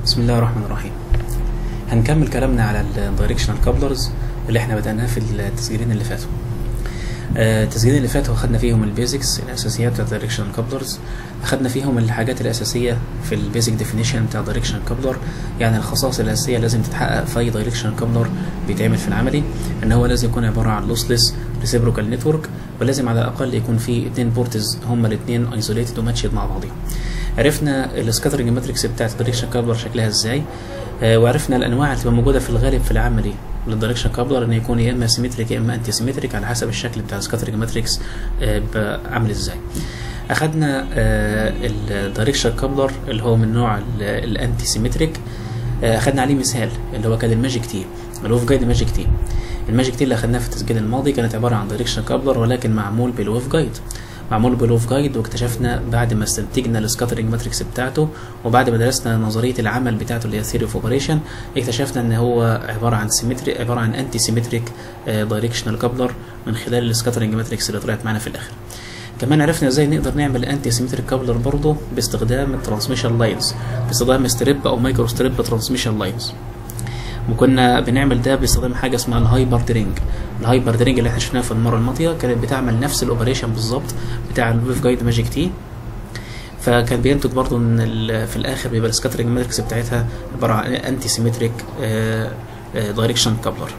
بسم الله الرحمن الرحيم هنكمل كلامنا على الدايركشنال كابلرز اللي احنا بدأناه في التسجيلين اللي فاتوا آه، التسجيلين اللي فاتوا اخدنا فيهم البيزكس الاساسيات بتاع الدايركشنال كابلرز اخدنا فيهم الحاجات الاساسيه في البيزك ديفينيشن بتاع الدايركشنال كابلر يعني الخصائص الاساسيه لازم تتحقق في اي دايركشنال كابلر بيتعمل في العملي ان هو لازم يكون عباره عن لوسلس ريسيبروكال نتورك ولازم على الاقل يكون في اتنين بورتز هما الاثنين ايزوليتد وماتشد مع بعضهم عرفنا السكاترنج ماتريكس بتاعت الدايركشن كابلر شكلها ازاي آه، وعرفنا الانواع اللي تبقى موجوده في الغالب في العملي للدايركشن كابلر ان يكون يا اما سيمتريك يا اما انتي سيمتريك على حسب الشكل بتاع السكاترنج ماتريكس آه، بيبقى عامل ازاي اخدنا الدايركشن كابلر اللي هو من نوع الانتي سيمتريك اخدنا عليه مثال اللي هو كان الماجيك تي الوف جايد ماجيك تي الماجيك تي اللي اخدناه في التسجيل الماضي كانت عباره عن دايركشن كابلر ولكن معمول بالوف جايد معمول بالوف جايد واكتشفنا بعد ما استنتجنا السكاترنج ماتريكس بتاعته وبعد ما درسنا نظريه العمل بتاعته اللي هي ثيري اوف اوبريشن اكتشفنا ان هو عباره عن سيمتري عباره عن انتي سيمتريك دايركشنال كابلر من خلال السكاترنج ماتريكس اللي طلعت معانا في الاخر كمان عرفنا ازاي نقدر نعمل انتي سيمتريك كابلر برضه باستخدام الترانسميشن لاينز باستخدام ستريب او مايكرو ستريب ترانسميشن لاينز وكنا بنعمل ده باستخدام حاجه اسمها الهايبر درينج الهايبر درينج اللي احنا شفناها في المره الماضيه كانت بتعمل نفس الاوبريشن بالظبط بتاع الويف جايد ماجيك تي فكان بينتج برضه ان في الاخر بيبقى السكاترنج ماتريكس بتاعتها عباره عن انتي سيمتريك دايركشن كابلر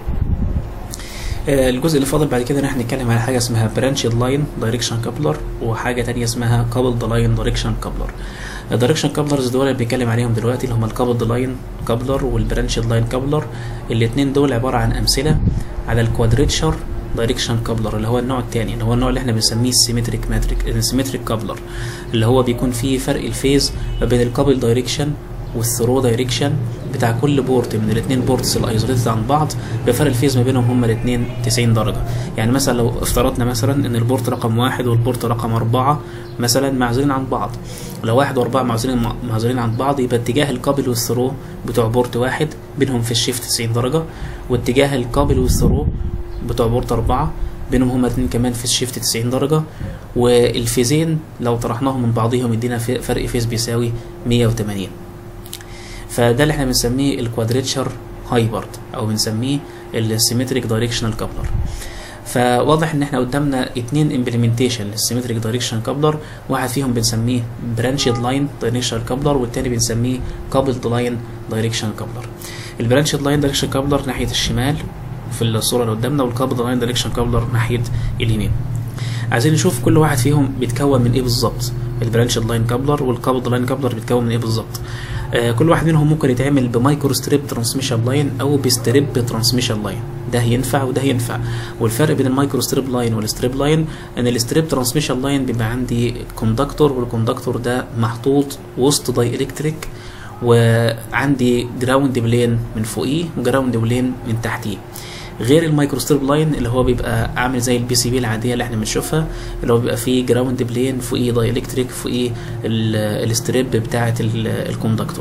الجزء اللي فاضل بعد كده احنا هنتكلم على حاجه اسمها برانشد لاين دايركشن كابلر وحاجه تانية اسمها كابلد لاين دايركشن كابلر الدايركشن كابلرز دول اللي بنتكلم عليهم دلوقتي اللي هم الكابلد لاين كابلر والبرانشد لاين كابلر الاثنين دول عباره عن امثله على الكوادريتشر دايركشن كابلر اللي هو النوع الثاني اللي هو النوع اللي احنا بنسميه السيمتريك ماتريك السيمتريك كابلر اللي هو بيكون فيه فرق الفيز ما بين الكابل دايركشن والثرو دايركشن بتاع كل بورت من الاثنين بورتس الايزوليتد عن بعض بفرق الفيز ما بينهم هما الاثنين 90 درجه يعني مثلا لو افترضنا مثلا ان البورت رقم واحد والبورت رقم أربعة مثلا معزولين عن بعض لو واحد واربعة معزولين معزولين عن بعض يبقى اتجاه الكابل والثرو بتوع بورت واحد بينهم في الشيفت 90 درجه واتجاه الكابل والثرو بتوع بورت أربعة بينهم هما اتنين كمان في الشيفت 90 درجة والفيزين لو طرحناهم من بعضهم يدينا فرق فيز بيساوي 180 فده اللي احنا بنسميه الكوادريتشر هايبرد او بنسميه السيمتريك دايركشنال كابلر فواضح ان احنا قدامنا اتنين امبلمنتيشن للسيمتريك دايركشن كابلر واحد فيهم بنسميه برانشد لاين دايركشن كابلر والتاني بنسميه كابلد لاين دايركشن كابلر البرانشد لاين دايركشن كابلر ناحيه الشمال في الصوره اللي قدامنا والكابلد لاين دايركشن كابلر ناحيه اليمين عايزين نشوف كل واحد فيهم بيتكون من ايه بالظبط البرانشد لاين كابلر والكابلد لاين كابلر بيتكون من ايه بالظبط آه كل واحد منهم ممكن يتعمل بمايكرو ستريب ترانسميشن لاين او بستريب ترانسميشن لاين ده ينفع وده ينفع والفرق بين المايكرو ستريب لاين والستريب لاين ان الستريب ترانسميشن لاين بيبقى عندي كوندكتور والكوندكتور ده محطوط وسط داي الكتريك وعندي جراوند بلين من فوقيه وجراوند بلين من تحتيه غير المايكرو ستريب لاين اللي هو بيبقى عامل زي البي سي بي العاديه اللي احنا بنشوفها اللي هو بيبقى فيه جراوند بلين فوقيه داي الكتريك فوقيه الستريب بتاعه الكوندكتور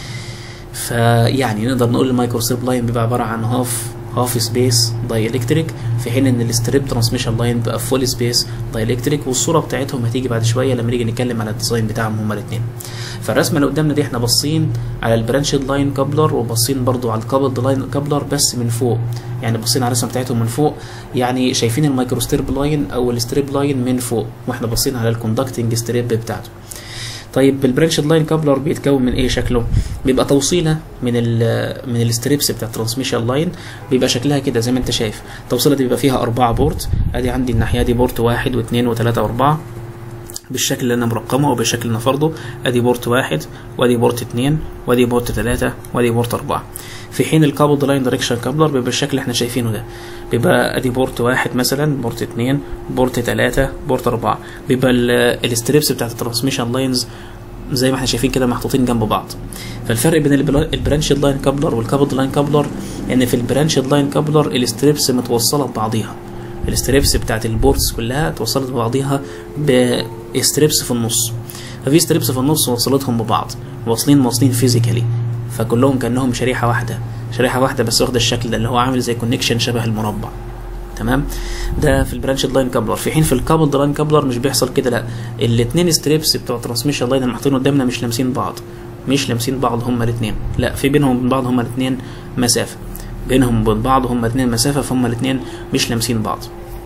فيعني نقدر نقول المايكرو ستريب لاين بيبقى عباره عن هاف هاف سبيس داي الكتريك في حين ان الستريب ترانسميشن لاين بيبقى فول سبيس داي الكتريك والصوره بتاعتهم هتيجي بعد شويه لما نيجي نتكلم على الديزاين بتاعهم هما الاثنين فالرسمه اللي قدامنا دي احنا باصين على البرانشد لاين كابلر وباصين برضو على الكابلد لاين كابلر بس من فوق يعني باصين على الرسمه بتاعتهم من فوق يعني شايفين المايكرو ستريب لاين او الستريب لاين من فوق واحنا باصين على الكوندكتنج ستريب بتاعته طيب البرانشد لاين كابلر بيتكون من ايه شكله بيبقى توصيله من ال من الستريبس بتاع الترانسميشن لاين بيبقى شكلها كده زي ما انت شايف التوصيله دي بيبقى فيها أربعة بورت ادي عندي الناحيه دي بورت واحد واثنين وثلاثه واربعه بالشكل اللي انا مرقمه وبالشكل اللي انا فرضه ادي بورت واحد وادي بورت اتنين وادي بورت تلاتة وادي بورت اربعة في حين الكابل لاين دايركشن كابلر بيبقى بالشكل اللي احنا شايفينه ده بيبقى ادي بورت واحد مثلا بورت اتنين بورت تلاتة بورت اربعة بيبقى الستريبس بتاعت الترانسميشن لاينز زي ما احنا شايفين كده محطوطين جنب بعض فالفرق بين البرانشد لاين كابلر والكابل لاين كابلر ان في البرانشد لاين كابلر الستريبس متوصله ببعضيها الستريبس بتاعت البورتس كلها اتوصلت ببعضيها بستريبس في النص ففي ستريبس في النص وصلتهم ببعض واصلين واصلين فيزيكالي فكلهم كانهم شريحه واحده شريحه واحده بس واخده الشكل ده اللي هو عامل زي كونكشن شبه المربع تمام ده في البرانشد لاين كابلر في حين في الكابل لاين كابلر مش بيحصل كده لا الاثنين ستريبس بتوع ترانسميشن لاين المحطوطين قدامنا مش لامسين بعض مش لامسين بعض هما الاثنين لا في بينهم وبين بعض هما الاثنين مسافه بينهم وبين بعض هما الاثنين مسافه فهم الاثنين مش لامسين بعض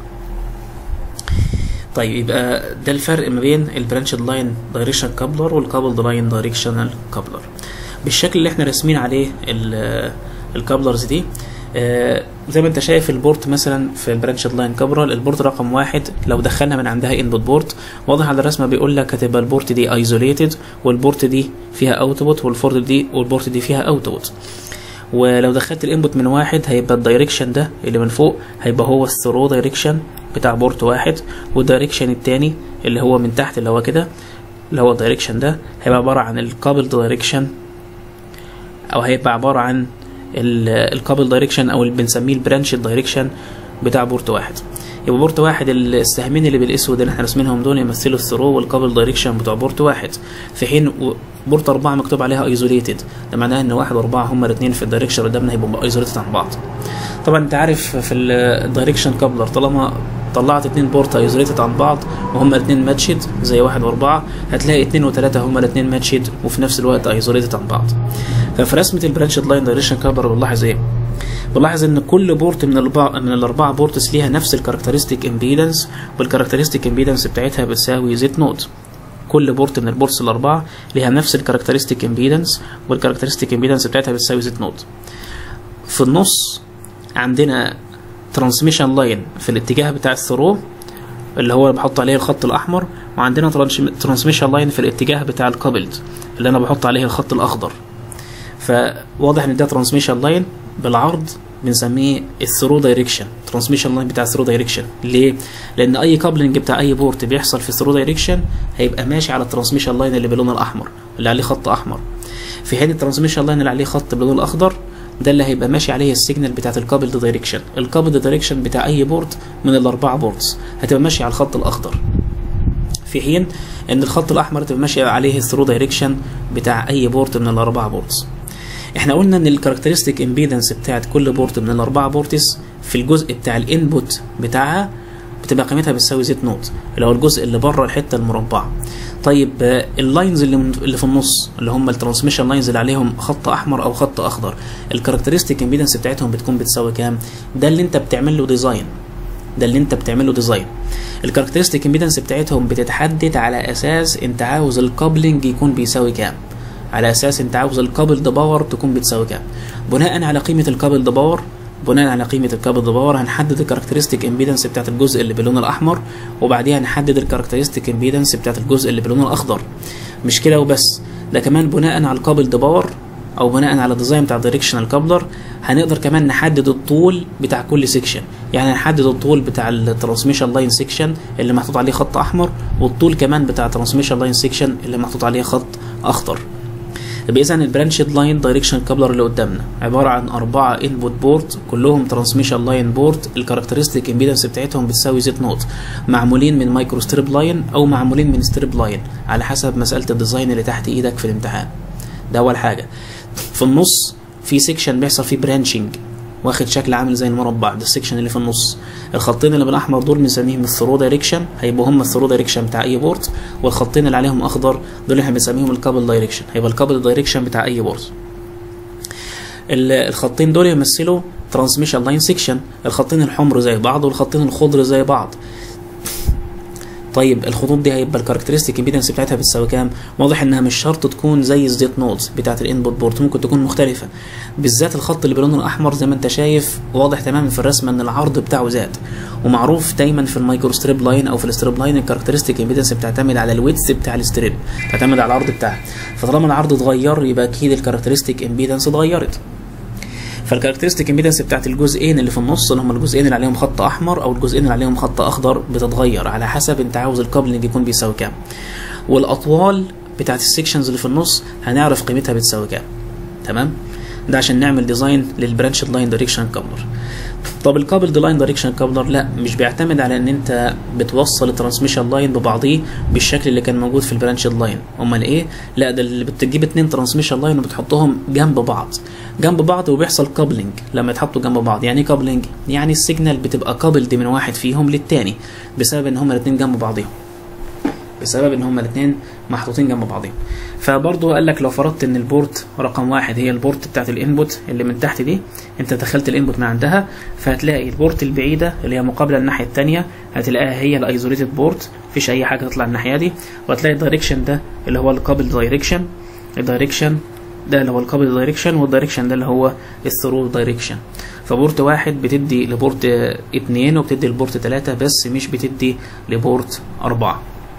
طيب يبقى ده الفرق ما بين البرانشد لاين دايركشن كابلر والكابلد لاين دايركشنال كابلر بالشكل اللي احنا راسمين عليه الكابلرز دي آه زي ما انت شايف البورت مثلا في البرانشد لاين كابلر البورت رقم واحد لو دخلنا من عندها انبوت بورت واضح على الرسمه بيقول لك هتبقى البورت دي ايزوليتد والبورت دي فيها اوتبوت والبورت دي والبورت دي فيها اوتبوت ولو دخلت الانبوت من واحد هيبقى الدايركشن ده اللي من فوق هيبقى هو الثرو دايركشن بتاع بورت واحد والدايركشن التاني اللي هو من تحت اللي هو كده اللي هو الدايركشن ده هيبقى عبارة عن الكابل دايركشن او هيبقى عبارة عن الكابل دايركشن او اللي بنسميه البرانش دايركشن بتاع بورت واحد يبقى بورت واحد السهمين اللي بالاسود اللي احنا راسمينهم دول يمثلوا الثرو والكابل دايركشن بتوع بورت واحد في حين بورت أربعة مكتوب عليها ايزوليتد ده معناه ان واحد وأربعة هما الاثنين في الدايركشن قدامنا هيبقوا ايزوليتد عن بعض طبعا انت عارف في الدايركشن كابلر طالما طلعت اتنين بورت ايزوليتد عن بعض وهما الاثنين ماتشد زي واحد وأربعة هتلاقي اتنين وتلاتة هما الاثنين ماتشد وفي نفس الوقت ايزوليتد عن بعض ففي رسمة البرانشد لاين دايركشن كابلر بنلاحظ ايه؟ بنلاحظ ان كل بورت من الاربعه من الاربعه بورتس ليها نفس الكاركترستيك امبيدنس والكاركترستيك امبيدنس بتاعتها بتساوي زد نوت كل بورت من البورتس الاربعه ليها نفس الكاركترستيك امبيدنس والكاركترستيك امبيدنس بتاعتها بتساوي زد نوت في النص عندنا ترانسميشن لاين في الاتجاه بتاع الثرو اللي هو بحط عليه الخط الاحمر وعندنا ترانسميشن لاين في الاتجاه بتاع الكابلد اللي انا بحط عليه الخط الاخضر فواضح ان ده ترانسميشن لاين بالعرض بنسميه الثرو دايركشن ترانسميشن لاين بتاع الثرو دايركشن ليه لان اي كابلنج بتاع اي بورت بيحصل في الثرو دايركشن هيبقى ماشي على الترانسميشن لاين اللي باللون الاحمر اللي عليه خط احمر في حين الترانسميشن لاين اللي عليه خط باللون الاخضر ده اللي هيبقى ماشي عليه السيجنال بتاعت الكابل دايركشن الكابل دايركشن بتاع اي بورت من الاربعه بورتس هتبقى ماشي على الخط الاخضر في حين ان الخط الاحمر تبقى ماشي عليه الثرو دايركشن بتاع اي بورت من الاربعه بورتس احنا قلنا ان الكاركترستيك امبيدنس بتاعت كل بورت من الاربعه بورتس في الجزء بتاع الانبوت بتاعها بتبقى قيمتها بتساوي زيت نوت اللي هو الجزء اللي بره الحته المربعه طيب اللاينز اللي من اللي في النص اللي هم الترانسميشن لاينز اللي عليهم خط احمر او خط اخضر الكاركترستيك امبيدنس بتاعتهم بتكون بتساوي كام ده اللي انت بتعمل له ديزاين ده اللي انت بتعمل له ديزاين الكاركترستيك امبيدنس بتاعتهم بتتحدد على اساس انت عاوز الكابلنج يكون بيساوي كام على اساس انت عاوز الكابل ده باور تكون بتساوي كام بناء على قيمه الكابل ده باور بناء على قيمه الكابل ده باور هنحدد الكاركترستيك امبيدنس بتاعت الجزء اللي باللون الاحمر وبعديها نحدد الكاركترستيك امبيدنس بتاعت الجزء اللي باللون الاخضر مش كده وبس ده كمان بناء على الكابل ده باور او بناء على الديزاين بتاع الدايركشنال كابلر هنقدر كمان نحدد الطول بتاع كل سيكشن يعني نحدد الطول بتاع الترانسميشن لاين سيكشن اللي محطوط عليه خط احمر والطول كمان بتاع الترانسميشن لاين سيكشن اللي محطوط عليه خط اخضر يبقى اذا البرانشد لاين دايركشن كابلر اللي قدامنا عباره عن اربعه انبوت بورت كلهم ترانسميشن لاين بورت الكاركترستيك امبيدنس بتاعتهم بتساوي زيت نوت معمولين من مايكرو ستريب لاين او معمولين من ستريب لاين على حسب مساله الديزاين اللي تحت ايدك في الامتحان ده اول حاجه في النص في سيكشن بيحصل فيه برانشنج واخد شكل عامل زي المربع ده السكشن اللي في النص الخطين اللي بالاحمر دول بنسميهم الثرو دايركشن هيبقوا هم الثرو دايركشن بتاع اي بورت والخطين اللي عليهم اخضر دول احنا بنسميهم الكابل دايركشن هيبقى الكابل دايركشن بتاع اي بورت الخطين دول يمثلوا ترانسميشن لاين سيكشن الخطين الحمر زي بعض والخطين الخضر زي بعض طيب الخطوط دي هيبقى الكاركترستيك امبيدنس بتاعتها بتساوي كام واضح انها مش شرط تكون زي الزيت نودز بتاعت الانبوت بورت ممكن تكون مختلفه بالذات الخط اللي باللون الاحمر زي ما انت شايف واضح تماما في الرسمه ان العرض بتاعه زاد ومعروف دايما في المايكرو ستريب لاين او في الستريب لاين الكاركترستيك امبيدنس بتعتمد على الويدث بتاع الستريب بتعتمد على العرض بتاعها فطالما العرض اتغير يبقى اكيد الكاركترستيك امبيدنس اتغيرت فالكاركترستيك امبيدنس بتاعت الجزئين اللي في النص اللي هم الجزئين اللي عليهم خط احمر او الجزئين اللي عليهم خط اخضر بتتغير على حسب انت عاوز الكابلنج يكون بيساوي كام والاطوال بتاعت السكشنز اللي في النص هنعرف قيمتها بتساوي كام تمام ده عشان نعمل ديزاين للبرانشد لاين دايركشن كابلر طب الكابل لاين دايركشن كابلر لا مش بيعتمد على ان انت بتوصل الترانسميشن لاين ببعضيه بالشكل اللي كان موجود في البرانشد لاين امال ايه لا ده اللي بتجيب اتنين ترانسميشن لاين وبتحطهم جنب بعض جنب بعض وبيحصل كابلنج لما يتحطوا جنب بعض يعني ايه كابلنج يعني السيجنال بتبقى كابلد من واحد فيهم للتاني بسبب ان هما الاتنين جنب بعضهم بسبب ان هما الاثنين محطوطين جنب بعضهم فبرضه قال لك لو فرضت ان البورت رقم واحد هي البورت بتاعت الانبوت اللي من تحت دي انت دخلت الانبوت من عندها فهتلاقي البورت البعيده اللي هي مقابله الناحيه الثانيه هتلاقيها هي الايزوليتد بورت مفيش اي حاجه تطلع الناحيه دي وهتلاقي الدايركشن ده اللي هو الكابل دايركشن الدايركشن ده اللي هو الكابل دايركشن والدايركشن ده اللي هو الثرو دايركشن فبورت واحد بتدي لبورت اتنين وبتدي لبورت تلاتة بس مش بتدي لبورت أربعة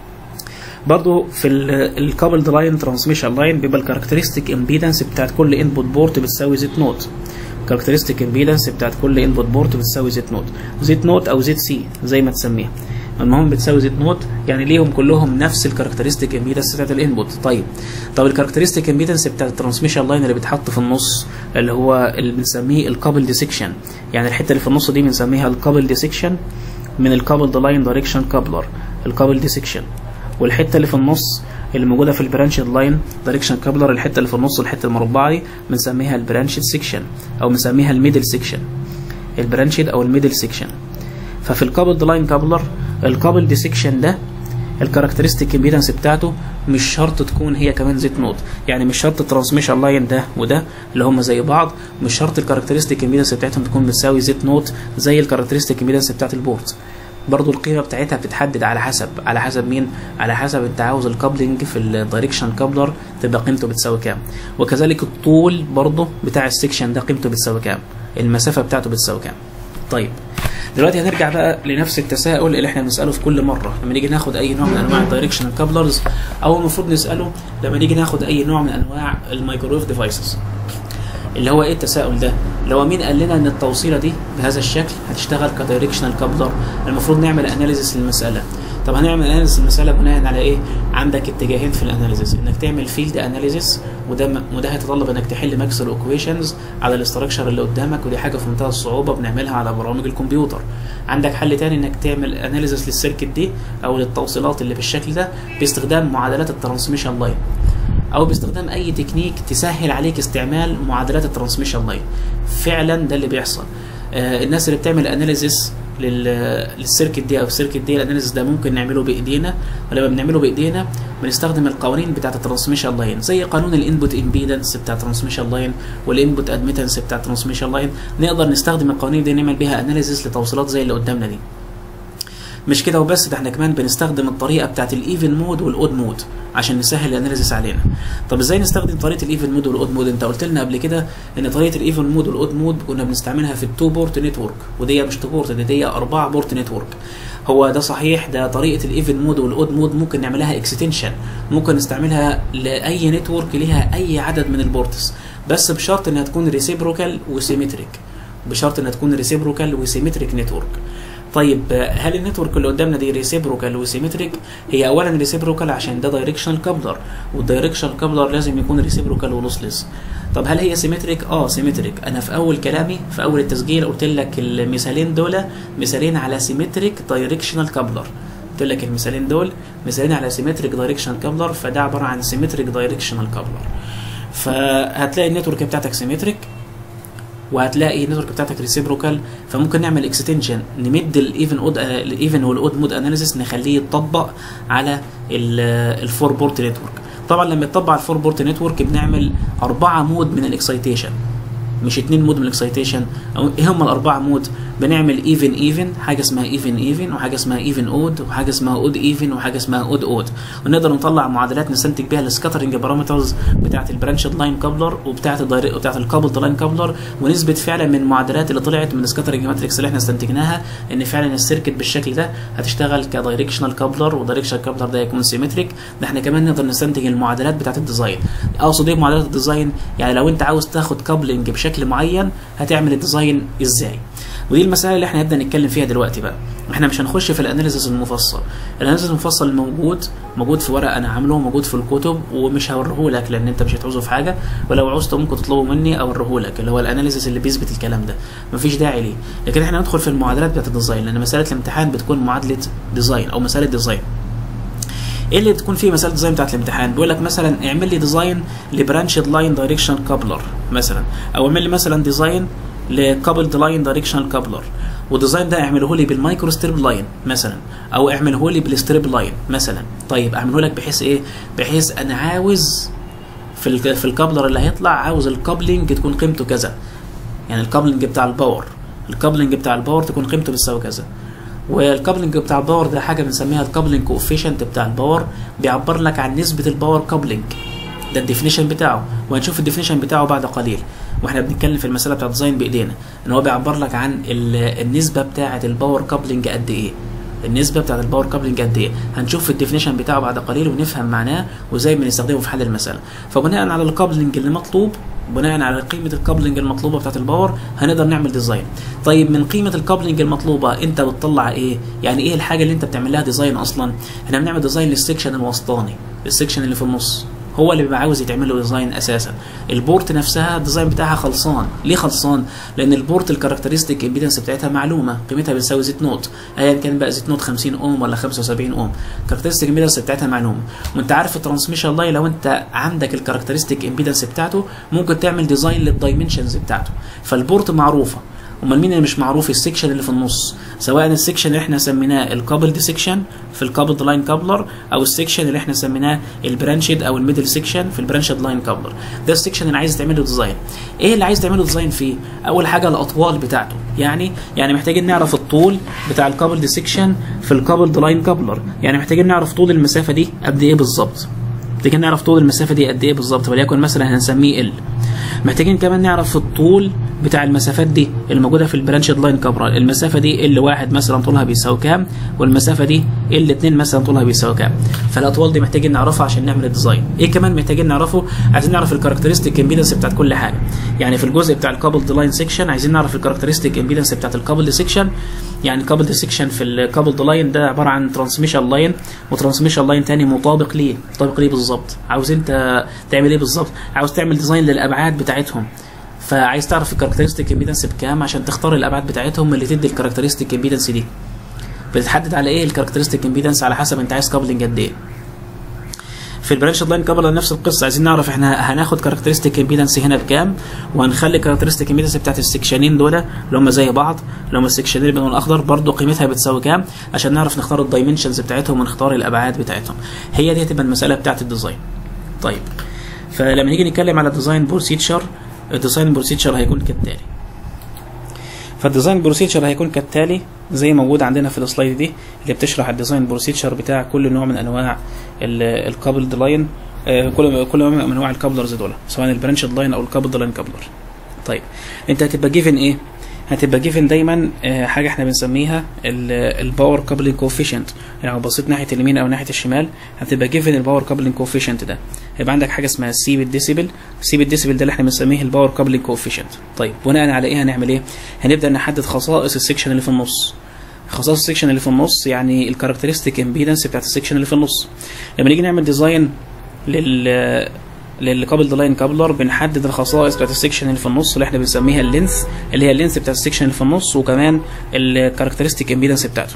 برضو في الكابلد لاين ترانسميشن لاين بيبقى الكاركترستيك امبيدنس بتاعت كل انبوت بورت بتساوي زيت نوت الكاركترستيك امبيدنس بتاعت كل انبوت بورت بتساوي زيت نوت زيت نوت او زيت سي زي ما تسميها المهم بتساوي زيت نوت يعني ليهم كلهم نفس الكاركترستيك امبيدنس بتاعت الانبوت طيب طب الكاركترستيك امبيدنس بتاعت الترانسميشن لاين اللي بيتحط في النص اللي هو اللي بنسميه الكابل ديسكشن يعني الحته اللي في النص دي بنسميها الكابل ديسكشن من الكابل لاين دايركشن كابلر الكابل ديسكشن والحته اللي في النص اللي موجوده في البرانشد لاين دايركشن كابلر الحته اللي في النص الحته المربعه دي بنسميها البرانشد سيكشن او بنسميها الميدل سيكشن البرانشد او الميدل سيكشن ففي الكابل لاين كابلر الكابل ديسكشن ده الكاركترستيك امبيدنس بتاعته مش شرط تكون هي كمان زيت نوت يعني مش شرط الترانسميشن لاين ده وده اللي هم زي بعض مش شرط الكاركترستيك امبيدنس بتاعتهم تكون بتساوي زيت نوت زي الكاركترستيك امبيدنس بتاعت البورت برضو القيمه بتاعتها بتتحدد على حسب على حسب مين على حسب انت عاوز الكابلنج في الدايركشن كابلر تبقى قيمته بتساوي كام وكذلك الطول برضو بتاع السكشن ده قيمته بتساوي كام المسافه بتاعته بتساوي كام طيب دلوقتي هنرجع بقى لنفس التساؤل اللي احنا بنساله في كل مره لما نيجي ناخد اي نوع من انواع الدايركشن كابلرز او المفروض نساله لما نيجي ناخد اي نوع من انواع الميكرويف ديفايسز اللي هو ايه التساؤل ده اللي هو مين قال لنا ان التوصيله دي بهذا الشكل هتشتغل كدايركشنال كابلر المفروض نعمل اناليزيس للمساله طب هنعمل اناليزيس المساله بناء على ايه عندك اتجاهين في الاناليزيس انك تعمل فيلد اناليزيس وده وده هيتطلب انك تحل ماكسل اوكويشنز على الاستراكشر اللي قدامك ودي حاجه في منتهى الصعوبه بنعملها على برامج الكمبيوتر عندك حل تاني انك تعمل اناليزيس للسيركت دي او للتوصيلات اللي بالشكل ده باستخدام معادلات الترانسميشن لاين او باستخدام اي تكنيك تسهل عليك استعمال معادلات الترانسميشن لاين فعلا ده اللي بيحصل آه الناس اللي بتعمل اناليزيس للسيركت دي او السيركت دي الاناليسيس ده ممكن نعمله بايدينا ولما بنعمله بايدينا بنستخدم القوانين بتاعه الترانسميشن لاين زي قانون الانبوت امبيدنس بتاع الترانسميشن لاين والانبوت ادميتنس بتاع الترانسميشن لاين نقدر نستخدم القوانين دي نعمل بيها اناليسيس لتوصيلات زي اللي قدامنا دي مش كده وبس ده احنا كمان بنستخدم الطريقه بتاعت الايفن مود والاود مود عشان نسهل الاناليسيس علينا طب ازاي نستخدم طريقه الايفن مود والاود مود انت قلت لنا قبل كده ان طريقه الايفن مود والاود مود كنا بنستعملها في التو بورت نتورك ودي مش تو بورت دي, دي اربعه بورت نتورك هو ده صحيح ده طريقه الايفن مود والاود مود ممكن نعملها اكستنشن ممكن نستعملها لاي نتورك ليها اي عدد من البورتس بس بشرط انها تكون ريسيبروكال وسيمتريك بشرط انها تكون ريسيبروكال وسيمتريك نتورك طيب هل النتورك اللي قدامنا دي ريسيبروكال وسيمتريك هي اولا ريسيبروكال عشان ده دايركشنال كابلر والدايركشنال كابلر لازم يكون ريسيبروكال ولوسلس طب هل هي سيمتريك اه سيمتريك انا في اول كلامي في اول التسجيل قلت لك المثالين دول مثالين على سيمتريك دايركشنال كابلر قلت لك المثالين دول مثالين على سيمتريك دايركشنال كابلر فده عباره عن سيمتريك دايركشنال كابلر فهتلاقي النتورك بتاعتك سيمتريك وهتلاقي النتورك بتاعتك ريسيبروكال فممكن نعمل اكستنشن نمد الايفن اود الايفن والاود مود اناليسيس نخليه يتطبق على الفور بورت نتورك طبعا لما يتطبق على الفور بورت نتورك بنعمل أربعة مود من الاكسايتيشن مش اتنين مود من الاكسايتيشن او ايه هم الاربعه مود بنعمل ايفن ايفن حاجه اسمها ايفن ايفن وحاجه اسمها ايفن اود وحاجه اسمها اود ايفن وحاجه اسمها اود اود ونقدر نطلع معادلات نستنتج بيها السكاترنج بارامترز بتاعه البرانشد لاين كابلر وبتاعه الدايركت وبتاعه الكابلد لاين كابلر ونثبت فعلا من المعادلات اللي طلعت من السكاترنج ماتريكس اللي احنا استنتجناها ان فعلا السيركت بالشكل ده هتشتغل كدايركشنال كابلر ودايركشنال كابلر ده يكون سيمتريك ده احنا كمان نقدر نستنتج المعادلات بتاعه الديزاين اقصد ايه معادلات الديزاين يعني لو انت عاوز تاخد كابلنج بشكل معين هتعمل الديزاين ازاي ودي المسألة اللي احنا هنبدأ نتكلم فيها دلوقتي بقى احنا مش هنخش في الاناليسيس المفصل الاناليسيس المفصل موجود موجود في ورق انا عامله موجود في الكتب ومش هوريه لك لان انت مش هتعوزه في حاجه ولو عوزته ممكن تطلبه مني اوريه لك اللي هو الاناليسيس اللي بيثبت الكلام ده مفيش داعي ليه لكن احنا هندخل في المعادلات بتاعت الديزاين لان مساله الامتحان بتكون معادله ديزاين او مساله ديزاين ايه اللي بتكون فيه مساله ديزاين بتاعت الامتحان بيقول لك مثلا اعمل لي ديزاين لبرانشد لاين دايركشن كابلر مثلا او اعمل لي مثلا ديزاين لكابلد لاين دايركشنال كابلر والديزاين ده اعمله لي بالمايكرو ستريب لاين مثلا او اعمله لي بالستريب لاين مثلا طيب اعمله لك بحيث ايه بحيث انا عاوز في ال في الكابلر اللي هيطلع عاوز الكابلنج تكون قيمته كذا يعني الكابلنج بتاع الباور الكابلنج بتاع الباور تكون قيمته بتساوي كذا والكابلنج بتاع الباور ده حاجه بنسميها الكابلنج كوفيشنت بتاع الباور بيعبر لك عن نسبه الباور كابلنج ده الديفينيشن بتاعه وهنشوف الديفينيشن بتاعه بعد قليل واحنا بنتكلم في المساله بتاعت الديزاين بايدينا ان هو بيعبر لك عن النسبه بتاعه الباور كابلنج قد ايه النسبه بتاعه الباور كابلنج قد ايه هنشوف الديفينيشن بتاعه بعد قليل ونفهم معناه وازاي بنستخدمه في حل المساله فبناء على الكابلنج اللي مطلوب بناء على قيمه الكابلنج المطلوبه بتاعه الباور هنقدر نعمل ديزاين طيب من قيمه الكابلنج المطلوبه انت بتطلع ايه يعني ايه الحاجه اللي انت بتعمل لها ديزاين اصلا احنا بنعمل ديزاين للسكشن الوسطاني السكشن اللي في النص هو اللي بيبقى عاوز يتعمل له ديزاين اساسا البورت نفسها الديزاين بتاعها خلصان ليه خلصان لان البورت الكاركترستيك امبيدنس بتاعتها معلومه قيمتها بتساوي زيت نوت ايا كان بقى زيت نوت 50 اوم ولا 75 اوم الكاركترستيك امبيدنس بتاعتها معلومه وانت عارف الترانسميشن لاين لو انت عندك الكاركترستيك امبيدنس بتاعته ممكن تعمل ديزاين للدايمنشنز بتاعته فالبورت معروفه امال مين اللي مش معروف السكشن اللي في النص سواء السكشن اللي احنا سميناه الكابلد سكشن في الكابلد لاين كابلر او السكشن اللي احنا سميناه البرانشد او الميدل سكشن في البرانشد لاين كابلر ده السكشن اللي عايز تعمل له ديزاين ايه اللي عايز تعمل له ديزاين فيه اول حاجه الاطوال بتاعته يعني يعني محتاجين نعرف الطول بتاع الكابلد سكشن في الكابلد لاين كابلر يعني محتاجين نعرف طول المسافه دي قد ايه بالظبط محتاجين نعرف طول المسافه دي قد ايه بالظبط وليكن مثلا هنسميه ال محتاجين كمان نعرف الطول بتاع المسافات دي اللي موجوده في البرانشد لاين كابرا المسافه دي ال واحد مثلا طولها بيساوي كام والمسافه دي ال 2 مثلا طولها بيساوي كام فالاطوال دي محتاجين نعرفها عشان نعمل الديزاين ايه كمان محتاجين نعرفه عايزين نعرف الكاركترستيك امبيدنس بتاعت كل حاجه يعني في الجزء بتاع الكابلد لاين سيكشن عايزين نعرف الكاركترستيك امبيدنس بتاعت الكابلد سيكشن يعني الكابلد سيكشن في الكابلد لاين ده عباره عن ترانسميشن لاين وترانسميشن لاين تاني مطابق ليه مطابق ليه بالظبط عاوز انت تعمل ايه بالظبط عاوز تعمل ديزاين للابعاد بتاعتهم فعايز تعرف الكاركترستيك امبيدنس بكام عشان تختار الابعاد بتاعتهم اللي تدي الكاركترستيك امبيدنس دي بتتحدد على ايه الكاركترستيك امبيدنس على حسب انت عايز كابلنج قد ايه في البرانش لاين كابل نفس القصه عايزين نعرف احنا هناخد كاركترستيك امبيدنس هنا بكام وهنخلي الكاركترستيك امبيدنس بتاعت السكشنين دول اللي هم زي بعض اللي هم السكشنين اللي باللون الاخضر برضو قيمتها بتساوي كام عشان نعرف نختار الدايمنشنز بتاعتهم ونختار الابعاد بتاعتهم هي دي هتبقى المساله بتاعت الديزاين طيب فلما نيجي نتكلم على الديزاين بروسيدشر الديزاين بروسيدشر هيكون كالتالي فالديزاين بروسيدشر هيكون كالتالي زي موجود عندنا في السلايد دي اللي بتشرح الديزاين بروسيدشر بتاع كل نوع من انواع الكابلد لاين كل كل نوع من انواع الكابلرز دول سواء البرانشد لاين او الكابلد لاين كابلر طيب انت هتبقى جيفن ايه هتبقى جيفن دايما حاجه احنا بنسميها الباور كابلنج كوفيشنت يعني لو بصيت ناحيه اليمين او ناحيه الشمال هتبقى جيفن الباور كابلنج كوفيشنت ده هيبقى عندك حاجه اسمها سي بالديسيبل سي بالديسيبل ده اللي احنا بنسميه الباور كابلنج كوفيشنت طيب بناء على ايه هنعمل ايه هنبدا نحدد خصائص السكشن اللي في النص خصائص السكشن اللي في النص يعني الكاركترستيك امبيدنس بتاعت السكشن اللي في النص لما نيجي نعمل ديزاين لل للكابل لاين كابلر بنحدد الخصائص بتاعت السكشن اللي في النص اللي احنا بنسميها اللينس اللي هي اللينس بتاعت السكشن اللي في النص وكمان الكاركترستيك امبيدنس بتاعته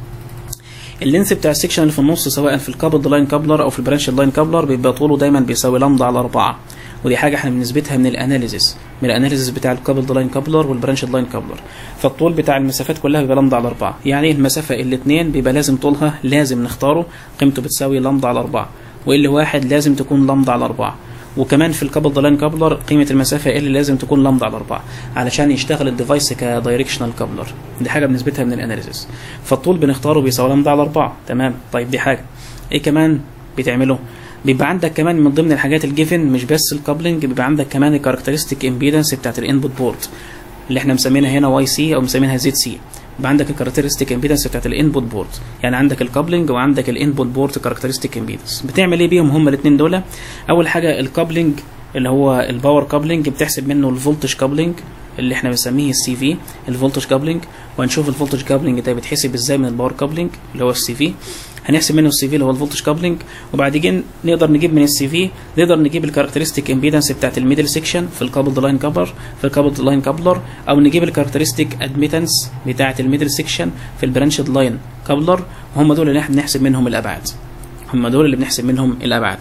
اللينس بتاع السكشن اللي في النص سواء في الكابل لاين كابلر او في البرانش لاين كابلر بيبقى طوله دايما بيساوي لامدا على 4 ودي حاجه احنا بنثبتها من الاناليزيس من الاناليزيس بتاع الكابل لاين كابلر والبرانش لاين كابلر فالطول بتاع المسافات كلها بيبقى لامدا على 4 يعني المسافه الاثنين بيبقى لازم طولها لازم نختاره قيمته بتساوي لامدا على 4 واللي واحد لازم تكون لامدا على 4 وكمان في الكابل لاين كابلر قيمه المسافه اللي لازم تكون لامدا على 4 علشان يشتغل الديفايس كدايركشنال كابلر دي حاجه بنثبتها من الاناليسيس فالطول بنختاره بيساوي لامدا على 4 تمام طيب دي حاجه ايه كمان بتعمله بيبقى عندك كمان من ضمن الحاجات الجيفن مش بس الكابلنج بيبقى عندك كمان الكاركترستيك امبيدنس بتاعت الانبوت بورت اللي احنا مسمينها هنا واي سي او مسمينها زد سي يبقى عندك الكاركترستيك امبيدنس بتاعت الانبوت بورت يعني عندك الكابلنج وعندك الانبوت بورت كاركترستيك امبيدنس بتعمل ايه بيهم هما الاثنين دول اول حاجه الكابلنج اللي هو الباور كابلنج بتحسب منه الفولتج كابلنج اللي احنا بنسميه السي في الفولتج كابلنج وهنشوف الفولتج كابلنج ده بيتحسب ازاي من الباور كابلنج اللي هو السي في هنحسب منه السي في اللي هو الفولتج كابلنج وبعدين نقدر نجيب من السي في نقدر نجيب الكاركترستيك امبيدنس بتاعت الميدل سيكشن في الكابل لاين كابلر في الكابل لاين كابلر او نجيب الكاركترستيك ادميتنس بتاعت الميدل سيكشن في البرانشد لاين كابلر وهم دول اللي احنا بنحسب منهم الابعاد هم دول اللي بنحسب منهم الابعاد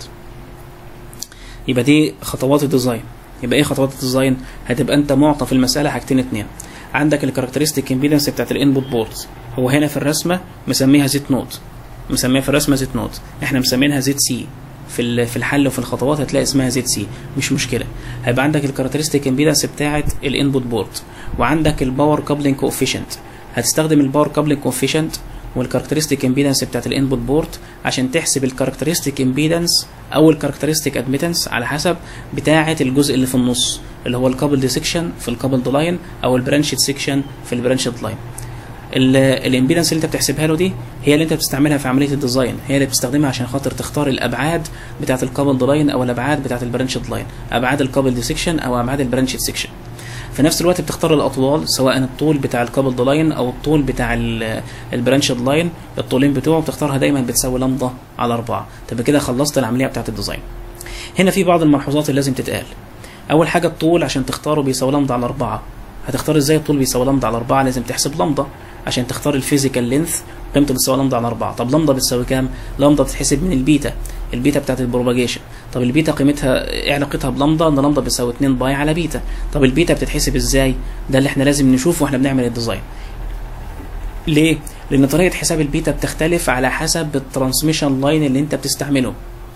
يبقى دي خطوات الديزاين يبقى ايه خطوات الديزاين هتبقى انت معطى في المساله حاجتين اتنين عندك الكاركترستيك امبيدنس بتاعت الانبوت بورت هو هنا في الرسمه مسميها زيت نوت مسميها في الرسمه زيت نوت احنا مسمينها زيت سي في ال- في الحل وفي الخطوات هتلاقي اسمها زيت سي مش مشكله هيبقى عندك الكاركترستيك امبيدنس بتاعت الانبوت بورت وعندك الباور كابلنج كوفيشنت هتستخدم الباور كابلنج كوفيشنت والكاركترستيك امبيدنس بتاعت الانبوت بورت عشان تحسب الكاركترستيك امبيدنس او الكاركترستيك ادميتنس على حسب بتاعه الجزء اللي في النص اللي هو الكابلد سيكشن في الكابلد لاين او البرانشد سيكشن في البرانشد لاين الامبيدنس اللي انت بتحسبها له دي هي اللي انت بتستعملها في عمليه الديزاين هي اللي بتستخدمها عشان خاطر تختار الابعاد بتاعه الكابلد لاين او الابعاد بتاعه البرانشد لاين ابعاد الكابلد سيكشن او ابعاد البرانشد سيكشن في نفس الوقت بتختار الاطوال سواء الطول بتاع الكابلد لاين او الطول بتاع البرانشد لاين الطولين بتوعه بتختارها دايما بتساوي لمضه على أربعة تبقى كده خلصت العمليه بتاعه الديزاين هنا في بعض الملحوظات اللي لازم تتقال اول حاجه الطول عشان تختاره بيساوي لمضه على أربعة هتختار ازاي الطول بيساوي لمضه على أربعة لازم تحسب لمضه عشان تختار الفيزيكال لينث قيمته بتساوي لمضه على أربعة طب لمضه بتساوي كام لمضه بتتحسب من البيتا البيتا بتاعت البروباجيشن طب البيتا قيمتها ايه علاقتها بلمضه ان لمضه بتساوي 2 باي على بيتا طب البيتا بتتحسب ازاي ده اللي احنا لازم نشوفه واحنا بنعمل الديزاين ليه لان طريقه حساب البيتا بتختلف على حسب الترانسميشن لاين اللي انت بتستعمله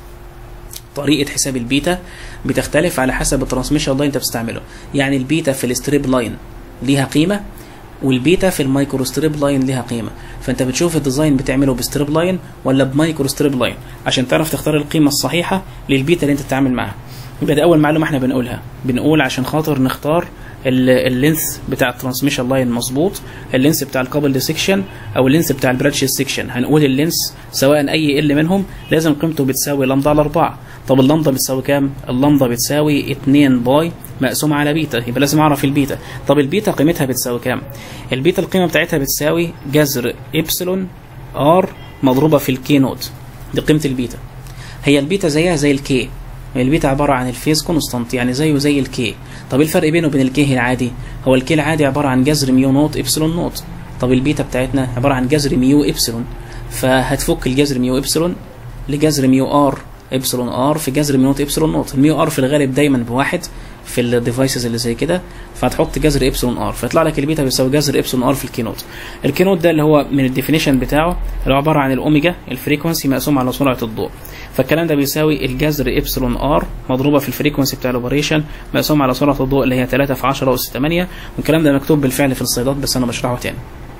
طريقه حساب البيتا بتختلف على حسب الترانسميشن لاين انت بتستعمله يعني البيتا في الستريب لاين ليها قيمه والبيتا في المايكرو ستريب لاين ليها قيمه فانت بتشوف الديزاين بتعمله بستريب لاين ولا بمايكرو ستريب لاين عشان تعرف تختار القيمه الصحيحه للبيتا اللي انت تتعامل معاها يبقى ده اول معلومه احنا بنقولها بنقول عشان خاطر نختار اللينث بتاع الترانسميشن لاين مظبوط اللينث بتاع الكابل سيكشن او اللينث بتاع البرانش سيكشن هنقول اللينث سواء اي ال منهم لازم قيمته بتساوي لمضه على 4 طب اللمضه بتساوي كام اللمضه بتساوي 2 باي مقسومه على بيتا يبقى لازم اعرف البيتا طب البيتا قيمتها بتساوي كام البيتا القيمه بتاعتها بتساوي جذر ابسلون ار مضروبه في الكي نوت دي قيمه البيتا هي البيتا زيها زي الكي البيتا عباره عن الفيز كونستانت يعني زيه زي الكي طب ايه الفرق بينه وبين الكي العادي هو الكي العادي عباره عن جذر ميو نوت ابسلون نوت طب البيتا بتاعتنا عباره عن جذر ميو ابسلون فهتفك الجذر ميو ابسلون لجذر ميو ار ابسلون ار في جذر ميو نوت ابسلون نوت الميو ار في الغالب دايما بواحد في الديفايسز اللي زي كده فهتحط جذر ابسلون ار فيطلع لك البيتا بيساوي جذر ابسلون ار في الكينوت الكينوت ده اللي هو من الديفينيشن بتاعه اللي هو عباره عن الاوميجا الفريكونسي مقسوم على سرعه الضوء فالكلام ده بيساوي الجذر ابسلون ار مضروبه في الفريكونسي بتاع الاوبريشن مقسوم على سرعه الضوء اللي هي 3 في 10 اس 8 والكلام ده مكتوب بالفعل في السلايدات بس انا بشرحه تاني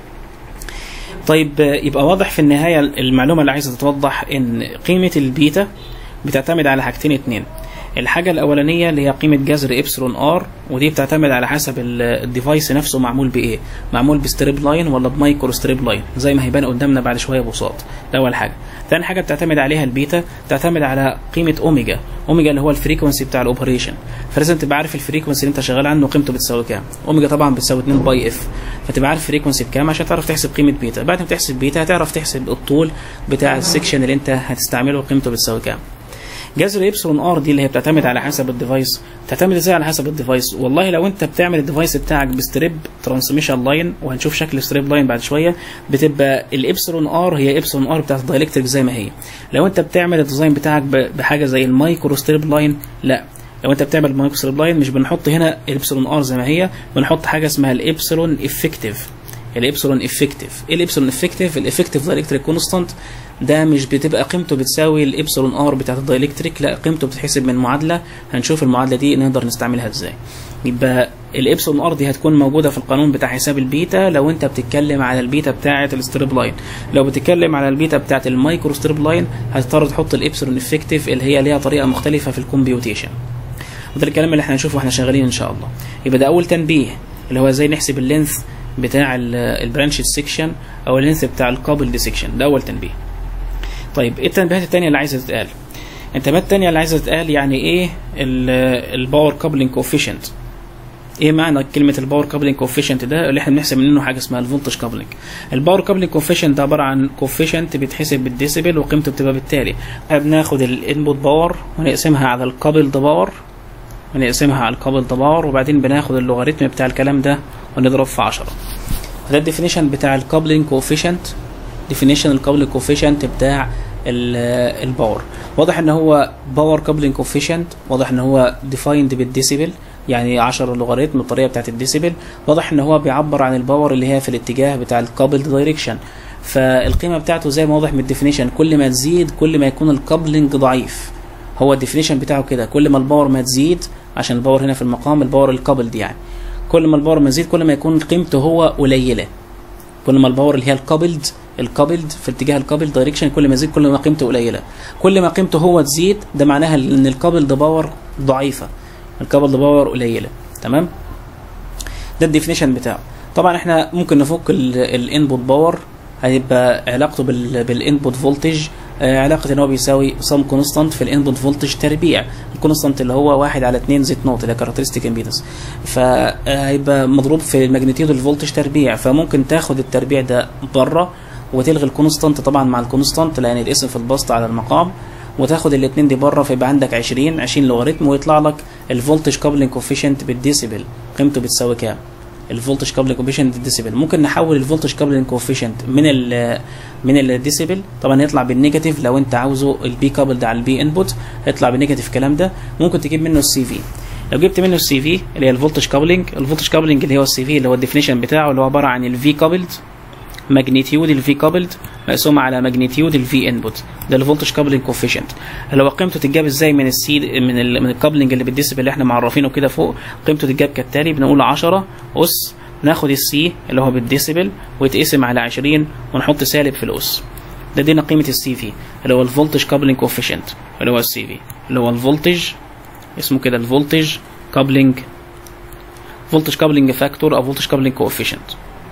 طيب يبقى واضح في النهايه المعلومه اللي عايزه تتوضح ان قيمه البيتا بتعتمد على حاجتين اتنين الحاجة الأولانية اللي هي قيمة جذر إبسلون آر ودي بتعتمد على حسب الديفايس نفسه معمول بإيه معمول بستريب لاين ولا بمايكرو ستريب لاين زي ما هيبان قدامنا بعد شوية بساط ده أول حاجة ثاني حاجة بتعتمد عليها البيتا بتعتمد على قيمة أوميجا أوميجا اللي هو الفريكونسي بتاع الأوبريشن فلازم تبقى عارف الفريكونسي اللي أنت شغال عنه قيمته بتساوي كام أوميجا طبعا بتساوي 2 باي إف فتبقى عارف الفريكونسي بكام عشان تعرف تحسب قيمة بيتا بعد ما تحسب بيتا هتعرف تحسب الطول بتاع السكشن اللي أنت هتستعمله قيمته بتساوي كام جذر ابسلون ار دي اللي هي بتعتمد على حسب الديفايس بتعتمد ازاي على حسب الديفايس والله لو انت بتعمل الديفايس بتاعك بستريب ترانسميشن لاين وهنشوف شكل الستريب لاين بعد شويه بتبقى الابسلون ار هي ابسلون ار بتاعت الدايلكتريك زي ما هي لو انت بتعمل الديزاين بتاعك بحاجه زي المايكرو ستريب لاين لا لو انت بتعمل مايكرو ستريب لاين مش بنحط هنا الابسلون ار زي ما هي بنحط حاجه اسمها الابسلون افكتيف الابسلون افكتيف ايه الابسلون افكتيف الافكتيف دايلكتريك كونستانت ده مش بتبقى قيمته بتساوي الابسلون ار بتاعت الدايلكتريك لا قيمته بتتحسب من معادله هنشوف المعادله دي نقدر نستعملها ازاي يبقى الابسلون ار دي هتكون موجوده في القانون بتاع حساب البيتا لو انت بتتكلم على البيتا بتاعه الستريب لاين لو بتتكلم على البيتا بتاعه المايكرو ستريب لاين هتضطر تحط الابسلون افكتيف اللي هي ليها طريقه مختلفه في الكمبيوتيشن وده الكلام اللي احنا هنشوفه واحنا شغالين ان شاء الله يبقى ده اول تنبيه اللي هو ازاي نحسب اللينث بتاع البرانش سيكشن او اللينث بتاع الكابل سيكشن ده اول تنبيه طيب ايه التنبيهات الثانيه اللي عايزه تتقال التنبيهات الثانيه اللي عايزه تتقال يعني ايه الباور كابلنج كوفيشنت ايه معنى كلمه الباور كابلنج كوفيشنت ده اللي احنا بنحسب منه حاجه اسمها الفولتج كابلنج الباور كابلنج كوفيشنت ده عباره عن كوفيشنت بيتحسب بالديسيبل وقيمته بتبقى بالتالي بناخد الانبوت باور ونقسمها على الكابلد باور ونقسمها على الكابلد باور وبعدين بناخد اللوغاريتم بتاع الكلام ده ونضرب في 10 ده الديفينيشن بتاع الكابلنج كوفيشنت ديفينيشن الكابلنج كوفيشنت بتاع الباور واضح ان هو باور كابلنج كوفيشنت واضح ان هو ديفايند بالديسيبل يعني 10 لوغاريتم الطريقه بتاعت الديسيبل واضح ان هو بيعبر عن الباور اللي هي في الاتجاه بتاع الكابلد دايركشن فالقيمه بتاعته زي ما واضح من الديفينيشن كل ما تزيد كل ما يكون الكابلنج ضعيف هو الديفينيشن بتاعه كده كل ما الباور ما تزيد عشان الباور هنا في المقام الباور الكابلد يعني كل ما الباور ما تزيد كل ما يكون قيمته هو قليله كل ما الباور اللي هي الكابلد الكابلد في اتجاه الكابل دايركشن كل ما يزيد كل ما قيمته قليله كل ما قيمته هو تزيد ده معناها ان الكابلد باور ضعيفه الكابلد باور قليله تمام ده الديفينيشن بتاعه طبعا احنا ممكن نفك الانبوت باور هيبقى علاقته بالانبوت فولتج علاقة ان هو بيساوي سم كونستانت في الانبوت فولتج تربيع الكونستانت اللي هو واحد على 2 زيت نوت اللي هي كاركترستيك امبيدنس فهيبقى مضروب في الماجنتيود الفولتج تربيع فممكن تاخد التربيع ده بره وتلغي الكونستانت طبعا مع الكونستانت لان الاسم في البسط على المقام وتاخد الاثنين دي بره فيبقى عندك 20 20 لوغاريتم ويطلع لك الفولتج كابلنج كوفيشنت بالديسيبل قيمته بتساوي كام الفولتج كابلنج كوفيشنت ديسيبل ممكن نحول الفولتج كابلنج كوفيشنت من ال من الديسيبل طبعا يطلع بالنيجاتيف لو انت عاوزه البي كابلد على البي انبوت يطلع بالنيجاتيف الكلام ده ممكن تجيب منه السي في لو جبت منه السي في اللي هي الفولتج كابلنج الفولتج كابلنج اللي هو السي في اللي هو الديفينيشن بتاعه اللي هو عباره عن الفي كابلد ماجنتيود الفي كابلد مقسوم على ماجنتيود الفي انبوت ده الفولتج كابلنج كوفيشنت اللي هو قيمته تتجاب ازاي من السي من ال من الكابلنج اللي بالديسيبل اللي احنا معرفينه كده فوق قيمته تتجاب كالتالي بنقول 10 اس ناخد السي اللي هو بالديسيبل ويتقسم على 20 ونحط سالب في الاس ده دينا قيمه السي في اللي هو الفولتج كابلنج كوفيشنت اللي هو السي في اللي هو الفولتج اسمه كده الفولتج كابلنج فولتج كابلنج فاكتور او فولتج كابلنج كوفيشنت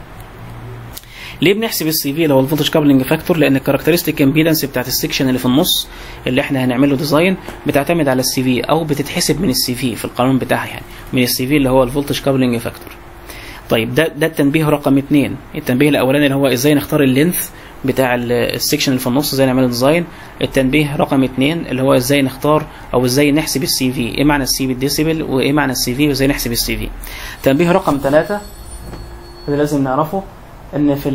ليه بنحسب السي في اللي هو الفولتج كابلنج فاكتور لان الكاركترستيك امبيدنس بتاعت السكشن اللي في النص اللي احنا هنعمله ديزاين بتعتمد على السي في او بتتحسب من السي في في القانون بتاعها يعني من السي في اللي هو الفولتج كابلنج فاكتور طيب ده ده التنبيه رقم اثنين التنبيه الاولاني اللي هو ازاي نختار اللينث بتاع السكشن اللي في النص ازاي نعمل ديزاين التنبيه رقم اثنين اللي هو ازاي نختار او ازاي نحسب السي في ايه معنى السي في الديسيبل وايه معنى السي في وازاي نحسب السي في تنبيه رقم ثلاثة اللي لازم نعرفه ان في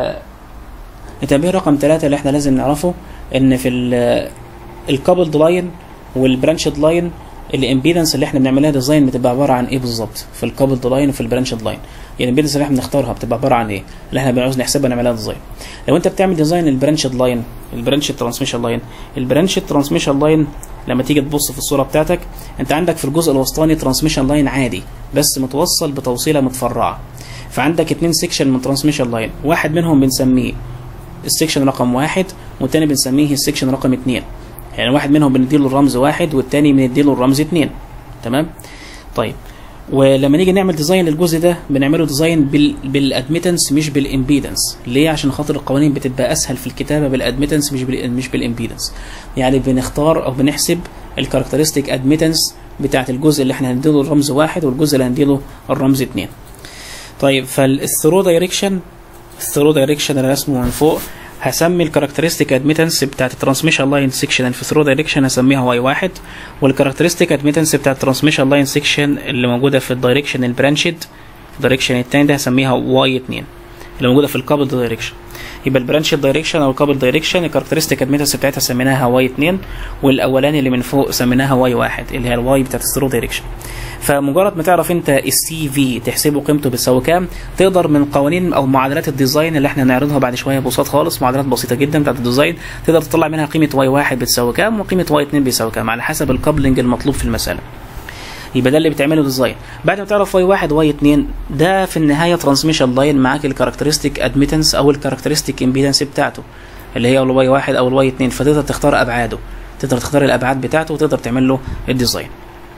التنبيه رقم ثلاثة اللي احنا لازم نعرفه ان في الكابلد لاين والبرانشد لاين الامبيدنس اللي احنا بنعملها ديزاين بتبقى عباره عن ايه بالظبط في الكابلد لاين وفي البرانشد لاين يعني الامبيدنس اللي احنا بنختارها بتبقى عباره عن ايه اللي احنا بنعوز نحسبها نعملها ديزاين لو انت بتعمل ديزاين البرانشد لاين البرانشد ترانسميشن لاين البرانشد ترانسميشن لاين لما تيجي تبص في الصوره بتاعتك انت عندك في الجزء الوسطاني ترانسميشن لاين عادي بس متوصل بتوصيله متفرعه فعندك اتنين سيكشن من ترانسميشن لاين واحد منهم بنسميه السيكشن رقم واحد والتاني بنسميه السيكشن رقم اتنين يعني واحد منهم بنديله الرمز واحد والتاني بنديله الرمز اتنين تمام طيب ولما نيجي نعمل ديزاين للجزء ده بنعمله ديزاين بال بالادميتنس مش بالامبيدنس ليه عشان خاطر القوانين بتبقى اسهل في الكتابه بالادميتنس مش بال مش بالامبيدنس يعني بنختار او بنحسب الكاركترستيك ادميتنس بتاعت الجزء اللي احنا هنديله الرمز واحد والجزء اللي هنديله الرمز اتنين طيب فالثرو دايركشن الثرو دايركشن اللي رسمه من فوق هسمي الكاركترستيك ادميتنس بتاعت الترانسميشن لاين سيكشن في ثرو دايركشن هسميها واي واحد والكاركترستيك ادميتنس بتاعت الترانسميشن لاين سيكشن اللي موجوده في الدايركشن البرانشد الدايركشن التاني ده هسميها واي 2 اللي موجوده في الكابل دايركشن يبقى البرانشد دايركشن او الكابل دايركشن الكاركترستيك ادميتنس بتاعتها سميناها واي 2 والاولاني اللي من فوق سميناها واي واحد اللي هي الواي بتاعت الثرو دايركشن فمجرد ما تعرف انت السي في تحسبه قيمته بتساوي كام تقدر من قوانين او معادلات الديزاين اللي احنا هنعرضها بعد شويه ببساطه خالص معادلات بسيطه جدا بتاعت الديزاين تقدر تطلع منها قيمه واي واحد بتساوي كام وقيمه واي 2 بيساوي كام على حسب الكابلنج المطلوب في المساله يبقى ده اللي بتعمله ديزاين بعد ما تعرف واي واحد واي 2 ده في النهايه ترانسميشن لاين معاك الكاركترستيك ادميتنس او الكاركترستيك امبيدنس بتاعته اللي هي الواي واحد او الواي 2 فتقدر تختار ابعاده تقدر تختار الابعاد بتاعته وتقدر تعمل له الديزاين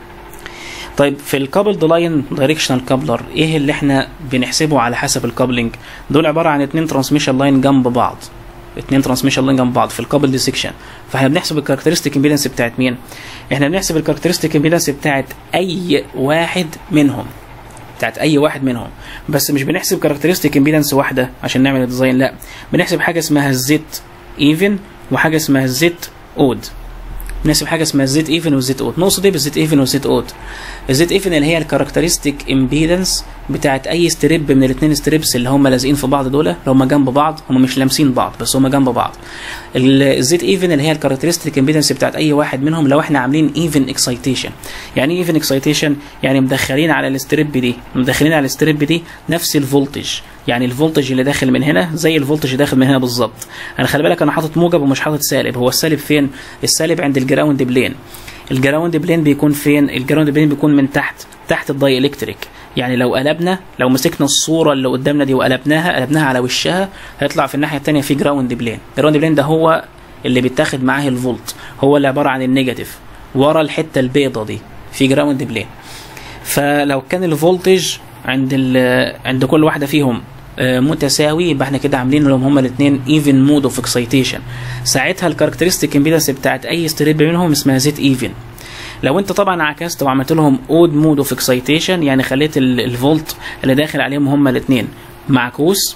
طيب في الكابلد لاين دايركشنال كابلر ايه اللي احنا بنحسبه على حسب الكابلنج دول عباره عن اتنين ترانسميشن لاين جنب بعض اتنين ترانسميشن لاين جنب بعض في الكابل سيكشن فاحنا بنحسب الكاركترستيك امبيدنس بتاعت مين احنا بنحسب الكاركترستيك امبيدنس بتاعت اي واحد منهم بتاعت اي واحد منهم بس مش بنحسب كاركترستيك امبيدنس واحده عشان نعمل الديزاين لا بنحسب حاجه اسمها الزيت ايفن وحاجه اسمها الزيت اود بنحسب حاجه اسمها الزيت ايفن والزيت اوت نقصد ايه بالزيت ايفن والزيت اوت الزيت ايفن اللي هي الكاركترستيك امبيدنس بتاعت اي ستريب من الاثنين ستريبس اللي هم لازقين في بعض دول اللي هم جنب بعض هم مش لامسين بعض بس هم جنب بعض الزيت ايفن اللي هي الكاركترستيك امبيدنس بتاعت اي واحد منهم لو احنا عاملين ايفن اكسايتيشن يعني ايه ايفن اكسايتيشن يعني مدخلين على الستريب دي مدخلين على الستريب دي نفس الفولتج يعني الفولتج اللي داخل من هنا زي الفولتج اللي داخل من هنا بالظبط انا خلي بالك انا حاطط موجب ومش حاطط سالب هو السالب فين السالب عند الجراوند بلين الجراوند بلين بيكون فين الجراوند بلين بيكون من تحت تحت الداي الكتريك يعني لو قلبنا لو مسكنا الصوره اللي قدامنا دي وقلبناها قلبناها على وشها هيطلع في الناحيه الثانيه في جراوند بلين جراوند بلين ده هو اللي بيتاخد معاه الفولت هو اللي عباره عن النيجاتيف ورا الحته البيضه دي في جراوند بلين فلو كان الفولتج عند عند كل واحده فيهم متساوي يبقى احنا كده عاملين لهم هما الاثنين ايفن مود اوف اكسايتيشن ساعتها الكاركترستيك امبيدنس بتاعت اي ستريب منهم اسمها زيت ايفن لو انت طبعا عكست وعملت لهم اود مود اوف اكسايتيشن يعني خليت الفولت اللي داخل عليهم هما الاثنين معكوس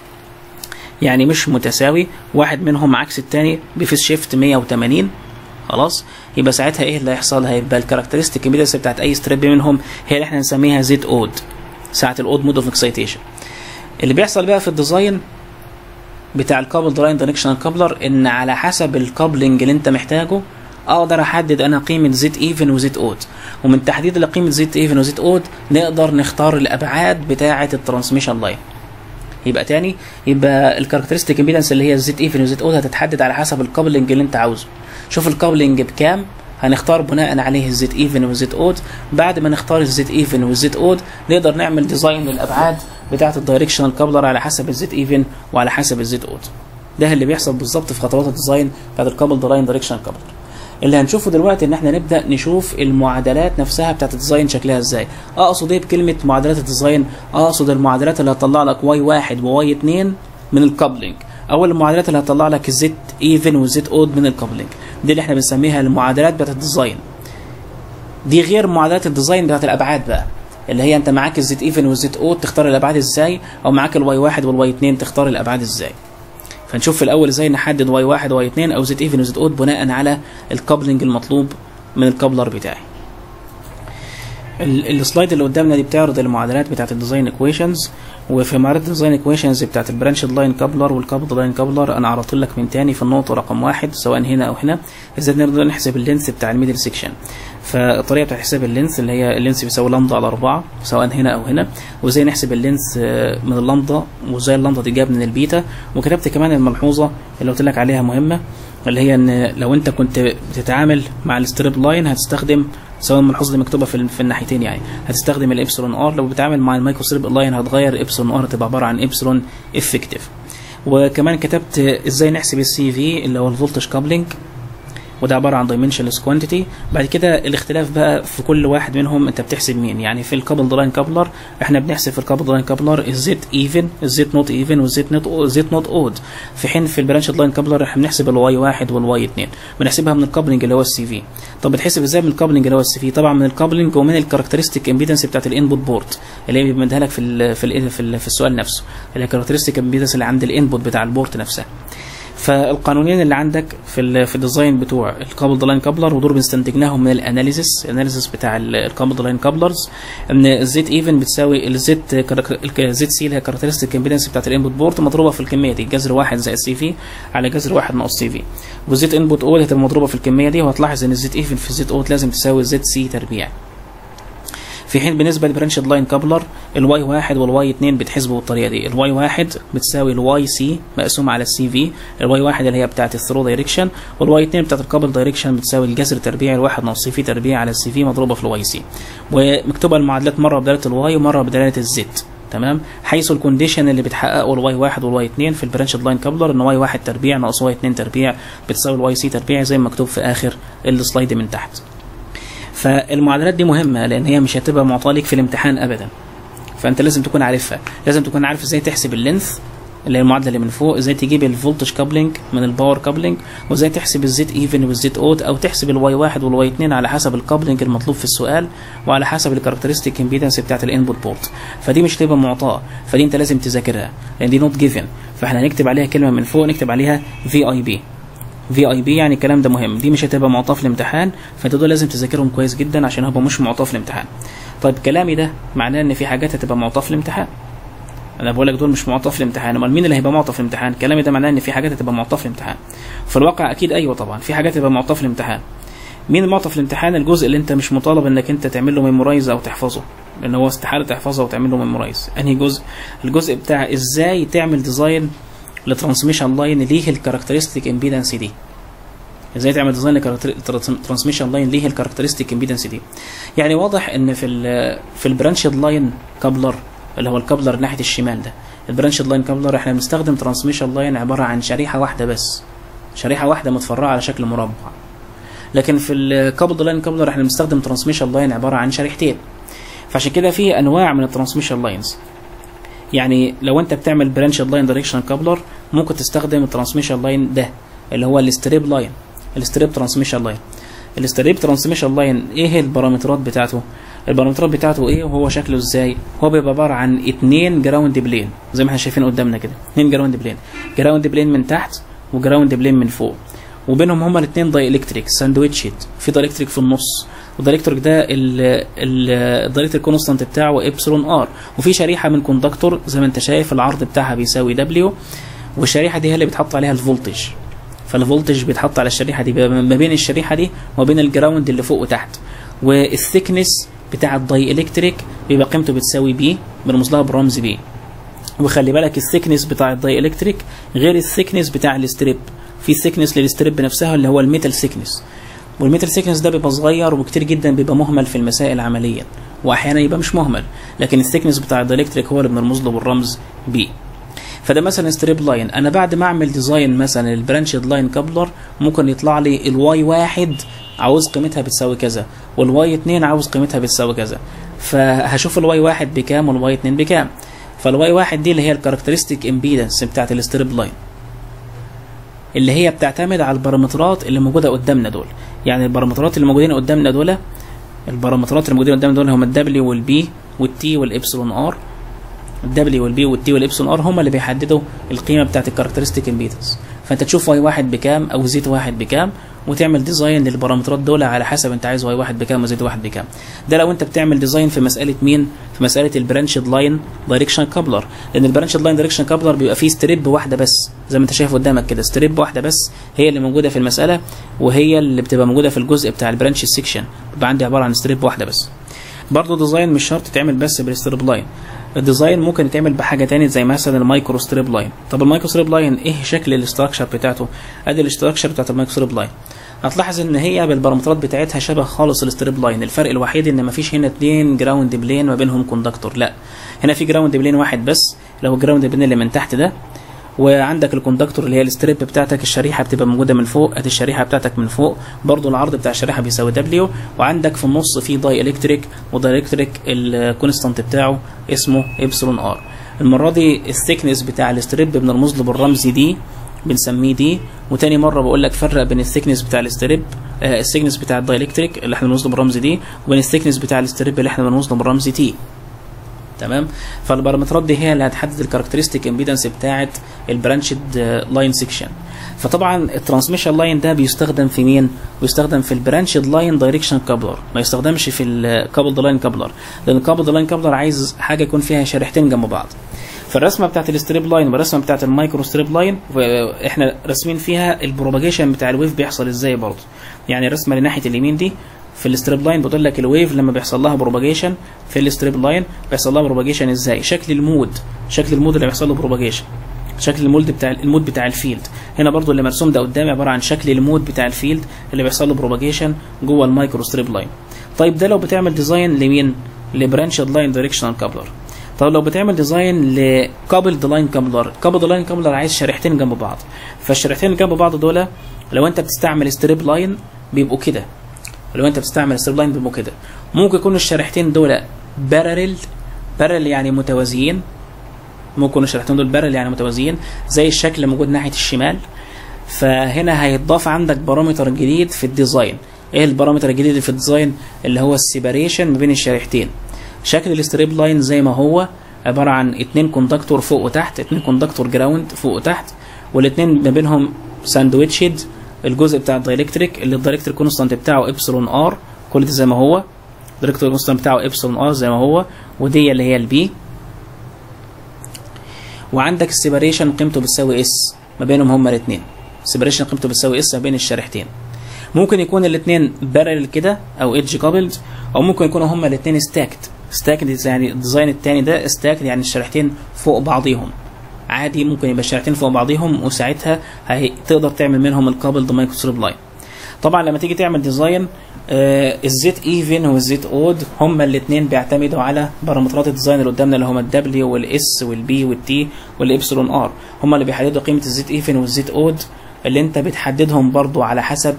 يعني مش متساوي واحد منهم عكس الثاني بفيس شيفت 180 خلاص يبقى ساعتها ايه اللي هيحصل هيبقى الكاركترستيك امبيدنس بتاعت اي ستريب منهم هي اللي احنا نسميها زيت اود ساعه الاود مود اوف اكسايتيشن اللي بيحصل بقى في الديزاين بتاع الكابل دراين دايركشنال كابلر ان على حسب الكابلنج اللي انت محتاجه اقدر احدد انا قيمه زيت ايفن وزيت اود ومن تحديد لقيمه زيت ايفن وزيت اود نقدر نختار الابعاد بتاعه الترانسميشن لاين يبقى تاني يبقى الكاركترستيك امبيدنس اللي هي الزيت ايفن وزيت اود هتتحدد على حسب الكابلنج اللي انت عاوزه شوف الكابلنج بكام هنختار بناء عليه الزيت ايفن والزيت اود بعد ما نختار الزيت ايفن والزيت اود نقدر نعمل ديزاين للابعاد بتاعه الدايركشنال كابلر على حسب الزيت ايفن وعلى حسب الزيت اود ده اللي بيحصل بالظبط في خطوات الديزاين بتاعه الكابل دراين دايركشنال كابلر اللي هنشوفه دلوقتي ان احنا نبدا نشوف المعادلات نفسها بتاعه الديزاين شكلها ازاي اقصد ايه بكلمه معادلات الديزاين اقصد المعادلات اللي هتطلع لك واي واحد وواي اتنين من الكابلنج او المعادلات اللي هتطلع لك الزيت ايفن والزيت اود من الكابلنج دي اللي احنا بنسميها المعادلات بتاعه الديزاين دي غير معادلات الديزاين بتاعه الابعاد بقى اللي هي انت معاك الزيت ايفن والزيت اود تختار الابعاد ازاي او معاك الواي واحد والواي اتنين تختار الابعاد ازاي فنشوف في الاول ازاي نحدد واي واحد واي اتنين او زيت ايفن وزيت اود بناء على الكابلنج المطلوب من الكابلر بتاعي السلايد اللي قدامنا دي بتعرض المعادلات بتاعت الديزاين ايكويشنز وفي معادلات الديزاين ايكويشنز بتاعت البرانش لاين كابلر والكابل لاين كابلر انا عرضت لك من تاني في النقطه رقم واحد سواء هنا او هنا ازاي نقدر نحسب اللينث بتاع الميدل سيكشن فالطريقه بتاعت حساب اللينث اللي هي اللينث بيساوي لامدا على 4 سواء هنا او هنا وازاي نحسب اللينث من اللامدا وازاي اللامدا دي جاب من البيتا وكتبت كمان الملحوظه اللي قلت لك عليها مهمه اللي هي ان لو انت كنت بتتعامل مع الستريب لاين هتستخدم سواء الملحوظه دي مكتوبه في, في الناحيتين يعني هتستخدم الابسلون ار لو بتتعامل مع المايكرو ستريب لاين هتغير ابسلون ار تبقى عباره عن ابسلون افكتيف وكمان كتبت ازاي نحسب السي في اللي هو الفولتج كابلنج وده عباره عن دايمنشنلس كوانتيتي بعد كده الاختلاف بقى في كل واحد منهم انت بتحسب مين يعني في الكابل دراين كابلر احنا بنحسب في الكابل دراين كابلر الزيت ايفن الزيت نوت ايفن والزيت نوت زيت نوت اود في حين في البرانش لاين كابلر احنا بنحسب الواي واحد والواي اتنين بنحسبها من الكابلنج اللي هو السي في طب بتحسب ازاي من الكابلنج اللي هو السي في طبعا من الكابلنج ومن الكاركترستيك امبيدنس بتاعت الانبوت بورت اللي هي بيمدها لك في ال في ال في, ال في السؤال نفسه اللي هي الكاركترستيك امبيدنس اللي عند الانبوت بتاع البورت نفسها فالقانونين اللي عندك في ال في الديزاين بتوع الكابل لاين كابلر ودول بنستنتجناهم من الاناليسيس الاناليسيس بتاع الكابل لاين كابلرز ان الزيت ايفن بتساوي الزيت الزيت سي اللي هي كاركترستيك امبيدنس بتاعت الانبوت بورت مضروبه في الكميه دي جذر واحد زائد سي في على جذر واحد ناقص سي في والزيت انبوت اول هتبقى مضروبه في الكميه دي وهتلاحظ ان الزيت ايفن في الزيت اوت لازم تساوي الزيت سي تربيع في حين بالنسبه لبرانش لاين كابلر الواي واحد والواي اتنين بتحسبوا بالطريقه دي الواي واحد بتساوي الواي سي مقسوم على السي في الواي واحد اللي هي بتاعه الثرو دايركشن والواي اتنين بتاعه الكابل دايركشن بتساوي الجذر تربيع الواحد ناقص سي في تربيع على السي في مضروبه في الواي سي ومكتوبه المعادلات مره بدلاله الواي ومره بدلاله الزد تمام حيث الكونديشن اللي بتحققه الواي واحد والواي اتنين في البرانش لاين كابلر ان واي واحد تربيع ناقص واي اتنين تربيع بتساوي الواي سي تربيع زي ما مكتوب في اخر السلايد من تحت فالمعادلات دي مهمه لان هي مش هتبقى معطاه ليك في الامتحان ابدا فانت لازم تكون عارفها لازم تكون عارف ازاي تحسب اللينث اللي هي المعادله اللي من فوق ازاي تجيب الفولتج كابلنج من الباور كابلنج وازاي تحسب الزيت ايفن والزيت اوت او تحسب الواي واحد والواي اتنين على حسب الكابلنج المطلوب في السؤال وعلى حسب الكاركترستيك امبيدنس بتاعت الانبوت بورت فدي مش تبقى معطاه فدي انت لازم تذاكرها لان دي نوت جيفن فاحنا هنكتب عليها كلمه من فوق نكتب عليها في اي بي في اي بي يعني الكلام ده مهم دي مش هتبقى معطاه في الامتحان فانت دول لازم تذاكرهم كويس جدا عشان هو مش معطاه في الامتحان طيب كلامي ده معناه ان في حاجات هتبقى معطاه في الامتحان انا بقول لك دول مش معطاه في الامتحان امال مين اللي هيبقى معطى في الامتحان كلامي ده معناه ان في حاجات هتبقى معطاه في الامتحان في الواقع اكيد ايوه طبعا في حاجات هتبقى معطاه في الامتحان مين المعطى في الامتحان الجزء اللي انت مش مطالب انك انت تعمل له ميمورايز او تحفظه لان هو استحاله تحفظه وتعمل له ميمورايز انهي جزء الجزء بتاع ازاي تعمل ديزاين لترانسميشن لاين ليه الكاركترستيك امبيدنس دي ازاي تعمل ديزاين لترانسميشن لاين ليه الكاركترستيك امبيدنس دي يعني واضح ان في ال في البرانشد لاين كابلر اللي هو الكابلر ناحيه الشمال ده البرانشد لاين كابلر احنا بنستخدم ترانسميشن لاين عباره عن شريحه واحده بس شريحه واحده متفرعه على شكل مربع لكن في الكابل لاين كابلر احنا بنستخدم ترانسميشن لاين عباره عن شريحتين فعشان كده في انواع من الترانسميشن لاينز يعني لو انت بتعمل برانشد لاين دايركشن كابلر ممكن تستخدم الترانسميشن لاين ده اللي هو الستريب لاين الستريب ترانسميشن لاين الستريب ترانسميشن لاين ايه البارامترات بتاعته البارامترات بتاعته ايه وهو شكله ازاي هو بيبقى عباره عن اتنين جراوند بلين زي ما احنا شايفين قدامنا كده اتنين جراوند بلين جراوند بلين من تحت وجراوند بلين من فوق وبينهم هما الاثنين داي الكتريك ساندويتشد في داي الكتريك في النص والدايلكتريك ده الدايلكتريك كونستانت بتاعه ابسلون ار وفي شريحه من كوندكتور زي ما انت شايف العرض بتاعها بيساوي دبليو والشريحه دي هي اللي بتحط عليها الفولتج فالفولتج بيتحط على الشريحه دي ما بين الشريحه دي وما بين الجراوند اللي فوق وتحت والثيكنس بتاع الداي الكتريك بيبقى قيمته بتساوي بي بنرمز لها برمز بي وخلي بالك الثيكنس بتاع الداي الكتريك غير الثيكنس بتاع الستريب في ثيكنس للستريب نفسها اللي هو الميتال ثيكنس والميتال ثيكنس ده بيبقى صغير وكتير جدا بيبقى مهمل في المسائل عمليا واحيانا يبقى مش مهمل لكن الثيكنس بتاع الدايلكتريك هو اللي بنرمز له بالرمز بي فده مثلا ستريب لاين انا بعد ما اعمل ديزاين مثلا البرانشد لاين كابلر ممكن يطلع لي الواي واحد عاوز قيمتها بتساوي كذا والواي 2 عاوز قيمتها بتساوي كذا فهشوف الواي واحد بكام والواي 2 بكام فالواي واحد دي اللي هي الكاركترستيك امبيدنس بتاعت الستريب لاين اللي هي بتعتمد على البارامترات اللي موجوده قدامنا دول يعني البارامترات اللي موجودين قدامنا دول البارامترات اللي موجودين قدامنا دول هم الدبليو والبي والتي والابسلون ار الدبليو والبي والتي والابسلون ار هم اللي بيحددوا القيمه بتاعت الكاركترستيك امبيدنس فانت تشوف واي واحد بكام او زيت واحد بكام وتعمل ديزاين للبارامترات دول على حسب انت عايز واي واحد بكام وزيت واحد بكام ده لو انت بتعمل ديزاين في مساله مين في مساله البرانشد لاين دايركشن كابلر لان البرانشد لاين دايركشن كابلر بيبقى فيه ستريب واحده بس زي ما انت شايف قدامك كده ستريب واحده بس هي اللي موجوده في المساله وهي اللي بتبقى موجوده في الجزء بتاع البرانش سيكشن بيبقى عندي عباره عن ستريب واحده بس برضه ديزاين مش شرط تعمل بس بالستريب لاين الديزاين ممكن يتعمل بحاجه تانية زي مثلا المايكرو ستريب لاين طب المايكرو ستريب لاين ايه شكل الاستراكشر بتاعته ادي الاستراكشر بتاعت المايكرو ستريب لاين هتلاحظ ان هي بالبارامترات بتاعتها شبه خالص الستريب لاين الفرق الوحيد ان مفيش هنا اتنين جراوند بلين ما بينهم كوندكتور لا هنا في جراوند بلين واحد بس اللي هو الجراوند بلين اللي من تحت ده وعندك الكوندكتور اللي هي الستريب بتاعتك الشريحه بتبقى موجوده من فوق ادي الشريحه بتاعتك من فوق برضو العرض بتاع الشريحه بيساوي دبليو وعندك في النص في داي الكتريك وداي الكتريك الكونستانت بتاعه اسمه ابسلون ار المره دي الثيكنس بتاع الستريب بنرمز له بالرمز دي بنسميه دي وتاني مره بقول لك فرق بين الثيكنس بتاع الستريب آه الثيكنس بتاع الدايلكتريك اللي احنا بنرمز له بالرمز دي وبين الثيكنس بتاع الستريب اللي احنا بنرمز له بالرمز تي تمام فالبارامترات دي هي اللي هتحدد الكاركترستيك امبيدنس بتاعه البرانشد لاين سيكشن فطبعا الترانسميشن لاين ده بيستخدم في مين بيستخدم في البرانشد لاين دايركشن كابلر ما يستخدمش في الكابل لاين كابلر لان الكابل لاين كابلر عايز حاجه يكون فيها شريحتين جنب بعض فالرسمه بتاعت الستريب لاين والرسمه بتاعت المايكرو ستريب لاين احنا راسمين فيها البروباجيشن بتاع الويف بيحصل ازاي برضه يعني الرسمه اللي ناحيه اليمين دي في الستريب لاين بتقول لك الويف لما بيحصل لها بروباجيشن في الستريب لاين بيحصل لها بروباجيشن ازاي شكل المود شكل المود اللي بيحصل له بروباجيشن شكل المود بتاع المود بتاع الفيلد هنا برضو اللي مرسوم ده قدامي عباره عن شكل المود بتاع الفيلد اللي بيحصل له بروباجيشن جوه المايكرو ستريب لاين طيب ده لو بتعمل ديزاين لمين لبرانشد لاين دايركشنال كابلر طب لو بتعمل ديزاين لكابلد لاين كابلر كابلد لاين كابلر عايز شريحتين جنب بعض فالشريحتين جنب بعض دول لو انت بتستعمل ستريب لاين بيبقوا كده لو انت بتستعمل ستريب لاين بيبقوا كده ممكن يكونوا الشريحتين دول بارلل بارلل يعني متوازيين ممكن يكونوا الشريحتين دول بارلل يعني متوازيين زي الشكل اللي موجود ناحيه الشمال فهنا هيتضاف عندك بارامتر جديد في الديزاين ايه البارامتر الجديد اللي في الديزاين اللي هو السيباريشن ما بين الشريحتين شكل الستريب لاين زي ما هو عباره عن اتنين كوندكتور فوق وتحت اتنين كوندكتور جراوند فوق وتحت والاتنين ما بينهم ساندويتشد الجزء بتاع الدايلكتريك اللي الدايلكتريك كونستانت بتاعه ابسلون ار كل ده زي ما هو الدايلكتريك كونستانت بتاعه ابسلون ار زي ما هو ودي اللي هي البي وعندك السيبريشن قيمته بتساوي اس ما بينهم هما الاثنين السيبريشن قيمته بتساوي اس ما بين الشريحتين ممكن يكون الاثنين بارل كده او ايدج كابلد او ممكن يكونوا هما الاثنين ستاكد ستاكد يعني الديزاين الثاني ده ستاكد يعني الشريحتين فوق بعضيهم عادي ممكن يبقى الشريحتين فوق بعضهم وساعتها هي تقدر تعمل منهم الكابلد مايكروستريب لاين طبعا لما تيجي تعمل ديزاين آه الزيت ايفن والزيت اود هما الاثنين بيعتمدوا على بارامترات الديزاين اللي قدامنا اللي هما الدبليو والاس والبي والتي والابسلون ار هما اللي بيحددوا قيمه الزيت ايفن والزيت اود اللي انت بتحددهم برضو على حسب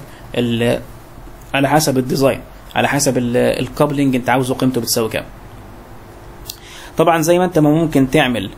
على حسب الديزاين على حسب الكابلنج انت عاوزه قيمته بتساوي كام طبعا زي ما انت ما ممكن تعمل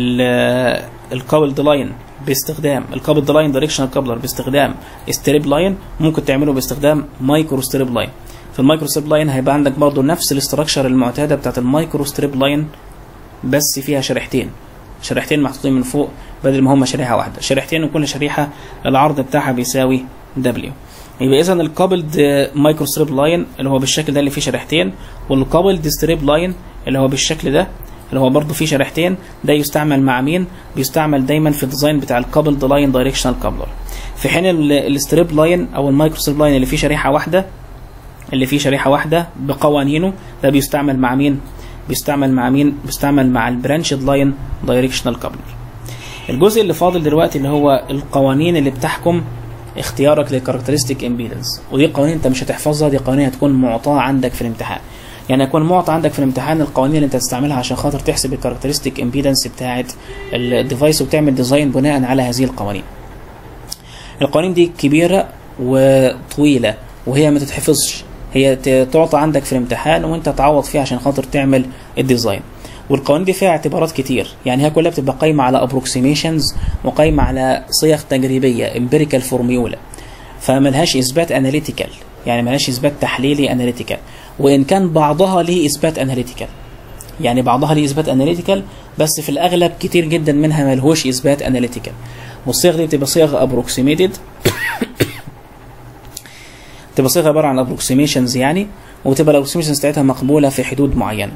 الكابلد لاين باستخدام الكابلد لاين دايركشنال كابلر باستخدام ستريب لاين ممكن تعمله باستخدام مايكرو ستريب لاين في المايكرو ستريب لاين هيبقى عندك برضو نفس الاستراكشر المعتاده بتاعت المايكرو ستريب لاين بس فيها شريحتين شريحتين محطوطين من فوق بدل ما هما شريحه واحده شريحتين وكل شريحه العرض بتاعها بيساوي دبليو يبقى اذا الكابلد مايكرو ستريب لاين اللي هو بالشكل ده اللي فيه شريحتين والكابلد ستريب لاين اللي هو بالشكل ده اللي هو برضه فيه شريحتين ده يستعمل مع مين بيستعمل دايما في الديزاين بتاع الكابلد لاين دايركشنال كابلر في حين الستريب لاين او المايكرو ستريب لاين اللي فيه شريحه واحده اللي فيه شريحه واحده بقوانينه ده بيستعمل مع مين بيستعمل مع مين بيستعمل مع البرانشد لاين دايركشنال كابلر الجزء اللي فاضل دلوقتي اللي هو القوانين اللي بتحكم اختيارك للكاركترستيك امبيدنس ودي قوانين انت مش هتحفظها دي قوانين هتكون معطاه عندك في الامتحان يعني يكون معطى عندك في الامتحان القوانين اللي انت تستعملها عشان خاطر تحسب الكاركترستيك امبيدنس بتاعه الديفايس وتعمل ديزاين بناء على هذه القوانين القوانين دي كبيره وطويله وهي ما تتحفظش هي تعطى عندك في الامتحان وانت تعوض فيها عشان خاطر تعمل الديزاين والقوانين دي فيها اعتبارات كتير يعني هي كلها بتبقى قايمه على ابروكسيميشنز وقايمه على صيغ تجريبيه امبيريكال فورميولا فملهاش اثبات اناليتيكال يعني ملهاش اثبات تحليلي اناليتيكال وان كان بعضها ليه اثبات اناليتيكال يعني بعضها ليه اثبات اناليتيكال بس في الاغلب كتير جدا منها ملهوش اثبات اناليتيكال والصيغ دي بتبقى صيغ ابروكسيميتد تبقى صيغه عباره عن ابروكسيميشنز يعني وتبقى الابروكسيميشنز بتاعتها مقبوله في حدود معينه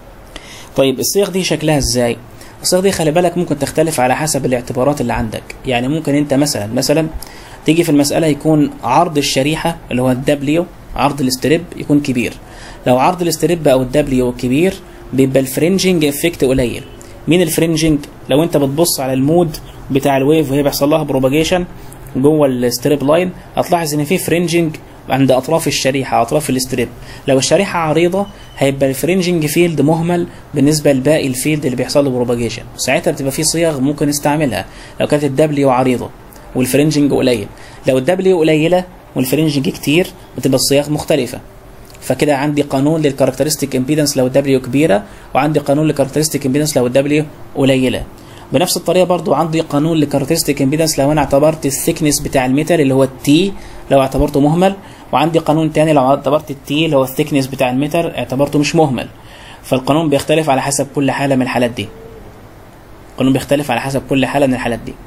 طيب الصيغ دي شكلها ازاي الصيغ دي خلي بالك ممكن تختلف على حسب الاعتبارات اللي عندك يعني ممكن انت مثلا مثلا تيجي في المسألة يكون عرض الشريحة اللي هو الدبليو عرض الاستريب يكون كبير لو عرض الاستريب او الدبليو كبير بيبقى الفرنجنج افكت قليل مين الفرنجنج لو انت بتبص على المود بتاع الويف وهي بيحصل لها بروباجيشن جوه الستريب لاين هتلاحظ ان في فرنجنج عند اطراف الشريحه اطراف الاستريب لو الشريحه عريضه هيبقى الفرنجنج فيلد مهمل بالنسبه لباقي الفيلد اللي بيحصل له بروباجيشن ساعتها بتبقى في صيغ ممكن نستعملها لو كانت الدبليو عريضه والفرنجنج قليل لو الدبليو قليله والفرنجنج كتير بتبقى الصيغ مختلفه فكده عندي قانون للكاركترستيك امبيدنس لو الدبليو كبيره وعندي قانون للكاركترستيك امبيدنس لو الدبليو قليله بنفس الطريقه برضو عندي قانون للكاركترستيك امبيدنس لو انا اعتبرت الثيكنس بتاع الميتال اللي هو التي لو اعتبرته مهمل وعندي قانون تاني لو اعتبرت التي اللي هو الثيكنس بتاع الميتال اعتبرته مش مهمل فالقانون بيختلف على حسب كل حاله من الحالات دي القانون بيختلف على حسب كل حاله من الحالات دي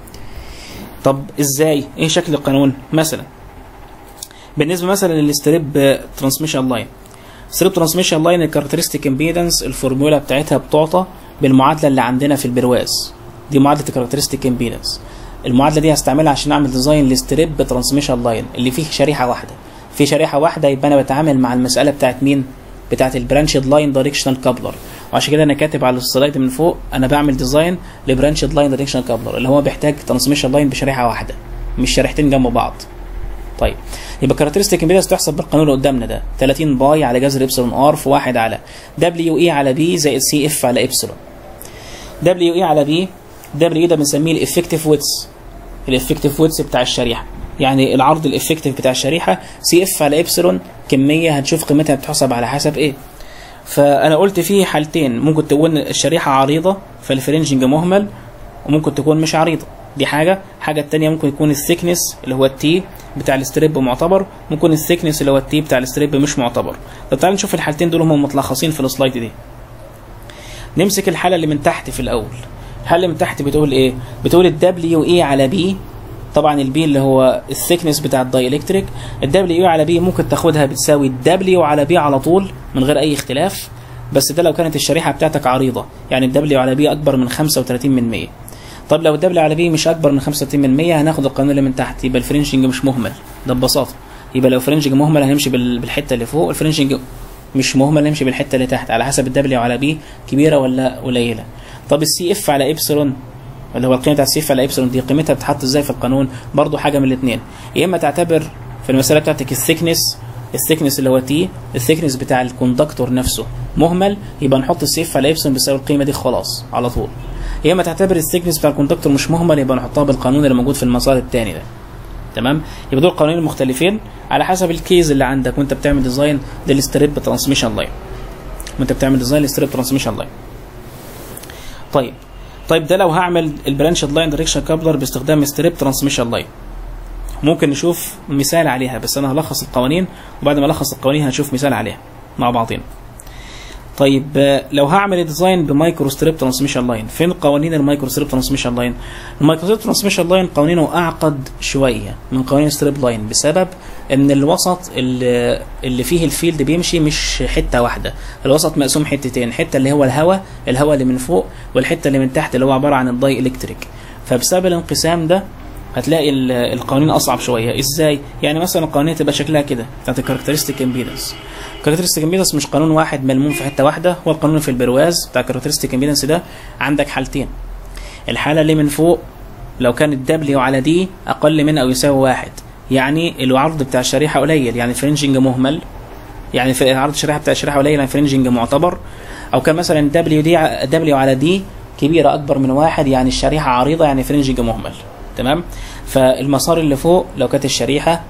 طب ازاي ايه شكل القانون مثلا بالنسبه مثلا للستريب ترانسميشن لاين ستريب ترانسميشن لاين الكاركترستيك امبيدنس الفورمولا بتاعتها بتعطى بالمعادله اللي عندنا في البرواز دي معادله الكاركترستيك امبيدنس المعادله دي هستعملها عشان اعمل ديزاين لستريب ترانسميشن لاين اللي فيه شريحه واحده في شريحه واحده يبقى انا بتعامل مع المساله بتاعت مين بتاعت البرانشد لاين دايركشنال كابلر وعشان كده انا كاتب على السلايد من فوق انا بعمل ديزاين لبرانشد لاين دايركشنال كابلر اللي هو بيحتاج ترانسميشن لاين بشريحه واحده مش شريحتين جنب بعض طيب يبقى كاركترستيك امبيدنس تحسب بالقانون اللي قدامنا ده 30 باي على جذر ابسلون ار في 1 على دبليو اي على بي زائد سي اف على ابسلون دبليو اي على بي دبليو ده بنسميه الافكتيف ويتس الافكتيف ويتس بتاع الشريحه يعني العرض الافكتيف بتاع الشريحه سي اف على ابسلون كميه هنشوف قيمتها بتحسب على حسب ايه فانا قلت في حالتين ممكن تكون الشريحه عريضه فالفرنجنج مهمل وممكن تكون مش عريضه دي حاجه حاجه الثانيه ممكن يكون الثيكنس اللي هو التي بتاع الاستريب معتبر ممكن الثيكنس اللي هو التي بتاع الاستريب مش معتبر طب تعالى نشوف الحالتين دول هم متلخصين في السلايد دي نمسك الحاله اللي من تحت في الاول الحاله اللي من تحت بتقول ايه بتقول الدبليو اي على بي طبعا البي اللي هو الثيكنس بتاع الدايلكتريك الدبليو على بي ممكن تاخدها بتساوي الدبليو على بي على طول من غير اي اختلاف بس ده لو كانت الشريحه بتاعتك عريضه يعني الدبليو على بي اكبر من 35 من 100 طب لو الدبليو على بي مش اكبر من 35 من 100 هناخد القانون اللي من تحت يبقى الفرنشنج مش مهمل ده ببساطه يبقى لو فرنشنج مهمل هنمشي بال- بالحته اللي فوق الفرنشنج مش مهمل نمشي بالحته اللي تحت على حسب الدبليو على بي كبيره ولا قليله طب السي اف على ابسلون اللي هو القيمه بتاعت السي اف على ابسلون دي قيمتها بتتحط ازاي في القانون برضو حاجه من الاثنين يا اما تعتبر في المساله بتاعتك الثيكنس الثيكنس اللي هو تي الثيكنس بتاع الكوندكتور نفسه مهمل يبقى نحط السي اف على ابسلون بيساوي القيمه دي خلاص على طول يا اما تعتبر الثيكنس بتاع الكوندكتور مش مهمل يبقى نحطها بالقانون اللي موجود في المسار الثاني ده تمام يبقى دول قوانين مختلفين على حسب الكيز اللي عندك وانت بتعمل ديزاين للستريب ترانسميشن لاين وانت بتعمل ديزاين للستريب ترانسميشن لاين طيب طيب ده لو هعمل البرانشد لاين دايركشن كابلر باستخدام ستريب ترانسميشن لاين ممكن نشوف مثال عليها بس انا هلخص القوانين وبعد ما الخص القوانين هنشوف مثال عليها مع بعضنا طيب آه، لو هعمل ديزاين بمايكرو ستريب ترانسميشن لاين فين قوانين المايكرو ستريب ترانسميشن لاين المايكرو ستريب ترانسميشن لاين قوانينه اعقد شويه من قوانين الستريب لاين بسبب ان الوسط اللي, اللي فيه الفيلد بيمشي مش حته واحده الوسط مقسوم حتتين حته اللي هو الهواء الهواء اللي من فوق والحته اللي من تحت اللي هو عباره عن الداي الكتريك فبسبب الانقسام ده هتلاقي ال- القوانين اصعب شويه ازاي يعني مثلا القوانين تبقى شكلها كده بتاعت الكاركترستيك امبيدنس كاركترستيك امبيدنس مش قانون واحد ملموم في حته واحده هو القانون في البرواز بتاع الكاركترستيك امبيدنس ده عندك حالتين الحاله اللي من فوق لو كان الدبليو على دي اقل من او يساوي واحد يعني العرض بتاع الشريحه قليل يعني الفرنجنج مهمل يعني في عرض الشريحه بتاع الشريحه قليل يعني فرنجنج معتبر او كان مثلا دبليو دي دبليو على دي كبيره اكبر من واحد يعني الشريحه عريضه يعني فرنجنج مهمل تمام فالمسار اللي فوق لو كانت الشريحه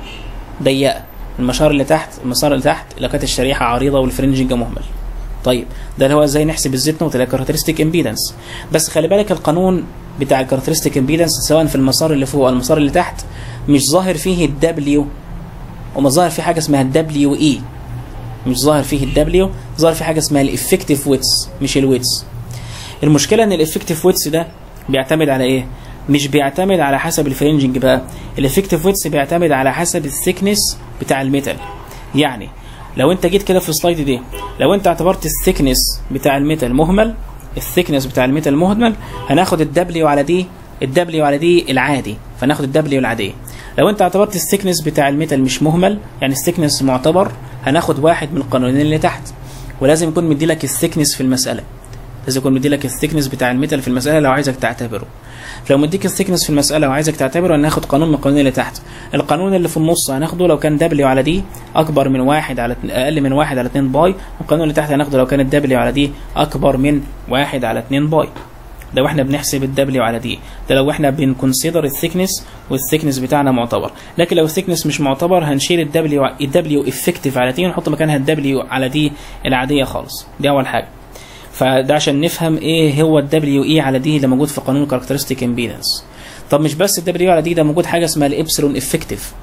ضيقه المسار اللي تحت المسار اللي تحت لو كانت الشريحه عريضه والفرنجنج مهمل طيب ده اللي هو ازاي نحسب الزيت نوت اللي كاركترستيك امبيدنس بس خلي بالك القانون بتاع الكاركترستيك امبيدنس سواء في المسار اللي فوق او المسار اللي تحت مش ظاهر فيه الدبليو وما ظاهر فيه حاجه اسمها الدبليو اي مش ظاهر فيه الدبليو ظاهر فيه حاجه اسمها الافكتيف ويتس مش الويتس المشكله ان الافكتيف ويتس ده بيعتمد على ايه مش بيعتمد على حسب الفرنجنج بقى الافكتيف ويتس بيعتمد على حسب الثيكنس بتاع الميتال يعني لو انت جيت كده في السلايد دي لو انت اعتبرت الثيكنس بتاع الميتال مهمل الثيكنس بتاع الميتال مهمل هناخد الدبليو على دي الدبليو على دي العادي فناخد الدبليو العاديه لو انت اعتبرت الثيكنس بتاع الميتال مش مهمل يعني الثيكنس معتبر هناخد واحد من القانونين اللي تحت ولازم يكون مدي لك الثيكنس في المساله لازم يكون مدي لك الثيكنس بتاع الميتال في المساله لو عايزك تعتبره لو مديك الثيكنس في المساله وعايزك تعتبره هناخد قانون من القانونين اللي تحت القانون اللي في النص هناخده لو كان دبليو على دي اكبر من واحد على اتن- اقل من واحد على 2 باي والقانون اللي تحت هناخده لو كانت دبليو على دي اكبر من واحد على 2 باي ده واحنا بنحسب الدبليو على دي ده لو احنا بنكونسيدر الثيكنس والثيكنس بتاعنا معتبر لكن لو الثيكنس مش معتبر هنشيل الدبليو الدبليو افكتيف على دي ونحط مكانها الدبليو على دي العاديه خالص دي اول حاجه فده عشان نفهم ايه هو الدبليو اي على دي اللي موجود في قانون الكاركترستيك امبيدنس طب مش بس الدبليو على دي ده موجود حاجه اسمها الابسلون افكتيف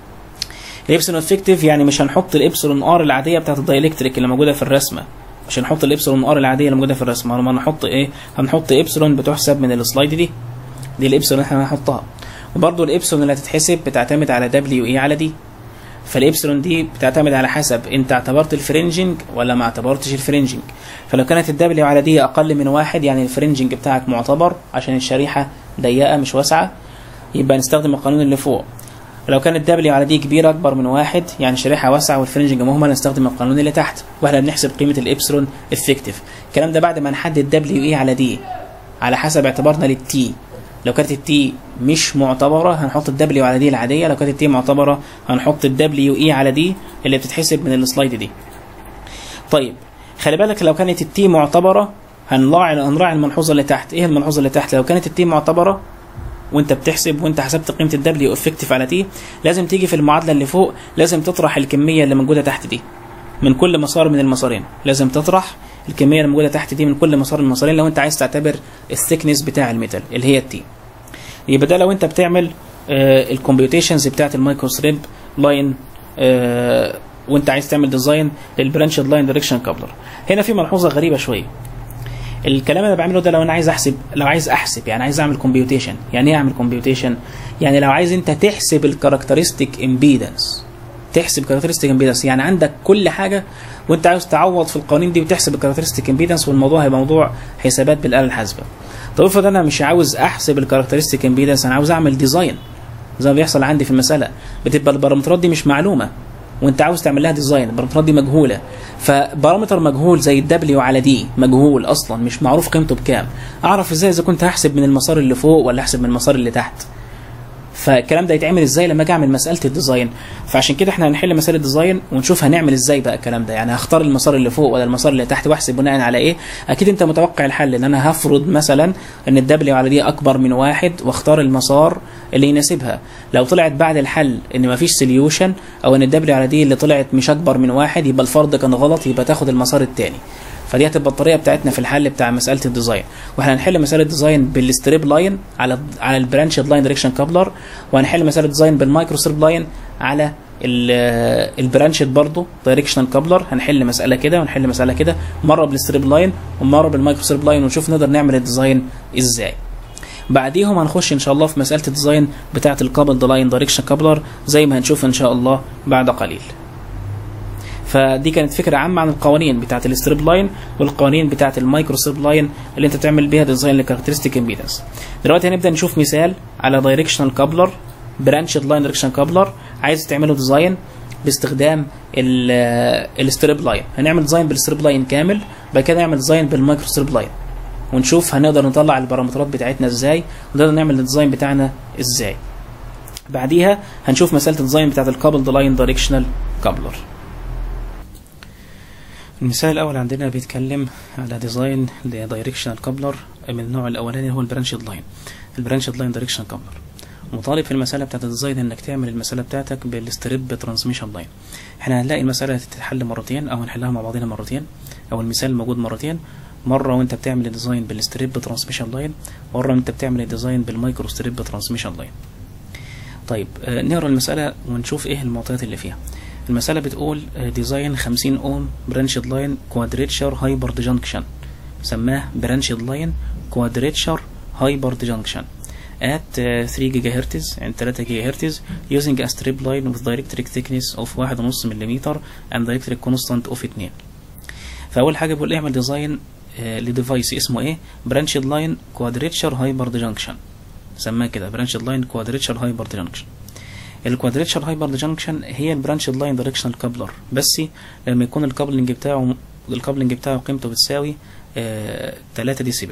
الابسلون افكتيف يعني مش هنحط الابسلون ار العاديه بتاعت الدايلكتريك اللي موجوده في الرسمه مش هنحط الابسلون ار العاديه اللي موجوده في الرسمه لما هنحط ايه هنحط ابسلون بتحسب من السلايد دي دي الابسلون اللي احنا هنحطها وبرضه الابسلون اللي هتتحسب بتعتمد على دبليو اي على دي فالابسلون دي بتعتمد على حسب انت اعتبرت الفرنجنج ولا ما اعتبرتش الفرنجنج فلو كانت الدبليو على دي اقل من واحد يعني الفرنجنج بتاعك معتبر عشان الشريحه ضيقه مش واسعه يبقى نستخدم القانون اللي فوق لو كانت دبليو على دي كبيره اكبر من واحد يعني شريحه واسعه والفرنجنج مهمل نستخدم القانون اللي تحت واحنا بنحسب قيمه الابسلون افكتيف الكلام ده بعد ما نحدد دبليو اي على دي على حسب اعتبارنا للتي لو كانت التي مش معتبره هنحط الدبليو على دي العاديه لو كانت التي معتبره هنحط الدبليو اي على دي اللي بتتحسب من السلايد دي طيب خلي بالك لو كانت التي معتبره هنراعي هنراعي الملحوظه اللي تحت ايه الملحوظه اللي تحت لو كانت التي معتبره وانت بتحسب وانت حسبت قيمه الدبليو افكتيف على تي لازم تيجي في المعادله اللي فوق لازم تطرح الكميه اللي موجوده تحت دي من كل مسار من المسارين لازم تطرح الكميه اللي موجوده تحت دي من كل مسار من المسارين لو انت عايز تعتبر الثيكنس بتاع الميتال اللي هي التي يبقى ده لو انت بتعمل آه الكمبيوتيشنز بتاعت المايكرو ستريب لاين آه وانت عايز تعمل ديزاين للبرانشد لاين دايركشن كابلر هنا في ملحوظه غريبه شويه الكلام اللي انا بعمله ده لو انا عايز احسب لو عايز احسب يعني عايز اعمل كومبيوتيشن يعني ايه اعمل كومبيوتيشن يعني لو عايز انت تحسب الكاركترستيك امبيدنس تحسب كاركترستيك امبيدنس يعني عندك كل حاجه وانت عاوز تعوض في القوانين دي وتحسب الكاركترستيك امبيدنس والموضوع هيبقى موضوع حسابات بالاله الحاسبه طب افرض انا مش عاوز احسب الكاركترستيك امبيدنس انا عاوز اعمل ديزاين زي ما بيحصل عندي في المساله بتبقى البارامترات دي مش معلومه وانت عاوز تعمل لها ديزاين البارامترات دي مجهوله فبارامتر مجهول زي الدبليو على دي مجهول اصلا مش معروف قيمته بكام اعرف ازاي اذا كنت هحسب من المسار اللي فوق ولا احسب من المسار اللي تحت فالكلام ده يتعمل ازاي لما اجي اعمل مساله الديزاين فعشان كده احنا هنحل مساله الديزاين ونشوف هنعمل ازاي بقى الكلام ده يعني هختار المسار اللي فوق ولا المسار اللي تحت واحسب بناء على ايه اكيد انت متوقع الحل ان انا هفرض مثلا ان الدبليو على دي اكبر من واحد واختار المسار اللي يناسبها لو طلعت بعد الحل ان مفيش سوليوشن او ان الدبليو على دي اللي طلعت مش اكبر من واحد يبقى الفرض كان غلط يبقى تاخد المسار الثاني فدي هتبقى الطريقه بتاعتنا في الحل بتاع مساله الديزاين واحنا هنحل مساله الديزاين بالستريب لاين على على البرانش لاين دايركشن كابلر وهنحل مساله الديزاين بالمايكرو ستريب لاين على البرانشد برضه دايركشنال كابلر هنحل مساله كده ونحل مساله كده مره بالستريب لاين ومره بالمايكرو ستريب لاين ونشوف نقدر نعمل الديزاين ازاي بعديهم هنخش ان شاء الله في مساله الديزاين بتاعه الكابل لاين دايركشن كابلر زي ما هنشوف ان شاء الله بعد قليل فدي كانت فكره عامه عن القوانين بتاعه الستريب لاين والقوانين بتاعه المايكرو ستريب لاين اللي انت تعمل بيها ديزاين لكاركترستيك امبيدنس دلوقتي هنبدا نشوف مثال على دايركشنال كابلر برانشد لاين دايركشن كابلر عايز تعمله ديزاين باستخدام الستريب لاين هنعمل ديزاين بالستريب لاين كامل بعد كده نعمل ديزاين بالمايكرو ستريب لاين ونشوف هنقدر نطلع البارامترات بتاعتنا ازاي ونقدر نعمل الديزاين بتاعنا ازاي بعديها هنشوف مساله الديزاين بتاعت الكابل لاين دايركشنال كابلر المثال الاول عندنا بيتكلم على ديزاين لدايركشنال كابلر من النوع الاولاني هو البرانشد لاين البرانشد لاين دايركشنال كابلر وطالب في المساله بتاعت الديزاين انك تعمل المساله بتاعتك بالستريب ترانسميشن لاين احنا هنلاقي المساله تتحل مرتين او هنحلها مع بعضنا مرتين او المثال موجود مرتين مره وانت بتعمل الديزاين بالستريب ترانسميشن لاين مره وانت بتعمل الديزاين بالمايكرو ستريب ترانسميشن لاين طيب آه نقرا المساله ونشوف ايه المعطيات اللي فيها المسألة بتقول ديزاين 50 اوم برانشد لاين كوادريتشر هايبرد جانكشن سماه برانشد لاين كوادريتشر هايبرد جانكشن at 3 جيجا هرتز يعني 3 جيجا هرتز using a strip line with dielectric thickness of 1.5 ملم and dielectric constant of 2 فأول حاجة بقول اعمل ديزاين لديفايس اسمه ايه برانشد لاين كوادريتشر هايبرد جانكشن سماه كده برانشد لاين كوادريتشر هايبرد جانكشن الكوادريتشر هايبرد جانكشن هي البرانشد لاين دايركشنال كابلر بس لما يكون الكابلنج بتاعه الكابلنج بتاعه قيمته بتساوي آه 3 ديسيبل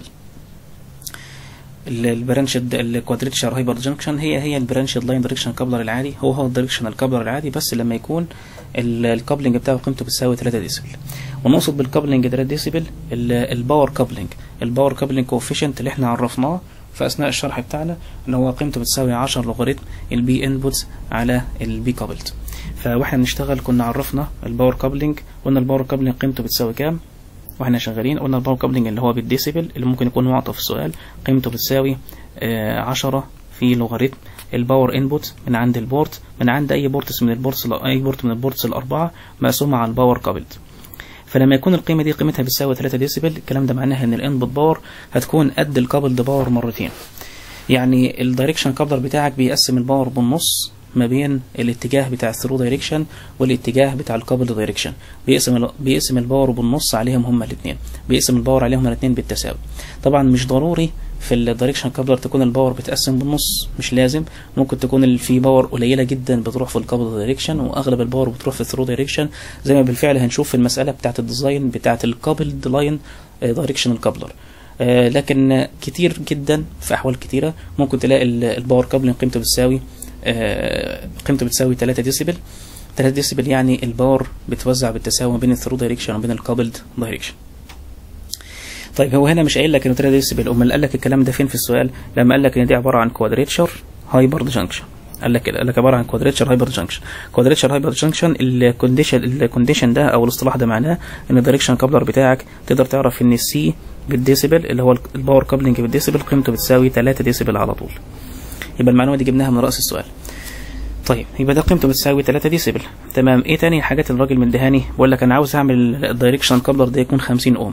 البرانشد الكوادريتشر هايبرد جانكشن هي هي البرانشد لاين دايركشنال كابلر العادي هو هو الدايركشنال كابلر العادي بس لما يكون الكابلنج بتاعه قيمته بتساوي 3 ديسيبل ونقصد بالكابلنج 3 ديسيبل الباور كابلنج الباور كابلنج كوفيشنت اللي احنا عرفناه في اثناء الشرح بتاعنا ان هو قيمته بتساوي 10 لوغاريتم البي انبوتس على البي كابلد فواحنا بنشتغل كنا عرفنا الباور كابلنج قلنا الباور كابلنج قيمته بتساوي كام واحنا شغالين قلنا الباور كابلنج اللي هو بالديسيبل اللي ممكن يكون معطى في السؤال قيمته بتساوي آه 10 في لوغاريتم الباور انبوت من عند البورت من عند اي بورتس من البورتس اي بورت من البورتس الاربعه مقسومه على الباور كابلد فلما يكون القيمه دي قيمتها بتساوي 3 ديسيبل الكلام ده معناه ان الانبوت باور هتكون قد الكابلد باور مرتين يعني الدايركشن كابلر بتاعك بيقسم الباور بالنص ما بين الاتجاه بتاع الثرو دايركشن والاتجاه بتاع الكابل دايركشن بيقسم بيقسم الباور بالنص عليهم هما الاثنين بيقسم الباور عليهم الاثنين بالتساوي طبعا مش ضروري في الدايركشن كابلر تكون الباور بتقسم بالنص مش لازم ممكن تكون في باور قليله جدا بتروح في الكابل دايركشن واغلب الباور بتروح في الثرو دايركشن زي ما بالفعل هنشوف في المساله بتاعه الديزاين بتاعه الكابل لاين دايركشنال كابلر آه لكن كتير جدا في احوال كتيره ممكن تلاقي الباور كابلنج قيمته بتساوي آه قيمته بتساوي 3 ديسيبل 3 ديسيبل يعني الباور بتوزع بالتساوي بين الثرو دايركشن وبين الكابلد دايركشن طيب هو هنا مش قايل لك انه 3 ديسيبل امال قال لك الكلام ده فين في السؤال لما قال لك ان دي عباره عن كوادريتشر هايبرد جانكشن قال لك كده قال لك عباره عن كوادريتشر هايبرد جانكشن كوادريتشر هايبرد جانكشن الكونديشن الكونديشن ده او الاصطلاح ده معناه ان الدايركشن كابلر بتاعك تقدر تعرف ان السي بالديسيبل اللي هو الباور كابلنج بالديسيبل قيمته بتساوي 3 ديسيبل على طول يبقى المعلومه دي جبناها من راس السؤال طيب يبقى ده قيمته بتساوي 3 ديسيبل تمام ايه تاني حاجات الراجل مديهاني بقول لك انا عاوز اعمل الدايركشن كابلر ده يكون 50 اوم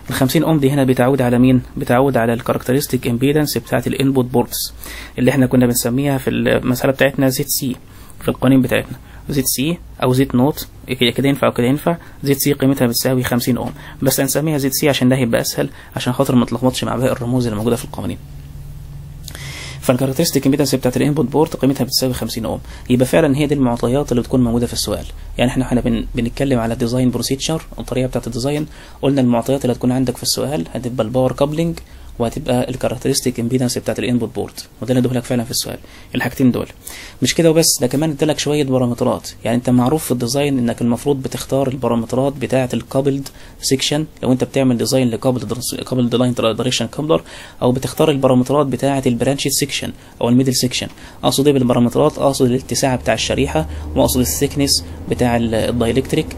ال 50 اوم دي هنا بتعود على مين بتعود على الكاركترستيك امبيدنس بتاعه الانبوت بورتس اللي احنا كنا بنسميها في المساله بتاعتنا زد سي في القوانين بتاعتنا زد سي او زد نوت كده ينفع وكده ينفع زد سي قيمتها بتساوي 50 اوم بس هنسميها زد سي عشان ده هيبقى اسهل عشان خاطر ما تلخبطش مع باقي الرموز اللي موجوده في القوانين فالكاركترستيك امبيدنس بتاعت الانبوت بورت قيمتها بتساوي 50 اوم يبقى فعلا هي دي المعطيات اللي بتكون موجوده في السؤال يعني احنا احنا بن... بنتكلم على ديزاين بروسيجر الطريقه بتاعت الديزاين قلنا المعطيات اللي هتكون عندك في السؤال هتبقى الباور كابلنج وهتبقى الكاركترستيك امبيدنس بتاعت الانبوت بورت وده اللي ادولك فعلا في السؤال الحاجتين دول مش كده وبس ده كمان ادالك شويه بارامترات يعني انت معروف في الديزاين انك المفروض بتختار البارامترات بتاعه الكابلد سيكشن لو انت بتعمل ديزاين لكابلد كابلد لاين دايركشن كابلر او بتختار البارامترات بتاعه البرانش سيكشن او الميدل سيكشن اقصد ايه بالبارامترات اقصد الاتساع بتاع الشريحه واقصد الثيكنس بتاع الدايلكتريك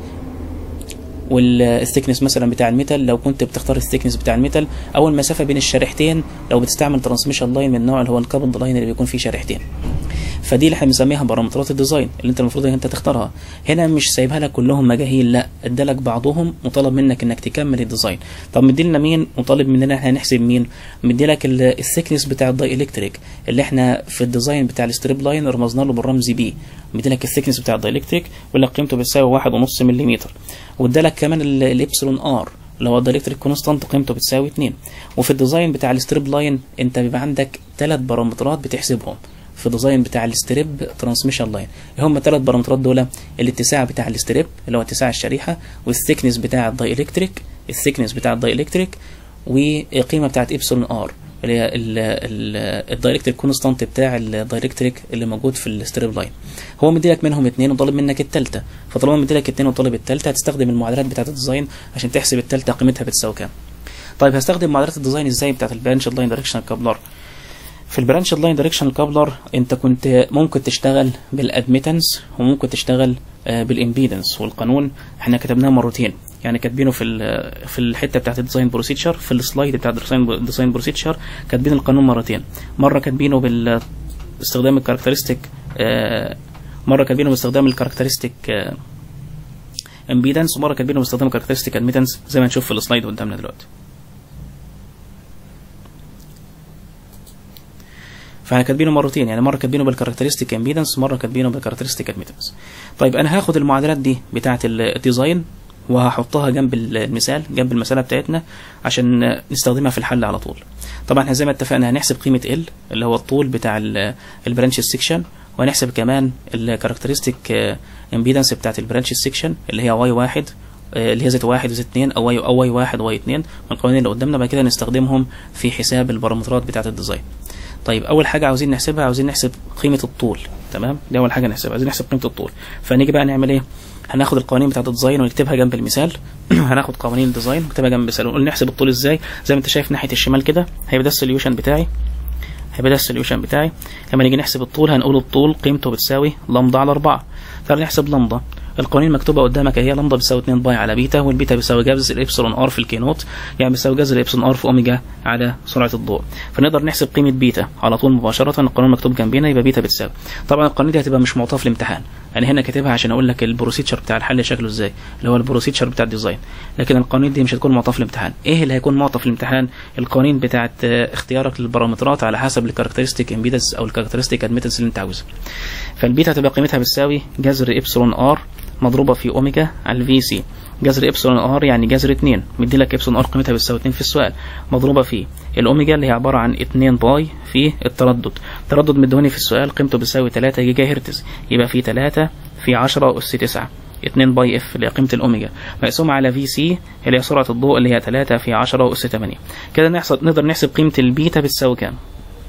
والثيكنس مثلا بتاع الميتال لو كنت بتختار الثيكنس بتاع الميتال او المسافه بين الشريحتين لو بتستعمل ترانسميشن لاين من النوع اللي هو الكابل لاين اللي بيكون فيه شريحتين فدي اللي احنا بنسميها بارامترات الديزاين اللي انت المفروض ان انت تختارها هنا مش سايبها لك كلهم مجاهيل لا ادالك بعضهم وطلب منك انك تكمل الديزاين طب مدي لنا مين وطالب مننا احنا هنحسب مين مدي لك الثيكنس بتاع الداي الكتريك اللي احنا في الديزاين بتاع الستريب لاين رمزنا له بالرمز بي مدي لك الثيكنس بتاع الداي الكتريك ولا قيمته بتساوي 1.5 ملم وادالك كمان الابسلون ار اللي هو الدايلكتريك كونستانت قيمته بتساوي 2 وفي الديزاين بتاع الستريب لاين انت بيبقى عندك ثلاث بارامترات بتحسبهم في الديزاين بتاع الستريب ترانسميشن لاين هم الثلاث بارامترات دول الاتساع بتاع الستريب اللي هو اتساع الشريحه والثيكنس بتاع الدايلكتريك الثيكنس بتاع الدايلكتريك وقيمه بتاعت ابسلون ار اللي هي الدايلكتريك كونستانت بتاع الدايلكتريك اللي موجود في الستريب لاين هو مديلك منهم اثنين وطالب منك الثالثه فطالما مديلك اثنين وطالب الثالثه هتستخدم المعادلات بتاعت الديزاين عشان تحسب الثالثه قيمتها بتساوي كام طيب هستخدم معادلات الديزاين ازاي بتاعت البرانش لاين دايركشن كابلر في البرانش لاين دايركشن كابلر انت كنت ممكن تشتغل بالادميتنس وممكن تشتغل بالامبيدنس والقانون احنا كتبناه مرتين يعني كاتبينه في في الحته بتاعت الديزاين بروسيجر في السلايد بتاع الديزاين بروسيجر كاتبين القانون مرتين مره كاتبينه باستخدام الكاركترستيك مره كاتبينه باستخدام الكاركترستيك امبيدنس ومره كاتبينه باستخدام الكاركترستيك ادميتنس زي ما نشوف في السلايد قدامنا دلوقتي فاحنا كاتبينه مرتين يعني مره كاتبينه بالكاركترستيك امبيدنس مره كاتبينه بالكاركترستيك ادميتنس طيب انا هاخد المعادلات دي بتاعه الديزاين وهحطها جنب المثال جنب المساله بتاعتنا عشان نستخدمها في الحل على طول طبعا احنا زي ما اتفقنا هنحسب قيمه ال اللي هو الطول بتاع البرانش سيكشن وهنحسب كمان الكاركترستيك امبيدنس بتاعت البرانش سيكشن اللي هي واي واحد اللي هي زد واحد وزد اتنين او واي او واي واحد واي اتنين من القوانين اللي قدامنا بعد كده نستخدمهم في حساب البارامترات بتاعت الديزاين طيب اول حاجه عاوزين نحسبها عاوزين نحسب قيمه الطول تمام دي اول حاجه نحسبها عايزين نحسب قيمه الطول فنيجي بقى نعمل ايه هناخد القوانين بتاعه الديزاين ونكتبها جنب المثال هناخد قوانين الديزاين ونكتبها جنب المثال ونقول نحسب الطول ازاي زي ما انت شايف ناحيه الشمال كده هيبقى ده السوليوشن بتاعي هيبقى ده السوليوشن بتاعي لما نيجي نحسب الطول هنقول الطول قيمته بتساوي لمضه على 4 تعال نحسب لمضه القوانين مكتوبه قدامك هي لمضه بتساوي 2 باي على بيتا والبيتا بيساوي جذر الابسلون ار في الكينوت يعني بيساوي جذر الابسلون ار في اوميجا على سرعه الضوء فنقدر نحسب قيمه بيتا على طول مباشره القانون مكتوب جنبنا يبقى بيتا بتساوي طبعا القوانين دي هتبقى مش معطاه في الامتحان يعني هنا كاتبها عشان اقول لك البروسيجر بتاع الحل شكله ازاي اللي هو البروسيجر بتاع الديزاين لكن القوانين دي مش هتكون معطاه في الامتحان ايه اللي هيكون معطى في الامتحان القوانين بتاعه اختيارك للبارامترات على حسب الكاركترستيك امبيدنس او الكاركترستيك ادميتنس اللي انت عاوزها فالبيتا هتبقى قيمتها بتساوي جذر ابسلون ار مضروبه في اوميجا على الفي سي جذر ابسلون ار يعني جذر 2 مدي لك ابسلون ار قيمتها بتساوي 2 في السؤال مضروبه في الاوميجا اللي هي عباره عن 2 باي في التردد التردد مدوني في السؤال قيمته بتساوي 3 جيجا هرتز يبقى في 3 في 10 اس 9 2 باي اف اللي هي قيمه الاوميجا مقسومه على في سي اللي هي سرعه الضوء اللي هي 3 في 10 اس 8 كده نحسب نقدر نحسب قيمه البيتا بتساوي كام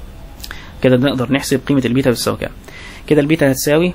كده نقدر نحسب قيمه البيتا بتساوي كام كده البيتا هتساوي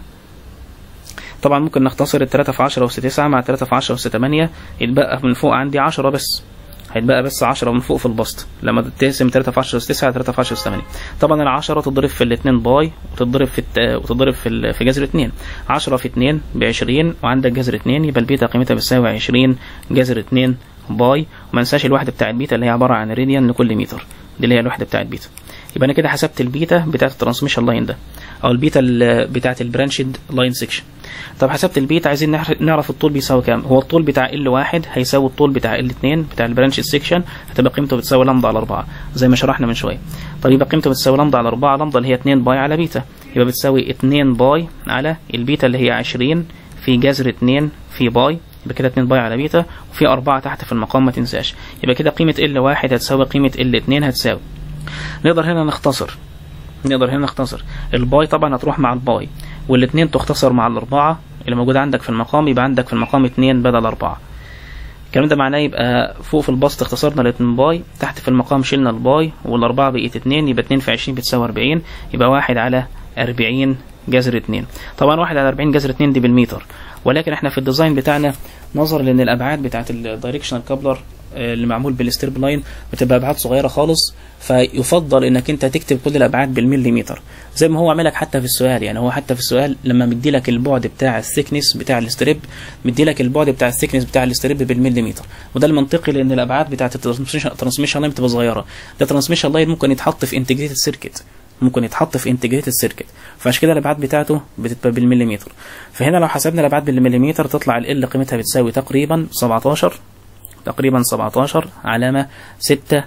طبعا ممكن نختصر ال 3 في 10 أس 9 مع 3 في 10 أس 8 يتبقى من فوق عندي 10 بس هيتبقى بس 10 من فوق في البسط لما تقسم 3 في 10 أس 9 3 في 10 أس 8 طبعا ال 10 تضرب في الاثنين باي وتضرب في الت... وتضرب في ال... في جذر 2 10 في 2 ب 20 وعندك جذر 2 يبقى البيتا قيمتها بتساوي 20 جذر 2 باي وما ننساش الوحده بتاعت بيتا اللي هي عباره عن راديان لكل متر دي اللي هي الوحده بتاعت بيتا يبقى انا كده حسبت البيتا بتاعه الترانسميشن لاين ده او البيتا ال- بتاعه البرانشد لاين سيكشن طب حسبت البيتا عايزين نعرف- نعرف الطول بيساوي كام هو الطول بتاع ال واحد هيساوي الطول بتاع ال 2 بتاع البرانش سيكشن هتبقى قيمته بتساوي لامدا على 4 زي ما شرحنا من شويه طب يبقى قيمته بتساوي لامدا على 4 لامدا اللي هي 2 باي على بيتا يبقى بتساوي 2 باي على البيتا اللي هي 20 في جذر 2 في باي يبقى كده 2 باي على بيتا وفي 4 تحت في المقام ما تنساش يبقى كده قيمه ال واحد هتساوي قيمه ال 2 هتساوي نقدر هنا نختصر نقدر هنا نختصر الباي طبعا هتروح مع الباي والاثنين تختصر مع الأربعة اللي موجودة عندك في المقام يبقى عندك في المقام اتنين بدل أربعة الكلام ده معناه يبقى فوق في البسط اختصرنا الاتنين باي تحت في المقام شلنا الباي والأربعة بقيت اتنين يبقى اتنين في عشرين بتساوي أربعين يبقى واحد على أربعين جذر اتنين طبعا واحد على أربعين جذر اتنين دي بالمتر ولكن احنا في الديزاين بتاعنا نظرا لان الابعاد بتاعت الدايركشنال كابلر اللي معمول بالستيرب لاين بتبقى ابعاد صغيره خالص فيفضل انك انت تكتب كل الابعاد بالمليمتر زي ما هو عاملك حتى في السؤال يعني هو حتى في السؤال لما مدي لك البعد بتاع الثيكنس بتاع الستريب مدي لك البعد بتاع الثيكنس بتاع الستريب بالمليمتر وده المنطقي لان الابعاد بتاعت الترانسميشن لاين بتبقى صغيره ده ترانسميشن لاين ممكن يتحط في انتجريتد سيركت ممكن يتحط في انتجريتد سيركت فعشان كده الابعاد بتاعته بتبقى بالمليمتر فهنا لو حسبنا الابعاد بالمليمتر تطلع ال قيمتها بتساوي تقريبا 17 تقريبا 17 علامة 6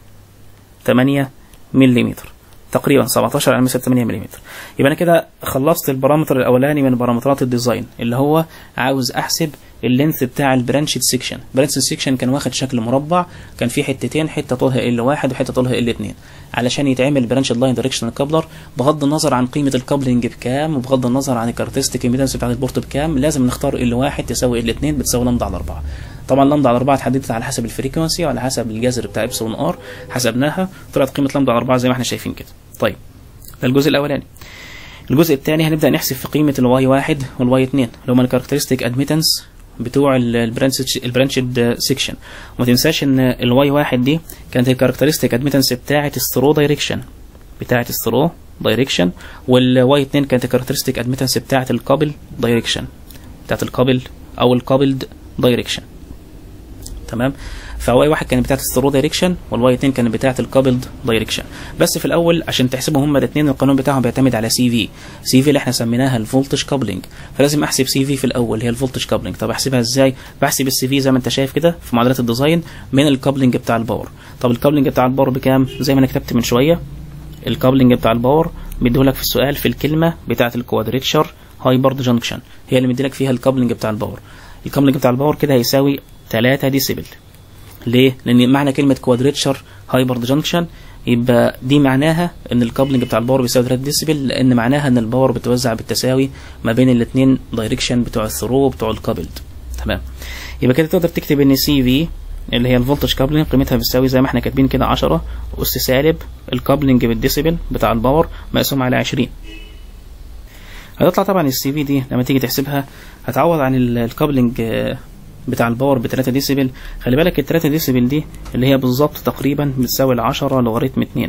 8 ملم تقريبا 17 علامة 6 8 ملم يبقى انا كده خلصت البارامتر الاولاني من بارامترات الديزاين اللي هو عاوز احسب اللينث بتاع البرانشد سيكشن البرانشد سيكشن كان واخد شكل مربع كان فيه حتتين حته طولها ال واحد وحته طولها ال 2 علشان يتعمل برانشد لاين دايركشنال كابلر بغض النظر عن قيمه الكابلنج بكام وبغض النظر عن الكاركترستيك امبيدنس بتاع البورت بكام لازم نختار ال واحد تساوي ال 2 بتساوي لامدا على 4 طبعا لامدا على 4 اتحددت على حسب الفريكونسي وعلى حسب الجذر بتاع ابسلون ار حسبناها طلعت قيمه لامدا على 4 زي ما احنا شايفين كده طيب ده الجزء الاولاني الجزء الثاني هنبدا نحسب في قيمه الواي واحد والواي 2 اللي هما الكاركترستيك ادميتنس بتوع البرانشد سيكشن وما تنساش ان الواي واحد دي كانت الكاركترستيك ادميتنس بتاعه الثرو دايركشن بتاعه الثرو دايركشن والواي 2 كانت الكاركترستيك ادميتنس بتاعه الكابل دايركشن بتاعه الكابل او الكابلد دايركشن تمام فواي واحد كانت بتاعه الثرو دايركشن والواي 2 كانت بتاعه الكابلد دايركشن بس في الاول عشان تحسبهم هما الاثنين القانون بتاعهم بيعتمد على سي في سي في اللي احنا سميناها الفولتج كابلنج فلازم احسب سي في في الاول هي الفولتج كابلنج طب احسبها ازاي بحسب السي في زي ما انت شايف كده في معادلات الديزاين من الكابلنج بتاع الباور طب الكابلنج بتاع الباور بكام زي ما انا كتبت من شويه الكابلنج بتاع الباور مديهولك في السؤال في الكلمه بتاعه الكوادريتشر هايبرد جانكشن هي اللي مديلك فيها الكابلنج بتاع الباور الكابلنج بتاع الباور كده هيساوي 3 ديسيبل ليه؟ لأن معنى كلمة كوادريتشر هايبرد جانكشن يبقى دي معناها ان الكابلنج بتاع الباور بيساوي 3 ديسيبل لان معناها ان الباور بتوزع بالتساوي ما بين الاثنين دايركشن بتوع الثرو وبتوع الكابلد تمام يبقى كده تقدر تكتب ان سي في اللي هي الفولتج كابلنج قيمتها بتساوي زي ما احنا كاتبين كده 10 اس سالب الكابلنج بالديسيبل بتاع الباور مقسوم على 20 هتطلع طبعا السي في دي لما تيجي تحسبها هتعوض عن الكابلنج بتاع الباور ب 3 ديسيبل خلي بالك ال 3 ديسيبل دي اللي هي بالظبط تقريبا بتساوي ال 10 لوغاريتم 2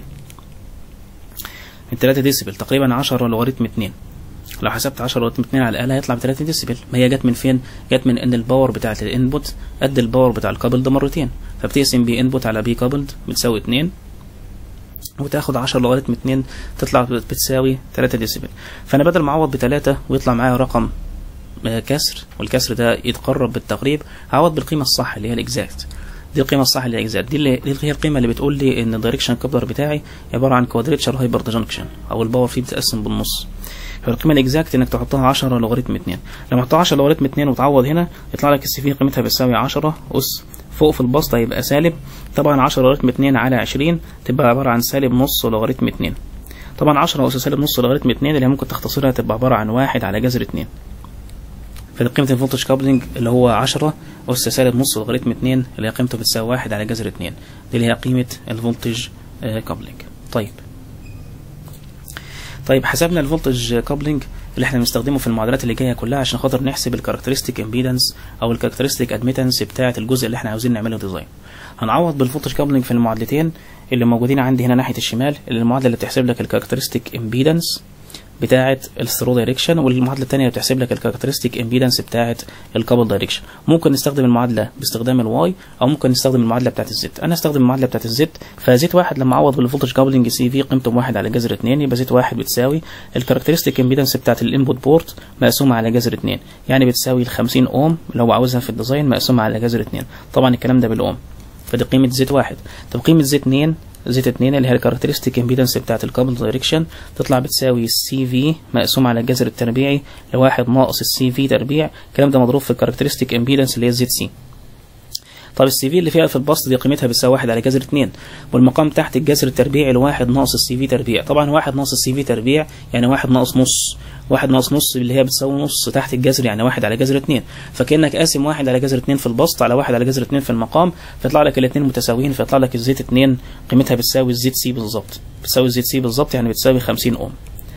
ال 3 ديسيبل تقريبا 10 لوغاريتم 2 لو حسبت 10 لوغاريتم 2 على الاقل هيطلع ب 3 ديسيبل ما هي جت من فين؟ جت من ان الباور بتاعت الانبوت قد الباور بتاع الكابل ده مرتين فبتقسم بي انبوت على بي كابلد بتساوي 2 وتاخد 10 لوغاريتم 2 تطلع بتساوي 3 ديسيبل فانا بدل ما اعوض ب 3 ويطلع معايا رقم كسر والكسر ده يتقرب بالتقريب هعوض بالقيمه الصح اللي هي الاكزاكت دي القيمه الصح اللي هي الاكزاكت دي اللي دي هي القيمه اللي بتقول لي ان الدايركشن كابلر بتاعي عباره عن كوادريتشر هايبرد جانكشن او الباور فيه بتتقسم بالنص فالقيمه الاكزاكت انك تحطها 10 لوغاريتم 2 لما تحطها 10 لوغاريتم 2 وتعوض هنا يطلع لك السي في قيمتها بتساوي 10 اس فوق في البسط هيبقى سالب طبعا 10 لوغاريتم 2 على 20 تبقى عباره عن سالب نص لوغاريتم 2 طبعا 10 اس سالب نص لوغاريتم 2 اللي ممكن تختصرها تبقى عباره عن 1 على جذر 2 فدي قيمة الفولتج كابلنج اللي هو 10 أس سالب نص لوغاريتم 2 اللي هي قيمته بتساوي 1 على جذر 2 دي اللي هي قيمة الفولتج كابلنج طيب طيب حسبنا الفولتج كابلنج اللي احنا بنستخدمه في المعادلات اللي جايه كلها عشان خاطر نحسب الكاركترستيك امبيدنس او الكاركترستيك ادميتنس بتاعه الجزء اللي احنا عاوزين نعمله ديزاين هنعوض بالفولتج كابلنج في المعادلتين اللي موجودين عندي هنا ناحيه الشمال اللي المعادله اللي بتحسب لك الكاركترستيك امبيدنس بتاعه الثرو دايركشن والمعادله الثانيه بتحسب لك الكاركترستيك امبيدنس بتاعه الكابل دايركشن ممكن نستخدم المعادله باستخدام الواي او ممكن نستخدم المعادله بتاعه الزد انا استخدم المعادله بتاعه الزد فزيت واحد لما اعوض بالفولتج كابلنج سي في قيمته بواحد على جذر 2 يبقى زيت واحد بتساوي الكاركترستيك امبيدنس بتاعه الانبوت بورت مقسومه على جذر 2 يعني بتساوي ال 50 اوم لو عاوزها في الديزاين مقسومه على جذر 2 طبعا الكلام ده بالاوم فدي قيمه زيت واحد طب قيمه زيت 2 زيت 2 اللي هي الكاركترستيك امبيدنس بتاعه الكابل دايركشن تطلع بتساوي السي في مقسوم على الجذر التربيعي لواحد ناقص السي في تربيع الكلام ده مضروب في الكاركترستيك امبيدنس اللي هي زيت سي طب السي في اللي فيها في البسط دي قيمتها بتساوي واحد على جذر 2 والمقام تحت الجذر التربيعي لواحد ناقص السي في تربيع طبعا واحد ناقص السي في تربيع يعني واحد ناقص نص واحد ناقص نص اللي هي بتساوي نص تحت الجذر يعني واحد على جذر 2 فكانك قاسم واحد على جذر 2 في البسط على واحد على جذر 2 في المقام فيطلع لك الاثنين متساويين فيطلع لك الزيت 2 قيمتها بتساوي الزيت سي بالظبط بتساوي الزيت سي بالظبط يعني بتساوي 50 اوم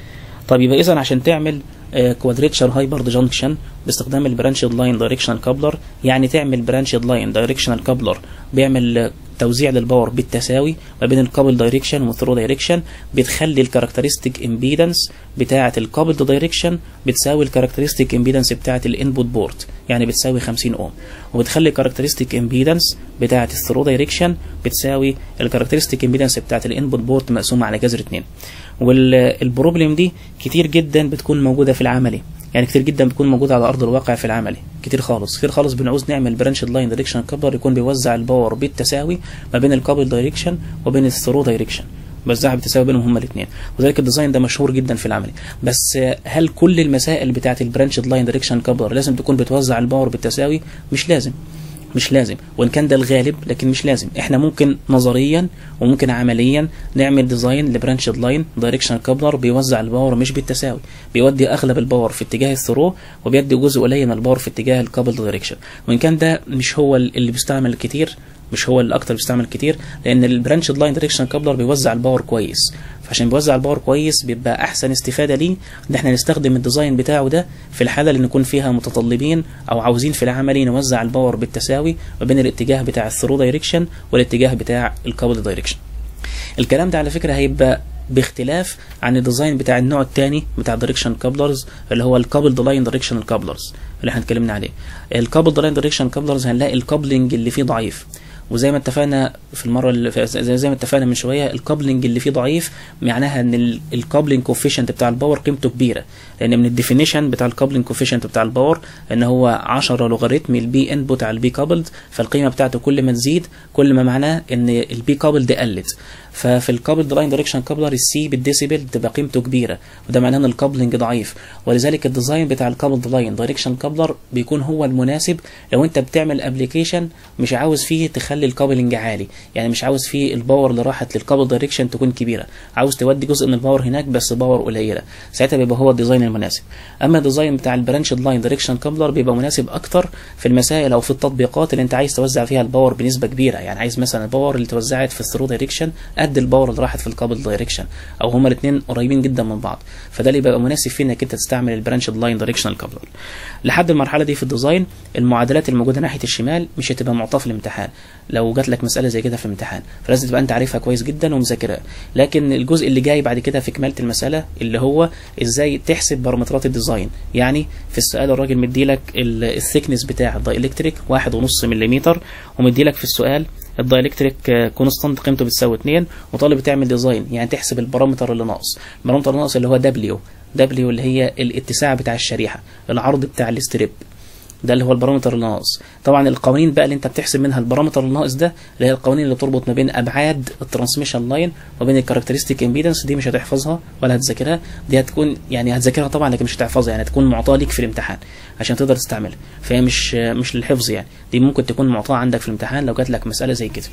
طب يبقى اذا عشان تعمل كوادريتشر هايبرد جانكشن باستخدام البرانشد لاين دايركشنال كابلر يعني تعمل برانشد لاين دايركشنال كابلر بيعمل توزيع للباور بالتساوي ما بين الكابل دايركشن والثرو دايركشن بتخلي الكاركترستيك امبيدنس بتاعه الكابل دايركشن بتساوي الكاركترستيك امبيدنس بتاعه الانبوت بورت يعني بتساوي 50 اوم وبتخلي الكاركترستيك امبيدنس بتاعه الثرو دايركشن بتساوي الكاركترستيك امبيدنس بتاعه الانبوت بورت مقسومه على جذر 2 والبروبلم دي كتير جدا بتكون موجوده في العملي يعني كتير جدا بتكون موجوده على ارض الواقع في العملي كتير خالص كتير خالص بنعوز نعمل برانشد لاين دايركشن كابلر يكون بيوزع الباور بالتساوي ما بين الكابل دايركشن وبين الثرو دايركشن بوزعها بالتساوي بينهم هما الاثنين وذلك الديزاين ده مشهور جدا في العملي بس هل كل المسائل بتاعه البرانشد لاين دايركشن كابلر لازم تكون بتوزع الباور بالتساوي مش لازم مش لازم وان كان ده الغالب لكن مش لازم احنا ممكن نظريا وممكن عمليا نعمل ديزاين لبرانشد لاين دايركشن كابلر بيوزع الباور مش بالتساوي بيودي اغلب الباور في اتجاه الثرو وبيدي جزء قليل من الباور في اتجاه الكابل دايركشن وان كان ده مش هو اللي بيستعمل كتير مش هو اللي اكتر بيستعمل كتير لان البرانشد لاين دايركشن كابلر بيوزع الباور كويس فعشان بيوزع الباور كويس بيبقى احسن استفاده ليه ان احنا نستخدم الديزاين بتاعه ده في الحاله اللي نكون فيها متطلبين او عاوزين في العملي نوزع الباور بالتساوي ما بين الاتجاه بتاع الثرو دايركشن والاتجاه بتاع الكابل دايركشن الكلام ده على فكره هيبقى باختلاف عن الديزاين بتاع النوع الثاني بتاع الدايركشن كابلرز اللي هو الكابل لاين دايركشن كابلرز اللي احنا اتكلمنا عليه الكابل لاين دايركشن كابلرز هنلاقي الكابلنج اللي فيه ضعيف وزي ما اتفقنا في المره اللي زي, زي ما اتفقنا من شويه الكابلنج اللي فيه ضعيف معناها ان الكابلنج كوفيشنت بتاع الباور قيمته كبيره لان من الديفينيشن بتاع الكابلنج كوفيشنت بتاع الباور ان هو 10 لوغاريتم البي انبوت على البي كابلد فالقيمه بتاعته كل ما تزيد كل ما معناه ان البي كابلد قلت ففي الكابل لاين دايركشن كابلر السي بالديسيبل تبقى قيمته كبيره وده معناه ان الكابلنج ضعيف ولذلك الديزاين بتاع الكابل لاين دايركشن كابلر بيكون هو المناسب لو انت بتعمل ابلكيشن مش عاوز فيه تخلي الكابلنج عالي يعني مش عاوز فيه الباور اللي راحت للكابل دايركشن تكون كبيره عاوز تودي جزء من الباور هناك بس باور قليله ساعتها بيبقى هو الديزاين المناسب اما الديزاين بتاع البرانشد لاين دايركشن كابلر بيبقى مناسب اكتر في المسائل او في التطبيقات اللي انت عايز توزع فيها الباور بنسبه كبيره يعني عايز مثلا الباور اللي توزعت في الثرو دايركشن قد الباور اللي راحت في الكابل دايركشن او هما الاثنين قريبين جدا من بعض فده اللي بيبقى مناسب فيه انك انت تستعمل البرانشد لاين دايركشنال كابلر لحد المرحله دي في الديزاين المعادلات الموجوده ناحيه الشمال مش هتبقى معطاه في الامتحان لو جات لك مساله زي كده في الامتحان فلازم تبقى انت عارفها كويس جدا ومذاكرها لكن الجزء اللي جاي بعد كده في كماله المساله اللي هو ازاي تحسب بارامترات الديزاين يعني في السؤال الراجل مديلك الثيكنس بتاع الدايلكتريك 1.5 ملم ومديلك في السؤال الدايلكتريك كونستانت قيمته بتساوي 2 وطالب تعمل ديزاين يعني تحسب البارامتر اللي ناقص البارامتر اللي ناقص اللي هو دبليو دبليو اللي هي الاتساع بتاع الشريحه العرض بتاع الاستريب ده اللي هو البارامتر اللي ناقص طبعا القوانين بقى اللي انت بتحسب منها البارامتر الناقص ده اللي هي القوانين اللي بتربط ما بين ابعاد الترانسميشن لاين وبين الكاركترستيك امبيدنس دي مش هتحفظها ولا هتذاكرها دي هتكون يعني هتذاكرها طبعا لكن مش هتحفظها يعني هتكون معطاه ليك في الامتحان عشان تقدر تستعملها فهي مش مش للحفظ يعني دي ممكن تكون معطاه عندك في الامتحان لو جات لك مساله زي كده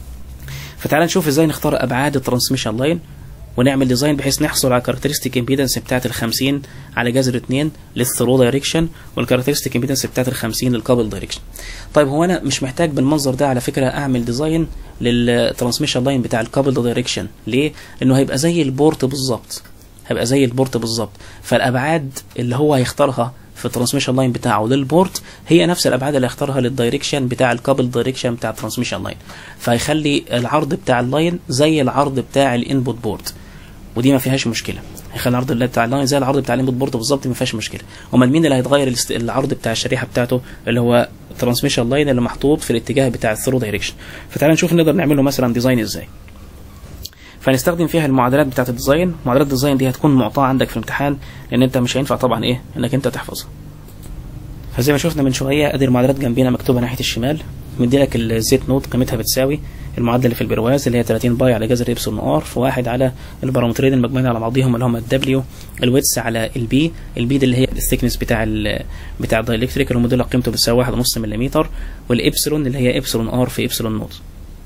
فتعال نشوف ازاي نختار ابعاد الترانسميشن لاين ونعمل ديزاين بحيث نحصل على كاركترستيك امبيدنس بتاعه ال 50 على جذر 2 للثرو دايركشن والكاركترستيك امبيدنس بتاعه ال 50 للكابل دايركشن طيب هو انا مش محتاج بالمنظر ده على فكره اعمل ديزاين للترانسميشن لاين بتاع الكابل دايركشن ليه لانه هيبقى زي البورت بالظبط هيبقى زي البورت بالظبط فالابعاد اللي هو هيختارها في الترانسميشن لاين بتاعه للبورت هي نفس الابعاد اللي هيختارها للدايركشن بتاع الكابل دايركشن بتاع الترانسميشن لاين فهيخلي العرض بتاع اللاين زي العرض بتاع الانبوت بورت ودي ما فيهاش مشكله هيخلي العرض اللي بتاع اللاين زي العرض بتاع الانبوت بورد بالظبط ما فيهاش مشكله امال مين اللي هيتغير الاست- العرض بتاع الشريحه بتاعته اللي هو الترانسميشن لاين اللي محطوط في الاتجاه بتاع الثرو دايركشن فتعالى نشوف نقدر نعمله مثلا ديزاين ازاي فهنستخدم فيها المعادلات بتاعه الديزاين معادلات الديزاين دي هتكون معطاه عندك في الامتحان لان انت مش هينفع طبعا ايه انك انت تحفظها فزي ما شفنا من شويه ادي المعادلات جنبينا مكتوبه ناحيه الشمال مديلك الزيت نوت قيمتها بتساوي المعادله اللي في البرواز اللي هي 30 باي على جذر ابسلون ار في واحد على البارامترين المجموعين على بعضهم اللي هم الدبليو الويتس على البي البي دي اللي هي الثيكنس بتاع ال بتاع الدايلكتريك اللي مديلك قيمته بتساوي 1.5 ملم والابسلون اللي هي ابسلون ار في ابسلون نوت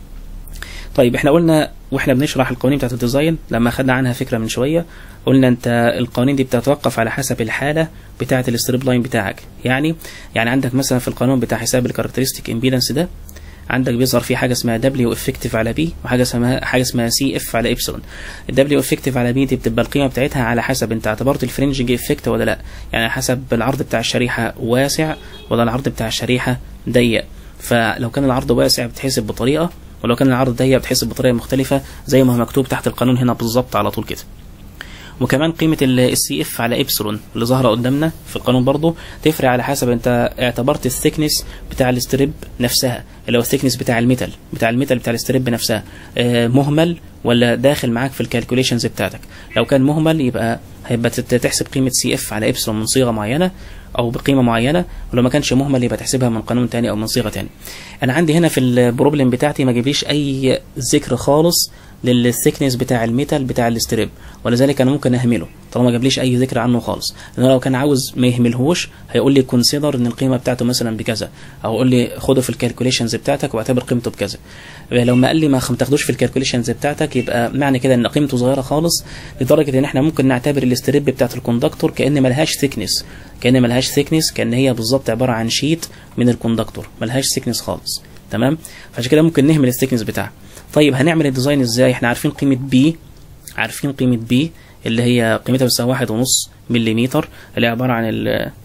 طيب احنا قلنا واحنا بنشرح القوانين بتاعت الديزاين لما خدنا عنها فكره من شويه قلنا انت القوانين دي بتتوقف على حسب الحاله بتاعه الستريب لاين بتاعك يعني يعني عندك مثلا في القانون بتاع حساب الكاركترستيك امبيدنس ده عندك بيظهر فيه حاجه اسمها دبليو افكتيف على بي وحاجه اسمها حاجه اسمها سي اف على ابسلون الدبليو افكتيف على بي دي بتبقى القيمه بتاعتها على حسب انت اعتبرت الفرنجنج افكت ولا لا يعني حسب العرض بتاع الشريحه واسع ولا العرض بتاع الشريحه ضيق فلو كان العرض واسع بتحسب بطريقه ولو كان العرض ضيق بتحسب بطريقه مختلفه زي ما هو مكتوب تحت القانون هنا بالظبط على طول كده وكمان قيمة السي اف على ابسلون اللي ظاهرة قدامنا في القانون برضو تفرق على حسب انت اعتبرت الثيكنس بتاع الستريب نفسها اللي هو الثيكنس بتاع الميتال بتاع الميتال بتاع الستريب نفسها آه، مهمل ولا داخل معاك في الكالكوليشنز بتاعتك لو كان مهمل يبقى هيبقى تت- تحسب قيمة سي اف على ابسلون من صيغة معينة او بقيمة معينة ولو ما كانش مهمل يبقى تحسبها من قانون تاني او من صيغة تاني انا عندي هنا في البروبلم بتاعتي ما جيبليش اي ذكر خالص للثيكنس بتاع الميتال بتاع الستريب ولذلك انا ممكن اهمله طالما ما جابليش اي ذكر عنه خالص لان لو كان عاوز ما يهملهوش هيقول لي كونسيدر ان القيمه بتاعته مثلا بكذا او يقول لي خده في الكالكوليشنز بتاعتك واعتبر قيمته بكذا لو ما قال لي ما خم- تاخدوش في الكالكوليشنز بتاعتك يبقى معنى كده ان قيمته صغيره خالص لدرجه ان احنا ممكن نعتبر الستريب بتاعت الكوندكتور كان ملهاش ثيكنس كان ملهاش ثيكنس كان هي بالظبط عباره عن شيت من الكوندكتور ملهاش ثيكنس خالص تمام فعشان كده ممكن نهمل الثيكنس بتاعها طيب هنعمل الديزاين ازاي احنا عارفين قيمه بي عارفين قيمه بي اللي هي قيمتها بتساوي واحد ونص مليمتر اللي هي عباره عن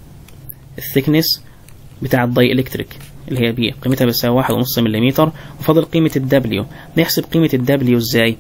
الثيكنس بتاع الداي الكتريك اللي هي بي قيمتها بتساوي واحد ونص مليمتر وفاضل قيمه الدبليو نحسب قيمه الدبليو ازاي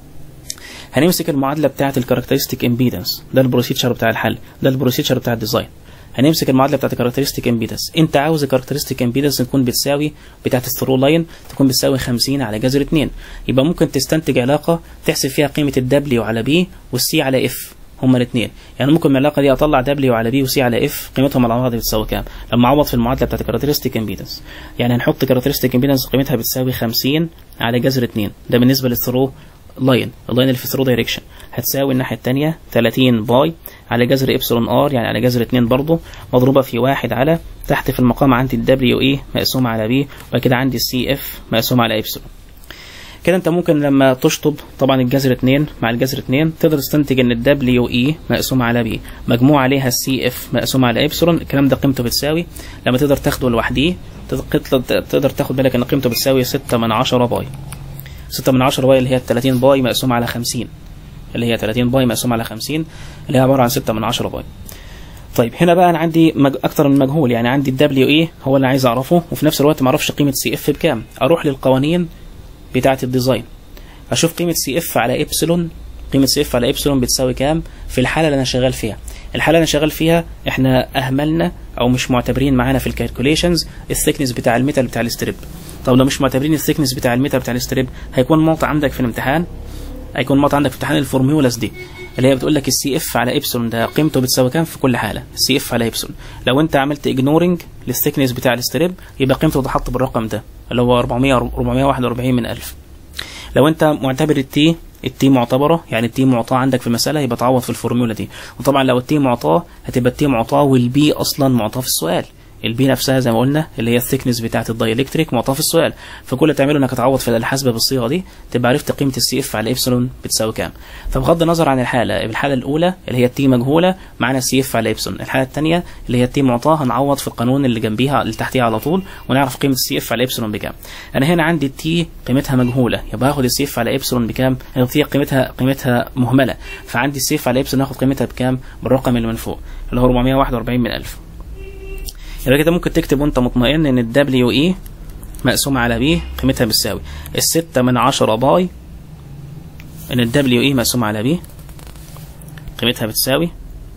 هنمسك المعادله بتاعه الكاركترستيك امبيدنس ده البروسيجر بتاع الحل ده البروسيجر بتاع الديزاين هنمسك المعادله بتاعت الكاركترستيك امبيدنس انت عاوز الكاركترستيك امبيدنس تكون بتساوي بتاعت الثرو لاين تكون بتساوي 50 على جذر 2 يبقى ممكن تستنتج علاقه تحسب فيها قيمه الدبليو على بي والسي على اف هما الاثنين يعني ممكن من العلاقه دي اطلع دبليو على بي وسي على اف قيمتهم على بعض بتساوي كام لما اعوض في المعادله بتاعت الكاركترستيك امبيدنس يعني هنحط كاركترستيك امبيدنس قيمتها بتساوي 50 على جذر 2 ده بالنسبه للثرو لاين اللاين اللي في ثرو دايركشن هتساوي الناحيه الثانيه 30 باي على جذر ابسلون ار يعني على جذر 2 برضه مضروبه في واحد على تحت في المقام عندي الدبليو اي مقسوم على بي وبعد كده عندي السي اف مقسوم على ابسلون كده انت ممكن لما تشطب طبعا الجذر 2 مع الجذر 2 تقدر تستنتج ان الدبليو اي مقسوم على بي مجموع عليها السي اف مقسوم على ابسلون الكلام ده قيمته بتساوي لما تقدر تاخده لوحديه تقدر تاخد بالك ان قيمته بتساوي 6 من 10 باي 6 من 10 باي اللي هي 30 باي مقسوم على 50 اللي هي 30 باي مقسوم على 50 اللي هي عباره عن 6 من 10 باي طيب هنا بقى انا عندي مج... اكتر من مجهول يعني عندي الدبليو اي هو اللي عايز اعرفه وفي نفس الوقت ما اعرفش قيمه سي اف بكام اروح للقوانين بتاعه الديزاين اشوف قيمه سي اف على ابسلون قيمه سي اف على ابسلون بتساوي كام في الحاله اللي انا شغال فيها الحاله اللي انا شغال فيها احنا اهملنا او مش معتبرين معانا في الكالكوليشنز الثيكنس بتاع الميتال بتاع الستريب طب لو مش معتبرين الثيكنس بتاع الميتال بتاع الستريب هيكون موقع عندك في الامتحان هيكون موقع عندك في امتحان الفورمولاز دي اللي هي بتقول لك السي اف على ابسلون ده قيمته بتساوي كام في كل حاله السي اف على ابسلون لو انت عملت اجنورنج للثيكنس بتاع الستريب يبقى قيمته تحط بالرقم ده اللي هو 400 441 من 1000 لو انت معتبر التي التي معتبره يعني التي معطاه عندك في المساله يبقى تعوض في الفورمولا دي وطبعا لو التي معطاه هتبقى التي معطاه والبي اصلا معطاه في السؤال البي نفسها زي ما قلنا اللي هي الثيكنس بتاعه الدايلكتريك معطاه في السؤال فكل اللي تعمله انك تعوض في الحاسبه بالصيغه دي تبقى عرفت قيمه السي اف على ابسلون بتساوي كام فبغض النظر عن الحاله الحاله الاولى اللي هي التي مجهوله معانا السي اف على ابسلون الحاله الثانيه اللي هي التي معطاه هنعوض في القانون اللي جنبيها اللي تحتيها على طول ونعرف قيمه السي اف على ابسلون بكام انا هنا عندي التي قيمتها مجهوله يبقى هاخد السي اف على ابسلون بكام التي قيمتها قيمتها مهمله فعندي السي اف على ابسلون هاخد قيمتها بكام بالرقم اللي من فوق اللي هو 441 من 1000 يبقى كده ممكن تكتب وانت مطمئن ان الدبليو اي مقسوم على بي قيمتها بتساوي الستة من عشرة باي ان الدبليو اي مقسوم على بي قيمتها بتساوي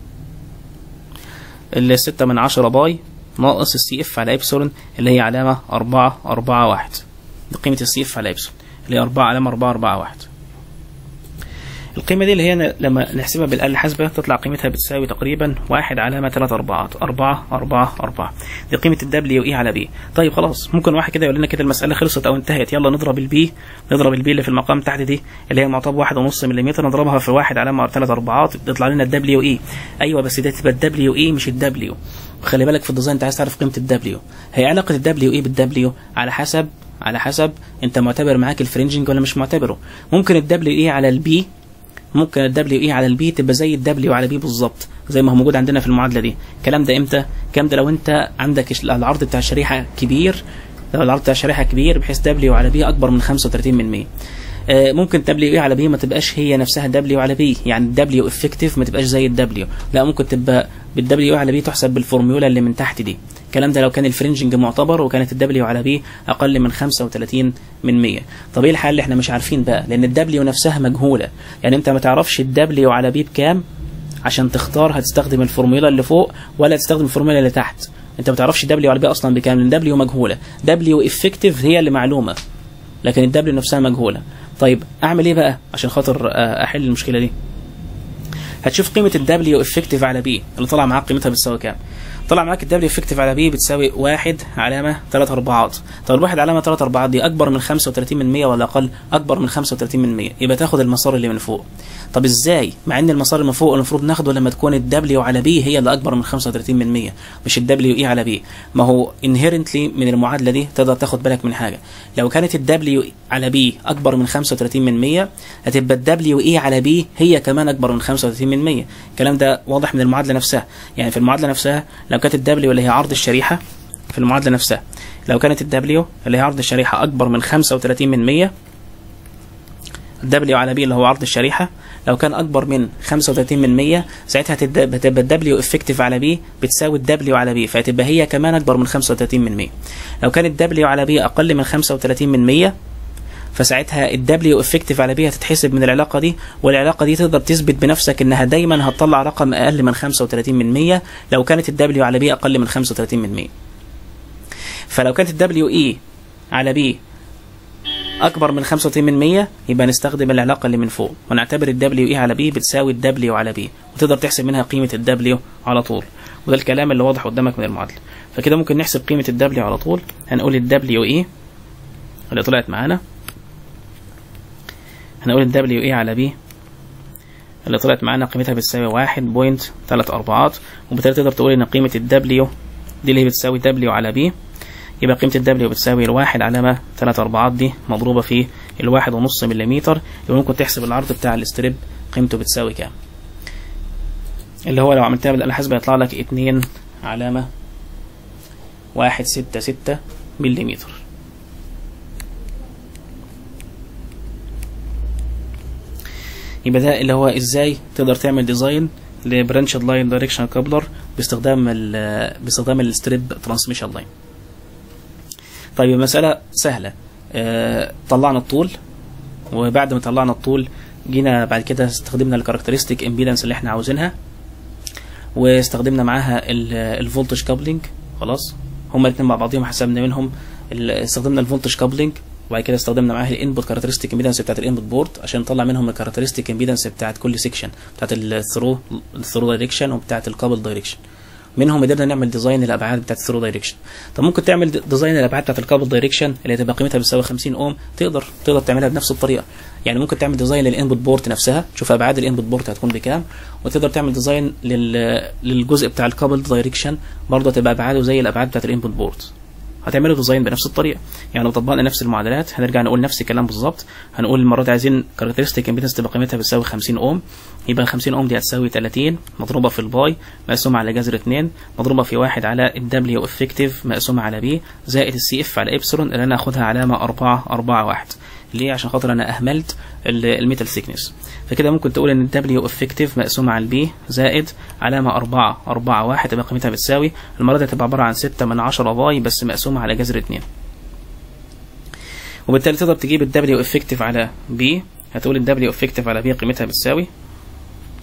الستة من عشرة باي ناقص السي اف على ابسلون اللي هي علامة أربعة أربعة واحد دي قيمة السي اف على ابسلون اللي هي أربعة علامة أربعة أربعة واحد القيمة دي اللي هي لما نحسبها بالآلة الحاسبة تطلع قيمتها بتساوي تقريبا واحد علامة تلات أربعات أربعة أربعة أربعة دي قيمة الدبليو إي على بي طيب خلاص ممكن واحد كده يقول لنا كده المسألة خلصت أو انتهت يلا نضرب البي نضرب البي اللي في المقام تحت دي اللي هي معطى واحد ونص مليمتر نضربها في واحد علامة تلات أربعات تطلع لنا الدبليو إي أيوه بس ده تبقى الدبليو إي مش الدبليو خلي بالك في الديزاين أنت عايز تعرف قيمة الدبليو هي علاقة الدبليو إي بالدبليو على حسب على حسب انت معتبر معاك الفرنجنج ولا مش معتبره ممكن الدبليو اي على البي ممكن الدبليو اي على البي تبقى زي الدبليو على بي بالظبط زي ما هو موجود عندنا في المعادله دي الكلام ده امتى الكلام ده لو انت عندك العرض بتاع الشريحه كبير لو العرض بتاع الشريحه كبير بحيث دبليو على بي اكبر من 35 من 100 آه ممكن دبليو اي على بي ما تبقاش هي نفسها دبليو على بي يعني الدبليو افكتيف ما تبقاش زي الدبليو لا ممكن تبقى بالدبليو على بي تحسب بالفورمولا اللي من تحت دي الكلام ده لو كان الفرنجنج معتبر وكانت الدبليو على بي اقل من 35 من 100 طب ايه الحل اللي احنا مش عارفين بقى لان الدبليو نفسها مجهوله يعني انت ما تعرفش الدبليو على بي بكام عشان تختار هتستخدم الفورمولا اللي فوق ولا تستخدم الفورمولا اللي تحت انت ما تعرفش دبليو على بي اصلا بكام لان دبليو مجهوله دبليو افكتيف هي اللي معلومه لكن الدبليو نفسها مجهوله طيب اعمل ايه بقى عشان خاطر احل المشكله دي هتشوف قيمه الدبليو افكتيف على بي اللي طلع معاك قيمتها بتساوي كام طلع معاك الدبليو افكتيف على بي بتساوي واحد علامة ثلاث أربعات طب الواحد علامة ثلاث أربعات دي أكبر من 35 من 100 ولا أقل؟ أكبر من 35 من 100 يبقى تاخد المسار اللي من فوق طب ازاي؟ مع ان المسار اللي من فوق المفروض ناخده لما تكون الدبليو على بي هي اللي اكبر من 35 من 100 مش الدبليو اي على بي ما هو انهيرنتلي من المعادله دي تقدر تاخد بالك من حاجه لو كانت الدبليو على بي اكبر من 35 من 100 هتبقى الدبليو اي على بي هي كمان اكبر من 35 من 100 الكلام ده واضح من المعادله نفسها يعني في المعادله نفسها لو كانت الدبليو اللي هي عرض الشريحه في المعادله نفسها لو كانت الدبليو اللي هي عرض الشريحه اكبر من 35 من 100 الدبليو على بي اللي هو عرض الشريحه لو كان اكبر من 35 من 100 ساعتها هتبقى الدبليو افكتيف على بي بتساوي الدبليو على بي فهتبقى هي كمان اكبر من 35 من 100 لو كان الدبليو على بي اقل من 35 من 100 فساعتها الدبليو افكتيف على بي هتتحسب من العلاقه دي والعلاقه دي تقدر تثبت بنفسك انها دايما هتطلع رقم اقل من 35 من 100 لو كانت الدبليو على بي اقل من 35 من 100 فلو كانت الدبليو اي على بي اكبر من 85 من 100 يبقى نستخدم العلاقه اللي من فوق ونعتبر الدبليو اي على بي بتساوي الدبليو على بي وتقدر تحسب منها قيمه الدبليو على طول وده الكلام اللي واضح قدامك من المعادله فكده ممكن نحسب قيمه الدبليو على طول هنقول الدبليو اي اللي طلعت معانا هنقول الدبليو اي على بي اللي طلعت معانا قيمتها بتساوي واحد بوينت تلات أربعات وبالتالي تقدر تقول إن قيمة الدبليو دي اللي هي بتساوي دبليو على بي يبقى قيمة الدبليو بتساوي الواحد علامة تلات أربعات دي مضروبة في الواحد ونص مليمتر يبقى ممكن تحسب العرض بتاع الاستريب قيمته بتساوي كام اللي هو لو عملتها بالآلة الحاسبة يطلع لك اتنين علامة واحد ستة ستة مليمتر يبقى ده اللي هو ازاي تقدر تعمل ديزاين لبرانشد لاين دايركشن كابلر باستخدام ال باستخدام الستريب ترانسميشن لاين طيب المسألة سهلة آه طلعنا الطول وبعد ما طلعنا الطول جينا بعد كده استخدمنا الكاركترستيك امبيدنس اللي احنا عاوزينها واستخدمنا معاها الفولتج كابلنج خلاص هما الاثنين مع بعضهم حسبنا منهم استخدمنا الفولتج كابلنج وبعد كده استخدمنا معاها الانبوت كاركترستيك امبيدنس بتاعت الانبوت بورد عشان نطلع منهم الكاركترستيك امبيدنس بتاعت كل سيكشن بتاعت الثرو الثرو دايركشن وبتاعت الكابل دايركشن منهم قدرنا نعمل ديزاين الابعاد بتاعت الثرو دايركشن طب ممكن تعمل ديزاين الابعاد بتاعت الكابل دايركشن اللي هتبقى قيمتها بتساوي 50 اوم تقدر تقدر تعملها بنفس الطريقه يعني ممكن تعمل ديزاين للانبوت بورت نفسها تشوف ابعاد الانبوت بورت هتكون بكام وتقدر تعمل ديزاين لل... للجزء بتاع الكابل دايركشن برضه هتبقى ابعاده زي الابعاد بتاعت الانبوت بورت هتعملوا ديزاين بنفس الطريقه يعني لو طبقنا نفس المعادلات هنرجع نقول نفس الكلام بالظبط هنقول المره دي عايزين كاركترستيك امبيدنس تبقى قيمتها بتساوي 50 اوم يبقى 50 اوم دي هتساوي 30 مضروبه في الباي مقسومه على جذر 2 مضروبه في 1 على الدبليو افكتيف مقسومه على بي زائد السي اف على ابسلون اللي انا هاخدها علامه 4 4 1 ليه عشان خاطر انا اهملت الميتال سيكنس فكده ممكن تقول ان الدبليو افكتيف مقسومه على البي زائد علامه 4 4 1 تبقى قيمتها بتساوي المره دي هتبقى عباره عن 6 من 10 باي بس مقسومه على جذر 2 وبالتالي تقدر تجيب الدبليو افكتيف على بي هتقول الدبليو افكتيف على بي قيمتها بتساوي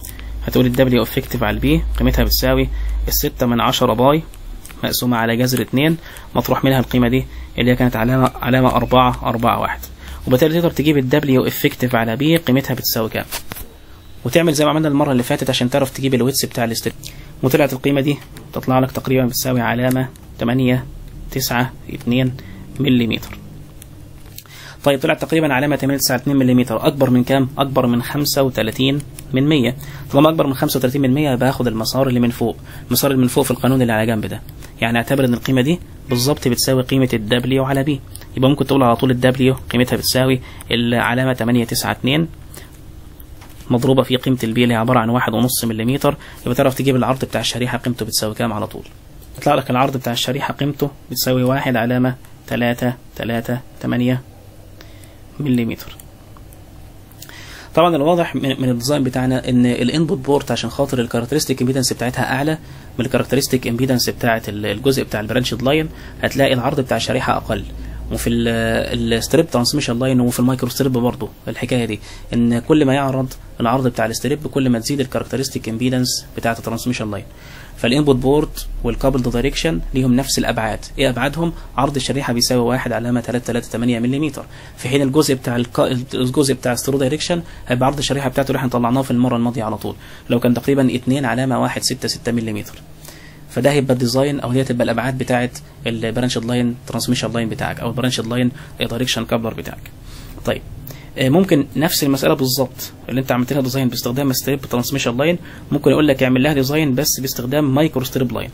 هتقول الدبليو افكتيف على البي قيمتها بتساوي الستة من عشرة باي مقسومة على جذر اتنين مطروح منها القيمة دي اللي هي كانت علامة علامة أربعة أربعة واحد وبالتالي تقدر تجيب الدبليو افكتيف على بي قيمتها بتساوي كام وتعمل زي ما عملنا المرة اللي فاتت عشان تعرف تجيب الويتس بتاع الاستريب وطلعت القيمة دي تطلع لك تقريبا بتساوي علامة تمانية تسعة اتنين مليمتر طيب طلعت تقريبا علامة 8.92 ملم أكبر من كام؟ أكبر من 35 من 100 طالما أكبر من 35 من 100 يبقى آخد المسار اللي من فوق المسار اللي من فوق في القانون اللي على جنب ده يعني اعتبر إن القيمة دي بالظبط بتساوي قيمة الدبليو على بي يبقى ممكن تقول على طول الدبليو قيمتها بتساوي العلامة 892 مضروبة في قيمة البي اللي هي عبارة عن واحد ونص مليمتر يبقى تعرف تجيب العرض بتاع الشريحة قيمته بتساوي كام على طول يطلع لك العرض بتاع الشريحة قيمته بتساوي واحد علامة تلاتة تلاتة تمانية مليمتر طبعا الواضح من, من الديزاين بتاعنا ان الانبوت بورت عشان خاطر الكاركترستيك امبيدنس بتاعتها اعلى من الكاركترستيك امبيدنس بتاعت الجزء بتاع البرانشد لاين هتلاقي العرض بتاع الشريحه اقل وفي الستريب ترانسميشن لاين وفي المايكرو ستريب برضه الحكايه دي ان كل ما يعرض العرض بتاع الستريب كل ما تزيد الكاركترستيك امبيدنس بتاعت الترانسميشن لاين فالانبوت بورد والكابل دايركشن ليهم نفس الابعاد ايه ابعادهم عرض الشريحه بيساوي 1 علامه 338 ملم في حين الجزء بتاع الك... الجزء بتاع السترو دايركشن هيبقى عرض الشريحه بتاعته اللي احنا طلعناه في المره الماضيه على طول لو كان تقريبا 2 علامه 166 ملم فده هيبقى الديزاين او دي هتبقى الابعاد بتاعه البرانشد لاين ترانسميشن لاين بتاعك او البرانشد لاين دايركشن كابلر بتاعك طيب ممكن نفس المساله بالظبط اللي انت عملت لها ديزاين باستخدام ستريب ترانسميشن لاين ممكن يقول لك اعمل لها ديزاين بس باستخدام مايكرو ستريب لاين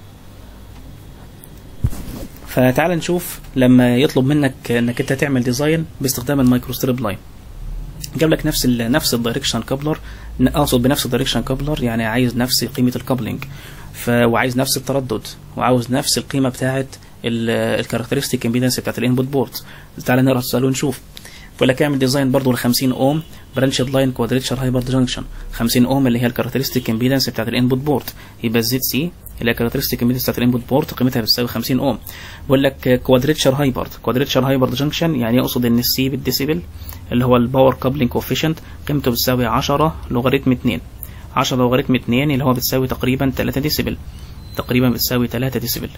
فتعال نشوف لما يطلب منك انك انت تعمل ديزاين باستخدام المايكرو ستريب لاين جاب لك نفس ال نفس الدايركشن كابلر اقصد بنفس الدايركشن كابلر يعني عايز نفس قيمه الكابلنج ف وعايز نفس التردد وعاوز نفس القيمه بتاعه الكاركترستيك امبيدنس بتاعه الانبوت بورت تعال نقرا السؤال ونشوف بيقول لك اعمل ديزاين برضه ل 50 اوم برانشد لاين كوادريتشر هايبرد جانكشن 50 اوم اللي هي الكاركترستيك امبيدنس بتاعت الانبوت بورت يبقى الزد سي اللي هي الكاركترستيك امبيدنس بتاعت الانبوت بورت قيمتها بتساوي 50 اوم بيقول لك كوادريتشر هايبرد كوادريتشر هايبرد جانكشن يعني يقصد ان السي بالديسيبل اللي هو الباور كابلنج كوفيشنت قيمته بتساوي 10 لوغاريتم 2 10 لوغاريتم 2 اللي هو بتساوي تقريبا 3 ديسيبل تقريبا بتساوي 3 ديسيبل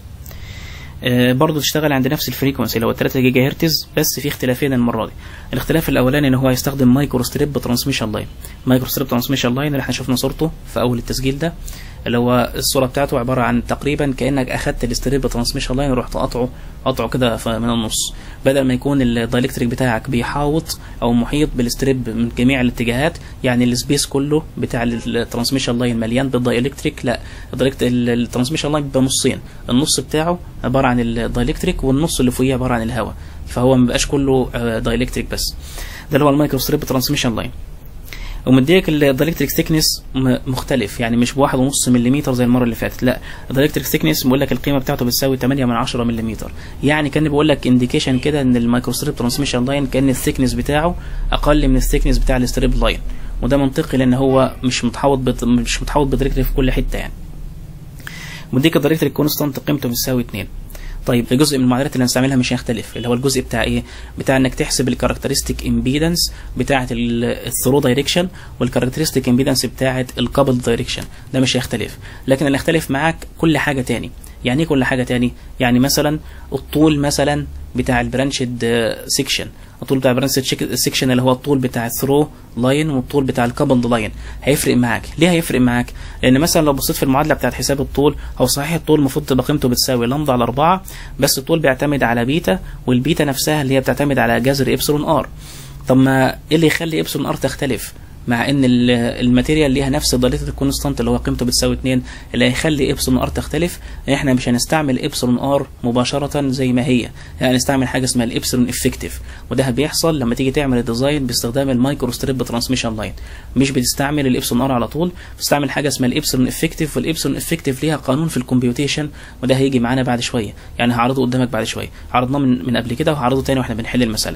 آه برضه تشتغل عند نفس الفريكونسي اللي هو 3 جيجا هرتز بس في اختلافين المره دي الاختلاف الاولاني ان هو هيستخدم مايكرو ستريب ترانسميشن لاين مايكرو ستريب ترانسميشن لاين اللي احنا شفنا صورته في اول التسجيل ده اللي هو الصوره بتاعته عباره عن تقريبا كانك اخدت الستريب ترانسميشن لاين ورحت قاطعه قاطعه كده من النص بدل ما يكون الدايلكتريك بتاعك بيحاوط او محيط بالستريب من جميع الاتجاهات يعني السبيس كله بتاع الترانسميشن لاين مليان بالدايلكتريك لا الترانسميشن لاين بيبقى نصين النص بتاعه عباره عن الدايلكتريك والنص اللي فوقيه عباره عن الهواء فهو ما بيبقاش كله دايلكتريك بس ده اللي هو المايكرو ستريب ترانسميشن لاين ومديك الدايلكتريك ثيكنس مختلف يعني مش بواحد ونص مليمتر زي المره اللي فاتت لا الدايلكتريك ثيكنس بيقول لك القيمه بتاعته بتساوي 8 من 10 مليمتر يعني كان بيقول لك انديكيشن كده ان المايكرو ستريب ترانسميشن لاين كان الثيكنس بتاعه اقل من الثيكنس بتاع الستريب لاين وده منطقي لان هو مش متحوط بت... مش متحوط بدايركتريك في كل حته يعني مديك الدايركتريك كونستانت قيمته بتساوي 2 طيب الجزء من المعادلات اللي هنستعملها مش هيختلف اللي هو الجزء بتاع ايه بتاع انك تحسب الكاركترستيك امبيدنس بتاعه الثرو دايركشن والكاركترستيك امبيدنس بتاعه الكابل دايركشن ده مش هيختلف لكن اللي هيختلف معاك كل حاجه تاني يعني ايه كل حاجه تاني يعني مثلا الطول مثلا بتاع البرانشد سيكشن الطول بتاع البرانشد سيكشن اللي هو الطول بتاع الثرو لاين والطول بتاع الكابل لاين هيفرق معاك ليه هيفرق معاك لان مثلا لو بصيت في المعادله بتاعت حساب الطول هو صحيح الطول المفروض تبقى قيمته بتساوي لامدا على 4 بس الطول بيعتمد على بيتا والبيتا نفسها اللي هي بتعتمد على جذر ابسلون ار طب ما ايه اللي يخلي ابسلون ار تختلف مع ان الماتيريال ليها نفس الدايلكتريك كونستانت اللي هو قيمته بتساوي 2 اللي هيخلي ابسلون ار تختلف احنا مش هنستعمل ابسلون ار مباشره زي ما هي يعني هنستعمل حاجه اسمها الابسلون افكتيف وده بيحصل لما تيجي تعمل الديزاين باستخدام المايكرو ستريب ترانسميشن لاين مش بتستعمل الابسلون ار على طول بتستعمل حاجه اسمها الابسلون افكتيف والابسلون افكتيف ليها قانون في الكمبيوتيشن وده هيجي معانا بعد شويه يعني هعرضه قدامك بعد شويه عرضناه من, من قبل كده وهعرضه تاني واحنا بنحل المساله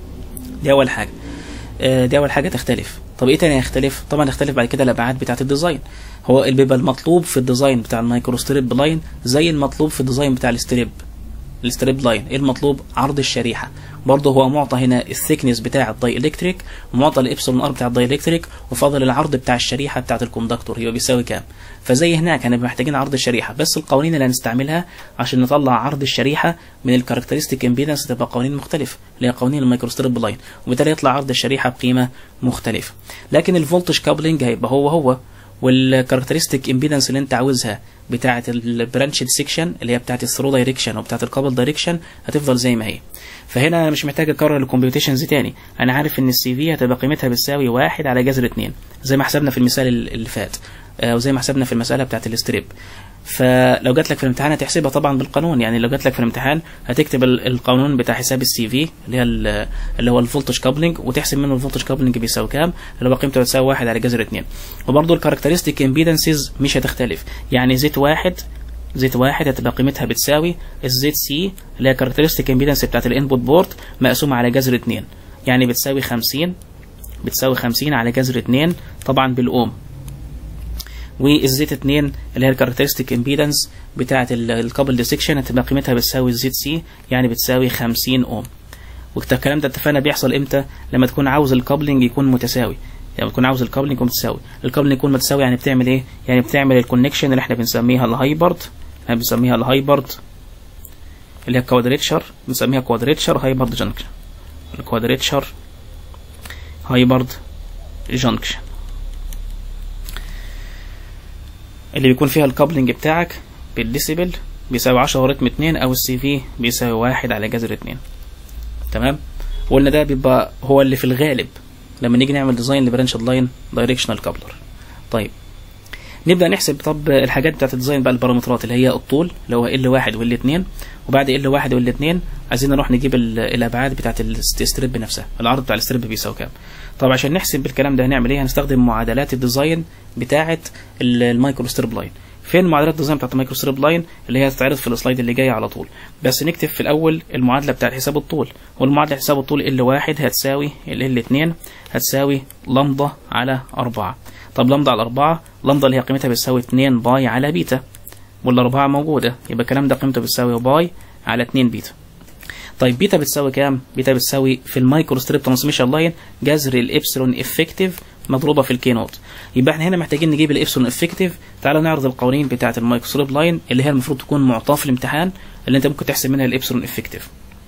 دي اول حاجه دي اول حاجه تختلف طب ايه تاني هيختلف طبعا هيختلف بعد كده الابعاد بتاعه الديزاين هو اللي بيبقى المطلوب في الديزاين بتاع المايكرو ستريب لاين زي المطلوب في الديزاين بتاع الستريب الستريب لاين ايه المطلوب عرض الشريحه برضه هو معطى هنا الثيكنس بتاع الداي الكتريك ومعطى الابسلون ار بتاع الداي الكتريك وفاضل العرض بتاع الشريحه بتاعه الكوندكتور يبقى بيساوي كام فزي هناك هنبقى محتاجين عرض الشريحه بس القوانين اللي هنستعملها عشان نطلع عرض الشريحه من الكاركترستيك امبيدنس تبقى قوانين مختلفه اللي هي قوانين الميكروستريب لاين وبالتالي يطلع عرض الشريحه بقيمه مختلفه لكن الفولتج كابلنج هيبقى هو هو والكاركترستيك امبيدنس اللي انت عاوزها بتاعه البرانش سيكشن اللي هي بتاعه الثرو دايركشن وبتاعه الكابل دايركشن هتفضل زي ما هي فهنا انا مش محتاج اكرر الكومبيوتيشنز تاني انا عارف ان السي في هتبقى قيمتها بتساوي واحد على جذر اتنين زي ما حسبنا في المثال اللي فات او زي ما حسبنا في المساله بتاعه الاستريب فلو جات لك في الامتحان هتحسبها طبعا بالقانون يعني لو جات لك في الامتحان هتكتب القانون بتاع حساب السي في اللي هي اللي هو الفولتج كابلنج وتحسب منه الفولتج كابلنج بيساوي كام اللي هو قيمته بتساوي واحد على جذر اتنين وبرضه الكاركترستيك امبيدنسز مش هتختلف يعني زيت واحد زيت واحد هتبقى قيمتها بتساوي الزيت سي اللي هي كاركترستيك امبيدنس بتاعت الانبوت بورت مقسومه على جذر اتنين يعني بتساوي 50 بتساوي 50 على جذر اتنين طبعا بالاوم والزيت 2 اللي هي الكاركترستيك امبيدنس بتاعه الكابل ديسكشن هتبقى قيمتها بتساوي الزيت سي يعني بتساوي 50 اوم والكلام ده اتفقنا بيحصل امتى لما تكون عاوز الكابلنج يكون متساوي يعني تكون عاوز الكابلنج يكون متساوي الكابلنج يكون متساوي يعني بتعمل ايه يعني بتعمل الكونكشن اللي احنا بنسميها الهايبرد احنا بنسميها الهايبرد اللي هي كوادريتشر بنسميها كوادريتشر هايبرد جنكشن الكوادريتشر هايبرد جنكشن اللي بيكون فيها الكابلنج بتاعك بالديسيبل بيساوي 10 رتم 2 او السي في بيساوي 1 على جذر 2 تمام وقلنا ده بيبقى هو اللي في الغالب لما نيجي نعمل ديزاين لبرانش لاين دايركشنال كابلر طيب نبدا نحسب طب الحاجات بتاعت الديزاين بقى البارامترات اللي هي الطول اللي هو ال 1 وال 2 وبعد ال 1 وال 2 عايزين نروح نجيب الابعاد بتاعت الستريب نفسها العرض بتاع الستريب بيساوي كام طب عشان نحسب الكلام ده هنعمل ايه هنستخدم معادلات الديزاين بتاعه المايكرو ستريب لاين فين معادلات الديزاين بتاعه المايكرو ستريب لاين اللي هي هتتعرض في السلايد اللي جاي على طول بس نكتب في الاول المعادله بتاعه حساب الطول والمعادله حساب الطول ال 1 هتساوي ال 2 هتساوي لمضه على 4 طب لمضه على 4 لمضه اللي هي قيمتها بتساوي 2 باي على بيتا والاربعه موجوده يبقى الكلام ده قيمته بتساوي باي على 2 بيتا طيب بيتا بتساوي كام؟ بيتا بتساوي في المايكرو ستريب ترانسميشن لاين جذر الابسلون افكتيف مضروبه في الكي نوت يبقى احنا هنا محتاجين نجيب الابسلون افكتيف تعالوا نعرض القوانين بتاعه المايكرو ستريب لاين اللي هي المفروض تكون معطاه في الامتحان اللي انت ممكن تحسب منها الابسلون افكتيف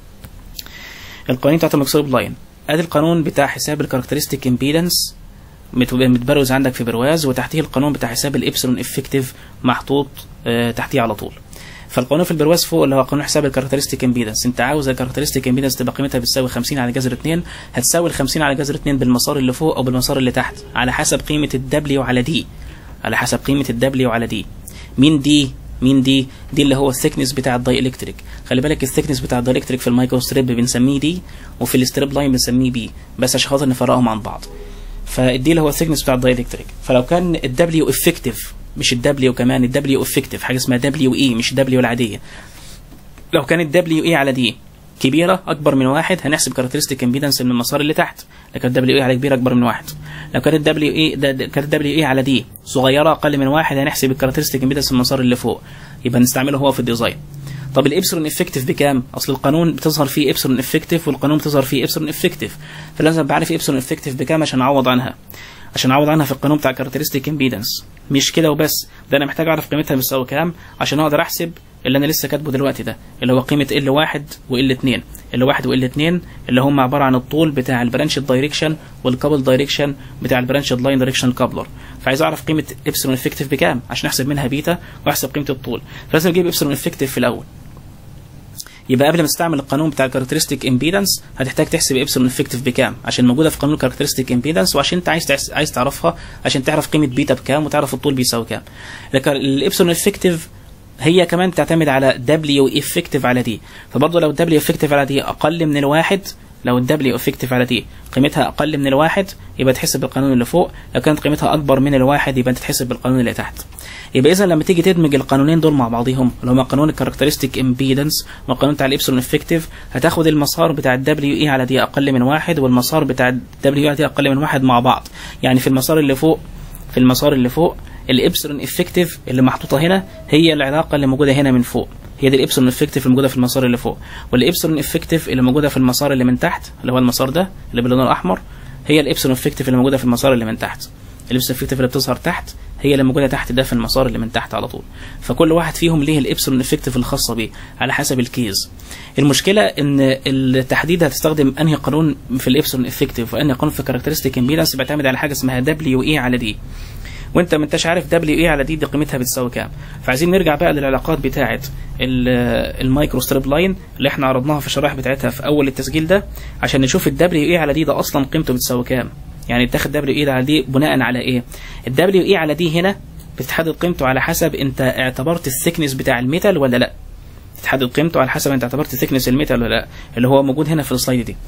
القوانين بتاعه المايكرو ستريب لاين ادي القانون بتاع حساب الكاركترستيك امبيدنس متبروز عندك في برواز وتحتيه القانون بتاع حساب الابسلون افكتيف محطوط اه تحتيه على طول فالقانون في البرواز فوق اللي هو قانون حساب الكاركترستيك امبيدنس انت عاوز الكاركترستيك امبيدنس تبقى قيمتها بتساوي 50 على جذر 2 هتساوي ال 50 على جذر 2 بالمسار اللي فوق او بالمسار اللي تحت على حسب قيمه الدبليو على دي على حسب قيمه الدبليو على دي مين دي مين دي دي اللي هو الثيكنس بتاع الداي الكتريك خلي بالك الثيكنس بتاع الداي الكتريك في المايكرو ستريب بنسميه دي وفي الستريب لاين بنسميه بي بس عشان خاطر نفرقهم عن بعض فالدي اللي هو الثيكنس بتاع الداي الكتريك فلو كان الدبليو افكتيف مش الدبليو كمان الدبليو افكتيف حاجه اسمها دبليو اي مش الدبليو العاديه لو كانت دبليو اي على دي كبيره اكبر من واحد هنحسب كاركترستيك امبيدنس من المسار اللي تحت لو كانت دبليو اي على كبيره اكبر من واحد لو كانت دبليو اي كانت دبليو اي على دي صغيره اقل من واحد هنحسب الكاركترستيك امبيدنس من المسار اللي فوق يبقى نستعمله هو في الديزاين طب الابسلون افكتيف بكام؟ اصل القانون بتظهر فيه ابسلون افكتيف والقانون بتظهر فيه ابسلون افكتيف فلازم بعرف ابسلون افكتيف بكام عشان اعوض عنها عشان اعوض عنها في القانون بتاع كاركترستيك امبيدنس مش كده وبس ده انا محتاج اعرف قيمتها بتساوي كام عشان اقدر احسب اللي انا لسه كاتبه دلوقتي ده اللي هو قيمه ال 1 وال 2 ال 1 وال 2 اللي هم عباره عن الطول بتاع البرانش دايركشن والكابل دايركشن بتاع البرانش لاين دايركشن كابلر فعايز اعرف قيمه ابسلون افكتيف بكام عشان احسب منها بيتا واحسب قيمه الطول فلازم اجيب ابسلون افكتيف في الاول يبقى قبل ما تستعمل القانون بتاع الكاركترستيك امبيدنس هتحتاج تحسب ابسلون افكتيف بكام عشان موجوده في قانون الكاركترستيك امبيدنس وعشان انت عايز عايز تعرفها عشان تعرف قيمه بيتا بكام وتعرف الطول بيساوي كام الابسلون افكتيف هي كمان تعتمد على دبليو افكتيف على دي فبرضه لو الدبليو افكتيف على دي اقل من الواحد لو الدبليو افكتيف على دي قيمتها اقل من الواحد يبقى تحسب بالقانون اللي فوق لو كانت قيمتها اكبر من الواحد يبقى تتحسب بالقانون اللي تحت يبقى اذا لما تيجي تدمج القانونين دول مع بعضهم اللي هما قانون الكاركترستيك امبيدنس والقانون بتاع الابسلون افكتيف هتاخد المسار بتاع الدبليو اي على دي اقل من واحد والمسار بتاع الدبليو على دي اقل من واحد مع بعض يعني في المسار اللي فوق في المسار اللي فوق الابسلون افكتيف اللي محطوطه هنا هي العلاقه اللي موجوده هنا من فوق هي دي الابسلون افكتيف الموجوده في المسار اللي فوق والابسلون افكتيف اللي موجوده في المسار اللي من تحت اللي هو المسار ده اللي باللون الاحمر هي الابسلون افكتيف اللي موجوده في المسار اللي من تحت الابسلون افكتيف اللي بتظهر تحت هي اللي موجوده تحت ده في المسار اللي من تحت على طول فكل واحد فيهم ليه الابسلون افكتيف الخاصه بيه على حسب الكيز المشكله ان التحديد هتستخدم انهي قانون في الابسلون افكتيف وانهي قانون في كاركترستيك امبيدنس بيعتمد على حاجه اسمها دبليو اي على دي وانت ما انتش عارف دبليو اي على دي دي قيمتها بتساوي كام فعايزين نرجع بقى للعلاقات بتاعه المايكرو ستريب لاين اللي احنا عرضناها في الشرائح بتاعتها في اول التسجيل ده عشان نشوف الدبليو اي على دي ده اصلا قيمته بتساوي كام يعني تاخد دبليو اي على دي بناء على ايه الدبليو اي على دي هنا بتحدد قيمته على حسب انت اعتبرت الثيكنس بتاع الميتال ولا لا تحدد قيمته على حسب انت اعتبرت ثيكنس الميتال ولا لا اللي هو موجود هنا في السلايد دي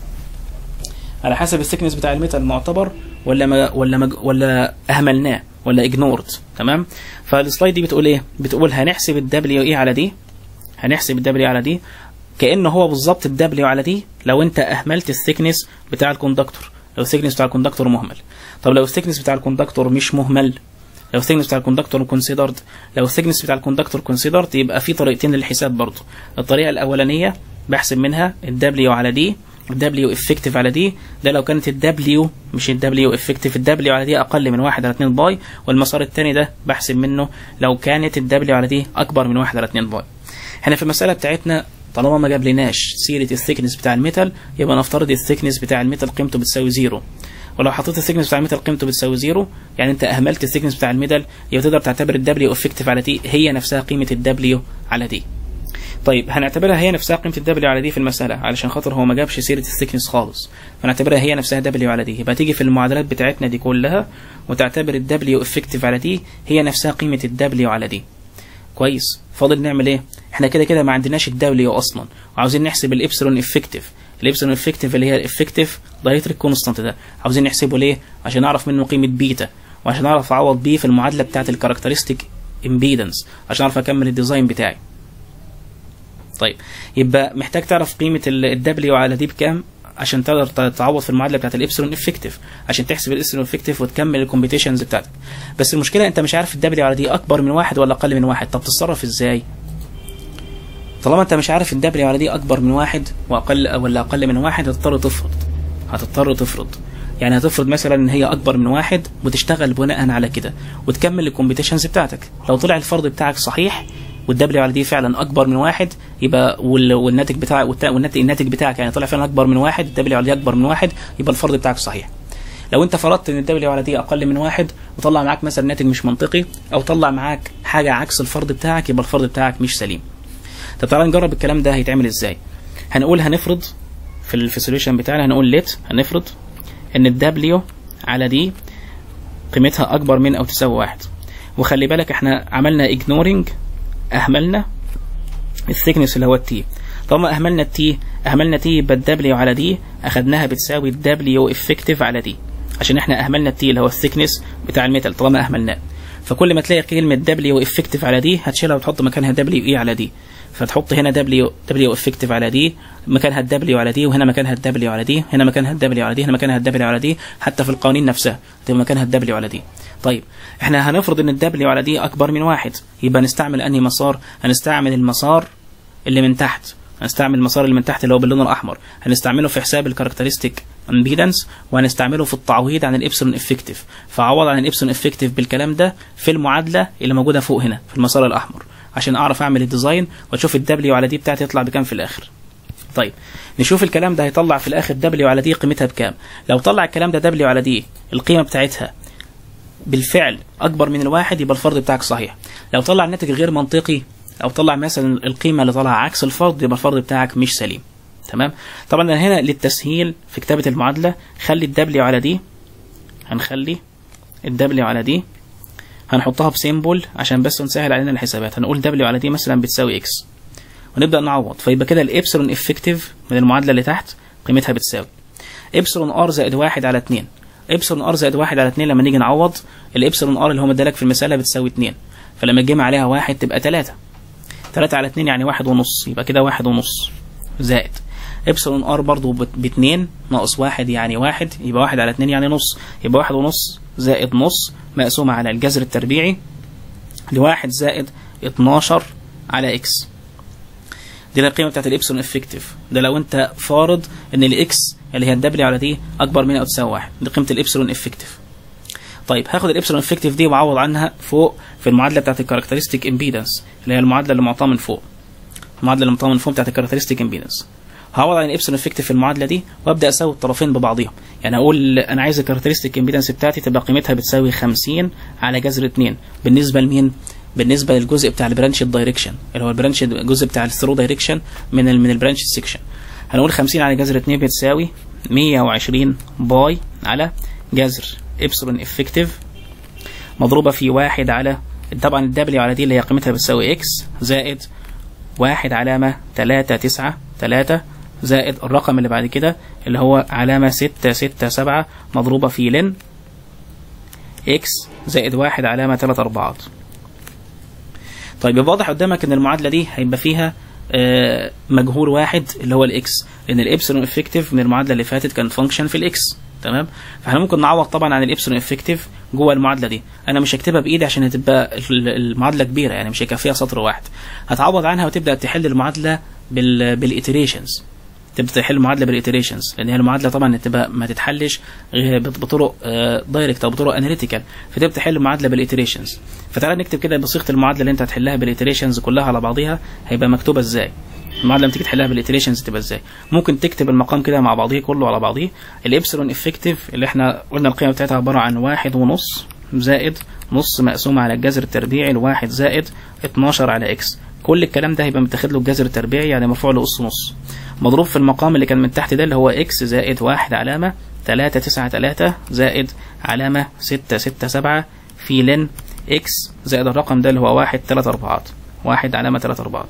على حسب الثيكنس بتاع الميتال معتبر ولا ما ولا ما ولا اهملناه ولا اجنورد تمام فالسلايد دي بتقول ايه بتقول هنحسب الدبليو اي على دي هنحسب الدبليو على دي كانه هو بالظبط الدبليو على دي لو انت اهملت الثيكنس بتاع الكوندكتور لو الثيكنس بتاع الكوندكتور مهمل طب لو الثيكنس بتاع الكوندكتور مش مهمل لو الثيكنس بتاع الكوندكتور كونسيدرد لو الثيكنس بتاع الكوندكتور كونسيدرد يبقى في طريقتين للحساب برضه الطريقه الاولانيه بحسب منها الدبليو على دي الدبليو افكتيف على دي ده لو كانت الدبليو مش الدبليو افكتيف الدبليو على دي اقل من 1 على 2 باي والمسار الثاني ده بحسب منه لو كانت الدبليو على دي اكبر من 1 على 2 باي احنا في المساله بتاعتنا طالما ما جابلناش سيره الثيكنس بتاع الميتال يبقى نفترض الثيكنس بتاع الميتال قيمته بتساوي زيرو ولو حطيت الثيكنس بتاع الميتال قيمته بتساوي زيرو يعني انت اهملت الثيكنس بتاع الميتال يبقى تقدر تعتبر الدبليو افكتيف على دي هي نفسها قيمه الدبليو على دي طيب هنعتبرها هي نفسها قيمه الدبليو على دي في المساله علشان خاطر هو ما جابش سيره الثيكنس خالص فنعتبرها هي نفسها دبليو على دي يبقى تيجي في المعادلات بتاعتنا دي كلها وتعتبر الدبليو افكتيف على دي هي نفسها قيمه الدبليو على دي كويس فاضل نعمل ايه احنا كده كده ما عندناش الدبليو اصلا وعاوزين نحسب الابسلون افكتيف الابسلون افكتيف اللي هي الافكتيف دايركتريك كونستانت ده عاوزين نحسبه ليه عشان نعرف منه قيمه بيتا وعشان اعرف اعوض بيه في المعادله بتاعه الكاركترستيك امبيدنس عشان اعرف اكمل الديزاين بتاعي طيب يبقى محتاج تعرف قيمه الدبليو على دي بكام عشان تقدر تعوض في المعادله بتاعت الابسلون افكتيف عشان تحسب الابسلون افكتيف وتكمل الكومبيتيشنز بتاعتك بس المشكله انت مش عارف الدبليو على دي اكبر من واحد ولا اقل من واحد طب تتصرف ازاي طالما انت مش عارف الدبليو على دي اكبر من واحد واقل ولا اقل من واحد هتضطر تفرض هتضطر تفرض يعني هتفرض مثلا ان هي اكبر من واحد وتشتغل بناء على كده وتكمل الكومبيتيشنز بتاعتك لو طلع الفرض بتاعك صحيح والدبليو على دي فعلا اكبر من واحد يبقى والناتج بتاعك والناتج الناتج بتاعك يعني طلع فعلا اكبر من واحد الدبليو على دي اكبر من واحد يبقى الفرض بتاعك صحيح لو انت فرضت ان الدبليو على دي اقل من واحد وطلع معاك مثلا ناتج مش منطقي او طلع معاك حاجه عكس الفرض بتاعك يبقى الفرض بتاعك مش سليم طب تعالى نجرب الكلام ده هيتعمل ازاي هنقول هنفرض في السوليوشن بتاعنا هنقول ليت هنفرض ان الدبليو على دي قيمتها اكبر من او تساوي واحد وخلي بالك احنا عملنا اجنورنج اهملنا الثيكنس اللي هو التي طالما اهملنا التي اهملنا تي يبقى الدبليو على دي اخدناها بتساوي الدبليو افكتيف على دي عشان احنا اهملنا التي اللي هو الثيكنس بتاع الميتال طالما اهملناه فكل ما تلاقي كلمه دبليو افكتيف على دي هتشيلها وتحط مكانها دبليو اي على دي فتحط هنا دبليو دبليو افكتيف على دي مكانها الدبليو على دي وهنا مكانها الدبليو على دي هنا مكانها الدبليو على دي هنا مكانها الدبليو على دي حتى في القوانين نفسها تبقى مكانها الدبليو على دي طيب احنا هنفرض ان الدبليو على دي اكبر من واحد يبقى نستعمل انهي مسار هنستعمل المسار اللي من تحت هنستعمل المسار اللي من تحت اللي هو باللون الاحمر هنستعمله في حساب الكاركترستيك امبيدنس وهنستعمله في التعويض عن الابسلون افكتيف فعوض عن الابسلون افكتيف بالكلام ده في المعادله اللي موجوده فوق هنا في المسار الاحمر عشان اعرف اعمل الديزاين واشوف الدبليو على دي بتاعتي يطلع بكام في الاخر طيب نشوف الكلام ده هيطلع في الاخر دبليو على دي قيمتها بكام لو طلع الكلام ده دبليو على دي القيمه بتاعتها بالفعل اكبر من الواحد يبقى الفرض بتاعك صحيح لو طلع الناتج غير منطقي او طلع مثلا القيمه اللي طالعه عكس الفرض يبقى الفرض بتاعك مش سليم تمام طبعا هنا للتسهيل في كتابه المعادله خلي الدبليو على دي هنخلي الدبليو على دي هنحطها بسيمبل عشان بس نسهل علينا الحسابات هنقول دبليو على دي مثلا بتساوي اكس ونبدا نعوض فيبقى كده الابسلون افكتيف من المعادله اللي تحت قيمتها بتساوي ابسلون ار زائد واحد على 2 ابسلون ار زائد واحد على 2 لما نيجي نعوض الابسلون ار اللي هو مدالك في المساله بتساوي 2 فلما تجمع عليها واحد تبقى 3 3 على 2 يعني واحد ونص يبقى كده واحد ونص زائد ابسلون ار برضو ب 2 ناقص واحد يعني واحد يبقى واحد على 2 يعني نص يبقى واحد ونص زائد نص مقسومة على الجذر التربيعي لواحد زائد 12 على اكس دي القيمه بتاعت الابسلون افكتيف ده لو انت فارض ان الاكس اللي هي الدبليو على دي اكبر من او تساوي واحد دي قيمه الابسلون افكتيف طيب هاخد الابسلون افكتيف دي واعوض عنها فوق في المعادله بتاعت الكاركترستيك امبيدنس اللي هي المعادله اللي معطاه من فوق المعادله اللي معطاه من فوق بتاعت الكاركترستيك امبيدنس هعوض عن الابسلون افكتيف في المعادله دي وابدا اساوي الطرفين ببعضهم يعني اقول انا عايز الكاركترستيك امبيدنس بتاعتي تبقى قيمتها بتساوي 50 على جذر 2 بالنسبه لمين بالنسبه للجزء بتاع البرانش دايركشن اللي هو البرانش الجزء بتاع الثرو دايركشن من ال من البرانش سيكشن هنقول 50 على جذر 2 بتساوي 120 باي على جذر ابسلون افكتيف مضروبه في واحد على طبعا الدبليو على دي اللي هي قيمتها بتساوي اكس زائد واحد علامة تلاتة تسعة تلاتة زائد الرقم اللي بعد كده اللي هو علامة ستة ستة سبعة مضروبة في لن اكس زائد واحد علامة تلات أربعات طيب يبقى واضح قدامك ان المعادلة دي هيبقى فيها آه، مجهول واحد اللي هو الاكس لان الابسلون افكتيف من المعادلة اللي فاتت كان فانكشن في الاكس تمام فاحنا ممكن نعوض طبعا عن الابسلون افكتيف جوه المعادله دي انا مش هكتبها بايدي عشان هتبقى ال- المعادله كبيره يعني مش هيكفيها سطر واحد هتعوض عنها وتبدا تحل المعادله بال بالاتريشنز تبدا تحل المعادله بالاتريشنز لان هي المعادله طبعا تبقى ما تتحلش غير بط- بطرق دايركت او بطرق اناليتيكال فتبدا تحل المعادله بالاتريشنز فتعالى نكتب كده بصيغه المعادله اللي انت هتحلها بالاتريشنز كلها على بعضيها هيبقى مكتوبه ازاي المعادله لما تيجي تحلها بالاتريشنز تبقى ازاي ممكن تكتب المقام كده مع بعضيه كله على بعضيه الابسلون افكتيف اللي احنا قلنا القيمه بتاعتها عباره عن واحد ونص زائد نص مقسوم على الجذر التربيعي الواحد زائد 12 على اكس كل الكلام ده هيبقى متاخد له الجذر التربيعي يعني مرفوع له اس نص مضروب في المقام اللي كان من تحت ده اللي هو اكس زائد واحد علامه 3 9 3 زائد علامه 6 6 7 في لن اكس زائد الرقم ده اللي هو واحد 3 اربعات واحد علامه 3 اربعات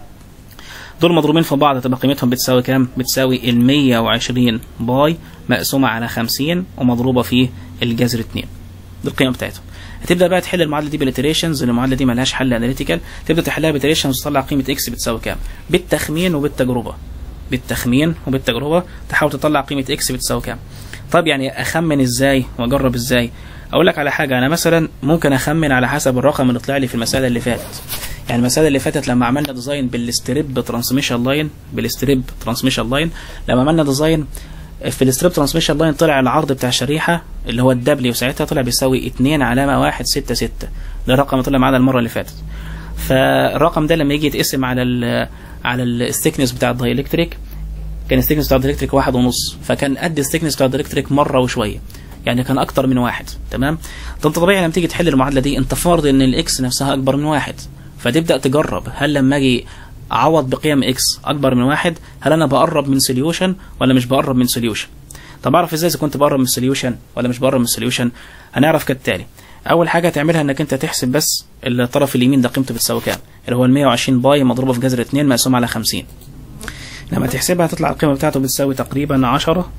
دول مضروبين في بعض تبقى قيمتهم بتساوي كام؟ بتساوي ال 120 باي مقسومة على 50 ومضروبة في الجذر 2 دي القيمة بتاعتهم هتبدا بقى تحل المعادله دي بالاتريشنز لان المعادله دي ملهاش حل اناليتيكال تبدا تحلها بالاتريشنز وتطلع قيمه اكس بتساوي كام بالتخمين وبالتجربه بالتخمين وبالتجربه تحاول تطلع قيمه اكس بتساوي كام طب يعني اخمن ازاي واجرب ازاي اقول لك على حاجه انا مثلا ممكن اخمن على حسب الرقم اللي طلع لي في المساله اللي فاتت يعني المساله اللي فاتت لما عملنا ديزاين بالستريب ترانسميشن لاين بالستريب ترانسميشن لاين لما عملنا ديزاين في الستريب ترانسميشن لاين طلع العرض بتاع الشريحه اللي هو الدبليو ساعتها طلع بيساوي 2 علامه 1 6 6 ده الرقم اللي طلع معانا المره اللي فاتت فالرقم ده لما يجي يتقسم على ال على الستيكنس بتاع الدايلكتريك كان الستيكنس بتاع الدايلكتريك واحد ونص فكان قد الستيكنس بتاع الدايلكتريك مره وشويه يعني كان اكتر من واحد تمام ده انت طبيعي لما تيجي تحل المعادله دي انت فارض ان الاكس نفسها اكبر من واحد فتبدا تجرب هل لما اجي اعوض بقيم اكس اكبر من واحد هل انا بقرب من سوليوشن ولا مش بقرب من سوليوشن طب اعرف ازاي اذا كنت بقرب من السوليوشن ولا مش بقرب من السوليوشن هنعرف كالتالي اول حاجه تعملها انك انت تحسب بس الطرف اليمين ده قيمته بتساوي كام اللي هو ال 120 باي مضروبه في جذر 2 مقسوم على 50 لما تحسبها تطلع القيمه بتاعته بتساوي تقريبا 10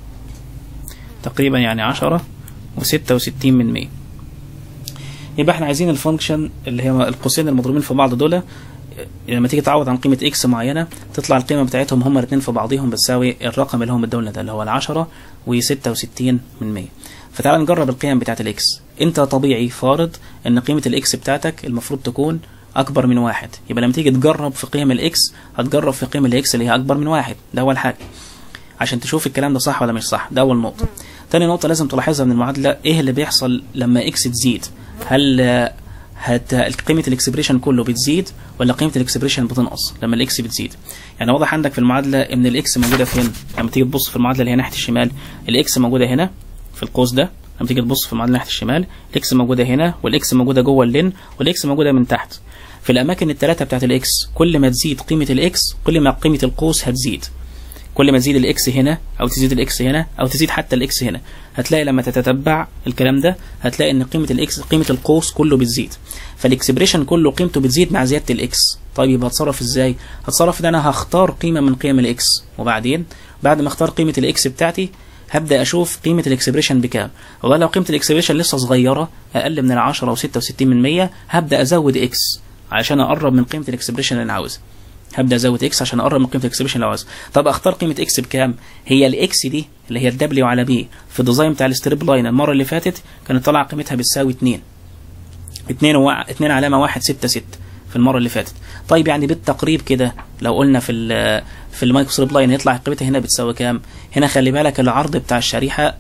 تقريبا يعني 10 و66 من 100 يبقى احنا عايزين الفانكشن اللي هي القوسين المضروبين في بعض دول لما تيجي تعوض عن قيمه اكس معينه تطلع القيمه بتاعتهم هما الاثنين في بعضهم بتساوي الرقم اللي هو مدولنا ده اللي هو ال 10 و66 من 100 فتعال نجرب القيم بتاعت الاكس انت طبيعي فارض ان قيمه الاكس بتاعتك المفروض تكون اكبر من واحد يبقى لما تيجي تجرب في قيم الاكس هتجرب في قيم الاكس اللي هي اكبر من واحد ده اول حاجه عشان تشوف الكلام ده صح ولا مش صح ده اول نقطه تاني نقطه لازم تلاحظها من المعادله ايه اللي بيحصل لما اكس تزيد هل هت قيمه الاكسبريشن كله بتزيد ولا قيمه الاكسبريشن بتنقص لما الاكس بتزيد يعني واضح عندك في المعادله ان الاكس موجوده فين لما تيجي تبص في المعادله اللي هي ناحيه الشمال الاكس موجوده هنا في القوس ده لما تيجي تبص في المعادله ناحيه الشمال الاكس موجوده هنا والاكس موجوده جوه اللين والاكس موجوده من تحت في الاماكن الثلاثه بتاعت الاكس كل ما تزيد قيمه الاكس كل ما قيمه القوس هتزيد كل ما تزيد الاكس هنا او تزيد الاكس هنا او تزيد حتى الاكس هنا هتلاقي لما تتتبع الكلام ده هتلاقي ان قيمه الاكس قيمه القوس كله بتزيد فالاكسبريشن كله قيمته بتزيد مع زياده الاكس طيب يبقى هتصرف ازاي هتصرف ان انا هختار قيمه من قيم الاكس وبعدين بعد ما اختار قيمه الاكس بتاعتي هبدا اشوف قيمه الاكسبريشن بكام والله لو قيمه الاكسبريشن لسه صغيره اقل من ال 10 و66 من 100 هبدا ازود اكس عشان اقرب من قيمه الاكسبريشن اللي انا عاوزها هبدا ازود اكس عشان اقرب من قيمه الاكسبريشن اللي عاوزها طب اختار قيمه اكس بكام هي الاكس دي اللي هي الدبليو على بي في الديزاين بتاع الستريب لاين المره اللي فاتت كانت طالعه قيمتها بتساوي 2 2 و 2 علامه 1 6 6 في المره اللي فاتت طيب يعني بالتقريب كده لو قلنا في ال في المايكرو ستريب لاين هيطلع قيمتها هنا بتساوي كام هنا خلي بالك العرض بتاع الشريحه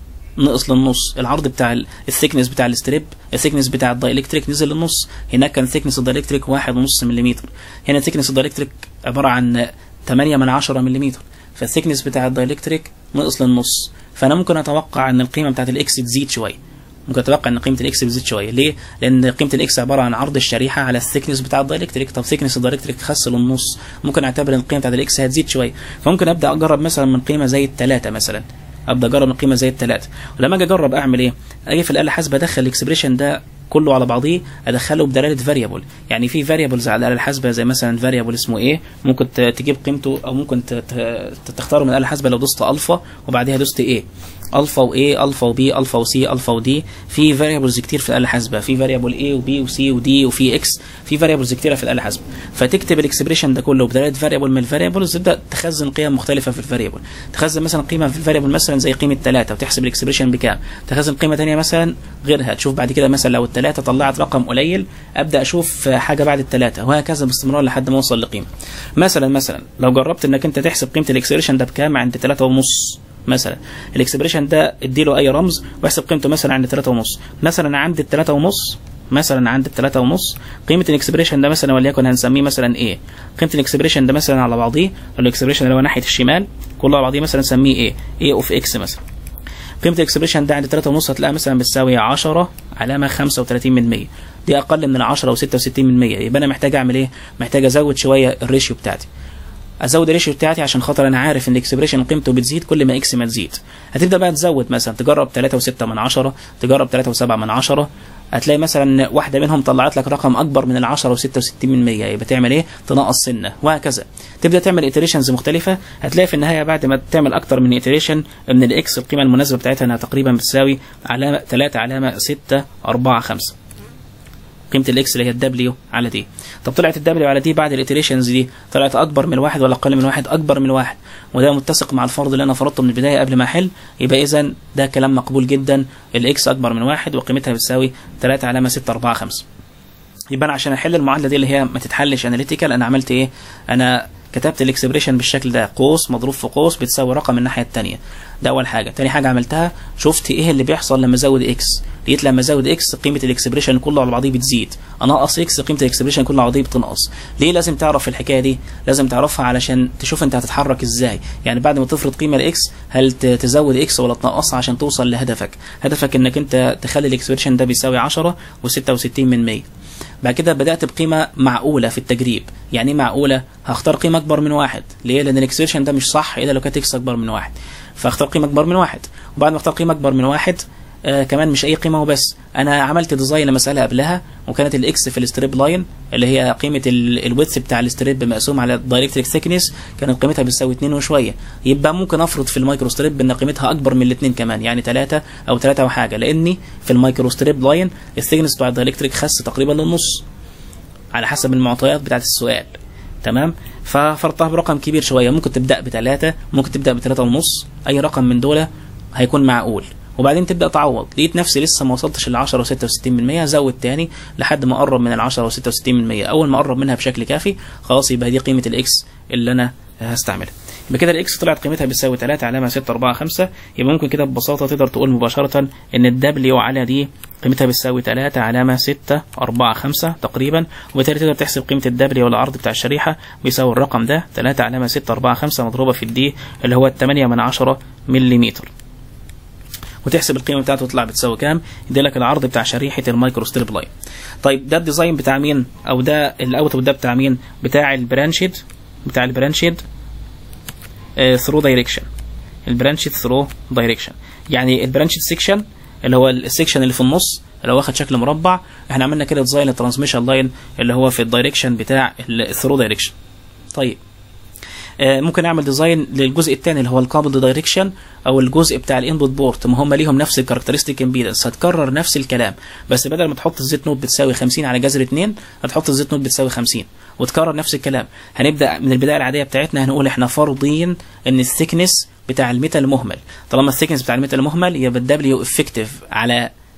نقص للنص العرض بتاع الثيكنس بتاع الستريب الثيكنس بتاع الدايلكتريك نزل للنص هناك كان ثيكنس الدايلكتريك 1.5 ملم هنا ثيكنس الدايلكتريك عباره عن 8 من 10 ملم فالثيكنس بتاع الدايلكتريك نقص للنص فانا ممكن اتوقع ان القيمه بتاعت الاكس تزيد شويه ممكن اتوقع ان قيمه الاكس بتزيد شويه ليه لان قيمه الاكس عباره عن عرض الشريحه على الثيكنس بتاع الدايلكتريك طب ثيكنس الدايلكتريك خس للنص ممكن اعتبر ان القيمه بتاعت الاكس هتزيد شويه فممكن ابدا اجرب مثلا من قيمه زي الثلاثه مثلا ابدا اجرب من قيمه زي الثلاثه ولما اجي اجرب اعمل ايه اجي في الاله الحاسبه ادخل الاكسبريشن ده كله على بعضيه ادخله بدلاله فاريبل يعني في فاريبلز على الاله الحاسبه زي مثلا فاريبل اسمه ايه ممكن تجيب قيمته او ممكن تختاره من الاله الحاسبه لو دوست الفا وبعديها دوست ايه الفا واي الفا وبي الفا وسي الفا ودي في فاريبلز كتير في الاله الحاسبه في فاريبل اي وبي وسي ودي وفي اكس في فاريبلز كتيره في الاله الحاسبه فتكتب الاكسبريشن ده كله بدلاله فاريبل من الفاريبلز تبدا تخزن قيم مختلفه في الفاريبل تخزن مثلا قيمه في الفاريبل مثلا زي قيمه 3 وتحسب الاكسبريشن بكام تخزن قيمه ثانيه مثلا غيرها تشوف بعد كده مثلا لو الثلاثه طلعت رقم قليل ابدا اشوف حاجه بعد الثلاثه وهكذا باستمرار لحد ما اوصل لقيمه مثلا مثلا لو جربت انك انت تحسب قيمه الاكسبريشن ده بكام عند 3 ونص مثلا الاكسبريشن ده اديله اي رمز واحسب قيمته مثلا عند 3 ونص مثلا عند ال 3 ونص مثلا عند ال 3 ونص قيمه الاكسبريشن ده مثلا وليكن هنسميه مثلا ايه قيمه الاكسبريشن ده مثلا على بعضيه الاكسبريشن اللي هو ناحيه الشمال كله على بعضيه مثلا نسميه ايه ايه اوف اكس مثلا قيمه الاكسبريشن ده عند 3 ونص هتلاقيها مثلا بتساوي 10 علامه 35 من 100 دي اقل من ال 10 و66 من 100 يبقى انا محتاج اعمل ايه محتاج ازود شويه الريشيو بتاعتي ازود الريشيو بتاعتي عشان خاطر انا عارف ان الاكسبريشن قيمته بتزيد كل ما اكس ما تزيد هتبدا بقى تزود مثلا تجرب 3 و6 من 10 تجرب 3 و7 من 10 هتلاقي مثلا واحده منهم طلعت لك رقم اكبر من ال 10 و66 من 100 يبقى تعمل ايه تنقص سنه وهكذا تبدا تعمل اتريشنز مختلفه هتلاقي في النهايه بعد ما تعمل اكتر من اتريشن من الاكس القيمه المناسبه بتاعتها انها تقريبا بتساوي علامه 3 علامه 6 4 5 قيمه الاكس اللي هي الدبليو على دي طب طلعت الدبليو على دي بعد الاتريشنز دي طلعت اكبر من الواحد ولا اقل من الواحد اكبر من الواحد وده متسق مع الفرض اللي انا فرضته من البدايه قبل ما احل يبقى اذا ده كلام مقبول جدا الاكس اكبر من واحد وقيمتها بتساوي 3 علامه 6 4 5 يبقى انا عشان احل المعادله دي اللي هي ما تتحلش اناليتيكال انا عملت ايه انا كتبت الاكسبريشن بالشكل ده قوس مضروب في قوس بتساوي رقم الناحيه الثانيه ده اول حاجه تاني حاجه عملتها شفت ايه اللي بيحصل لما ازود اكس لقيت لما ازود اكس قيمه الاكسبريشن كله على بعضيه بتزيد انقص اكس قيمه الاكسبريشن كله على بعضيه بتنقص ليه لازم تعرف الحكايه دي لازم تعرفها علشان تشوف انت هتتحرك ازاي يعني بعد ما تفرض قيمه لاكس هل تزود اكس ولا تنقصها عشان توصل لهدفك هدفك انك انت تخلي الاكسبريشن ده بيساوي 10 و66 من 100 بعد كده بدات بقيمه معقوله في التجريب يعني ايه معقوله هختار قيمه اكبر من واحد ليه لان الاكسبريشن ده مش صح الا لو كانت اكس اكبر من واحد فاختار قيمه اكبر من واحد وبعد ما اختار قيمه اكبر من واحد آه كمان مش اي قيمه وبس انا عملت ديزاين لمساله قبلها وكانت الاكس في الستريب لاين اللي هي قيمه الويدث بتاع الستريب مقسوم على الدايركتريك ثيكنس كانت قيمتها بتساوي 2 وشويه يبقى ممكن افرض في المايكرو ستريب ان قيمتها اكبر من الاثنين كمان يعني 3 او 3 وحاجه لاني في المايكرو ستريب لاين الثيكنس بتاع الدايركتريك خس تقريبا للنص على حسب المعطيات بتاعت السؤال تمام ففرضتها برقم كبير شويه ممكن تبدا بثلاثه ممكن تبدا بثلاثه ونص اي رقم من دول هيكون معقول وبعدين تبدا تعوض لقيت نفسي لسه ما وصلتش ل 10 و66 من 100 زود تاني لحد ما اقرب من ال 10 و66 من 100 اول ما اقرب منها بشكل كافي خلاص يبقى دي قيمه الاكس اللي انا هستعملها يبقى كده الاكس طلعت قيمتها بتساوي 3 علامه 6 4 5 يبقى ممكن كده ببساطه تقدر تقول مباشره ان الدبليو على دي قيمتها بتساوي 3 علامه 6 4 5 تقريبا وبالتالي تقدر تحسب قيمه الدبليو والعرض بتاع الشريحه بيساوي الرقم ده 3 علامه 6 4 5 مضروبه في الدي اللي هو 8 من 10 ملم وتحسب القيمه بتاعته تطلع بتساوي كام يدي لك العرض بتاع شريحه المايكرو ستريب لاين طيب ده الديزاين بتاع مين او ده الاوتبوت ده بتاع مين بتاع البرانشد بتاع البرانشد ثرو دايركشن البرانشد ثرو دايركشن يعني البرانشد سيكشن اللي هو السيكشن اللي في النص اللي هو واخد شكل مربع احنا عملنا كده ديزاين الترانسميشن لاين اللي هو في الدايركشن بتاع الثرو دايركشن طيب ممكن اعمل ديزاين للجزء الثاني اللي هو الكابل دايركشن او الجزء بتاع الانبوت بورت ما هم ليهم نفس الكاركترستيك امبيدنس هتكرر نفس الكلام بس بدل ما تحط الزيت نوت بتساوي 50 على جذر 2 هتحط الزيت نوت بتساوي 50 وتكرر نفس الكلام هنبدا من البدايه العاديه بتاعتنا هنقول احنا فرضين ان الثيكنس بتاع الميتال مهمل طالما الثيكنس بتاع الميتال مهمل يبقى الدبليو افكتيف على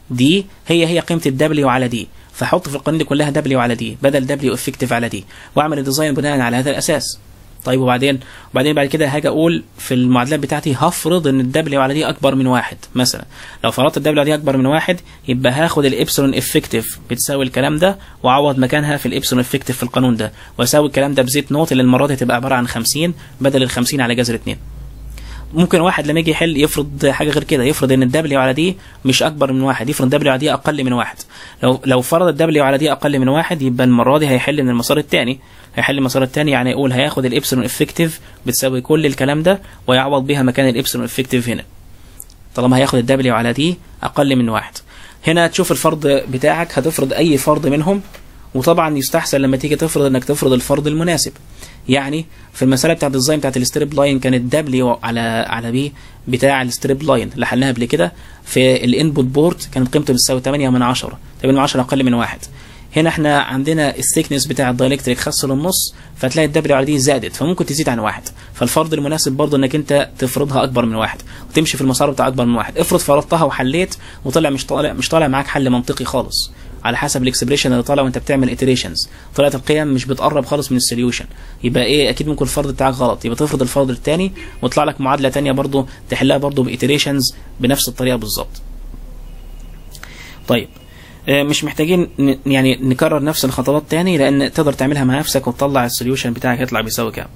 دي هي هي قيمه الدبليو على دي فاحط في القوانين دي كلها دبليو على دي بدل دبليو افكتيف على دي واعمل الديزاين بناء على هذا الاساس طيب وبعدين وبعدين بعد كده هاجي اقول في المعادلات بتاعتي هفرض ان الدبليو على دي اكبر من واحد مثلا لو فرضت الدبليو على دي اكبر من واحد يبقى هاخد الابسلون افكتيف بتساوي الكلام ده واعوض مكانها في الابسلون افكتيف في القانون ده واساوي الكلام ده بزيت نوت اللي المره دي تبقى عباره عن 50 بدل ال 50 على جذر 2 ممكن واحد لما يجي يحل يفرض حاجه غير كده يفرض ان الدبليو على دي مش اكبر من واحد يفرض الدبليو على دي اقل من واحد لو لو فرض الدبليو على دي اقل من واحد يبقى المره دي هيحل من المسار الثاني هيحل المسار الثاني يعني يقول هياخد الابسلون افكتيف بتساوي كل الكلام ده ويعوض بيها مكان الابسلون افكتيف هنا طالما هياخد الدبليو على دي اقل من واحد هنا تشوف الفرض بتاعك هتفرض اي فرض منهم وطبعا يستحسن لما تيجي تفرض انك تفرض الفرض المناسب يعني في المساله بتاعت الديزاين بتاعت الستريب لاين كانت دبليو على على بي بتاع الستريب لاين اللي حلناها قبل كده في الانبوت بورد كانت قيمته بتساوي 8 من 10 8 من 10 اقل من واحد هنا احنا عندنا الثيكنس بتاع الدايلكتريك خس للنص فتلاقي الدبليو على دي زادت فممكن تزيد عن واحد فالفرض المناسب برضه انك انت تفرضها اكبر من واحد وتمشي في المسار بتاع اكبر من واحد افرض فرضتها وحليت وطلع مش طالع مش طالع معاك حل منطقي خالص على حسب الاكسبريشن اللي طالع وانت بتعمل اتريشنز طلعت القيم مش بتقرب خالص من السوليوشن يبقى ايه اكيد ممكن الفرض بتاعك غلط يبقى تفرض الفرض الثاني ويطلع لك معادله ثانيه برضه تحلها برضه باتريشنز بنفس الطريقه بالظبط طيب مش محتاجين يعني نكرر نفس الخطوات تاني لان تقدر تعملها مع نفسك وتطلع السوليوشن بتاعك يطلع بيساوي كام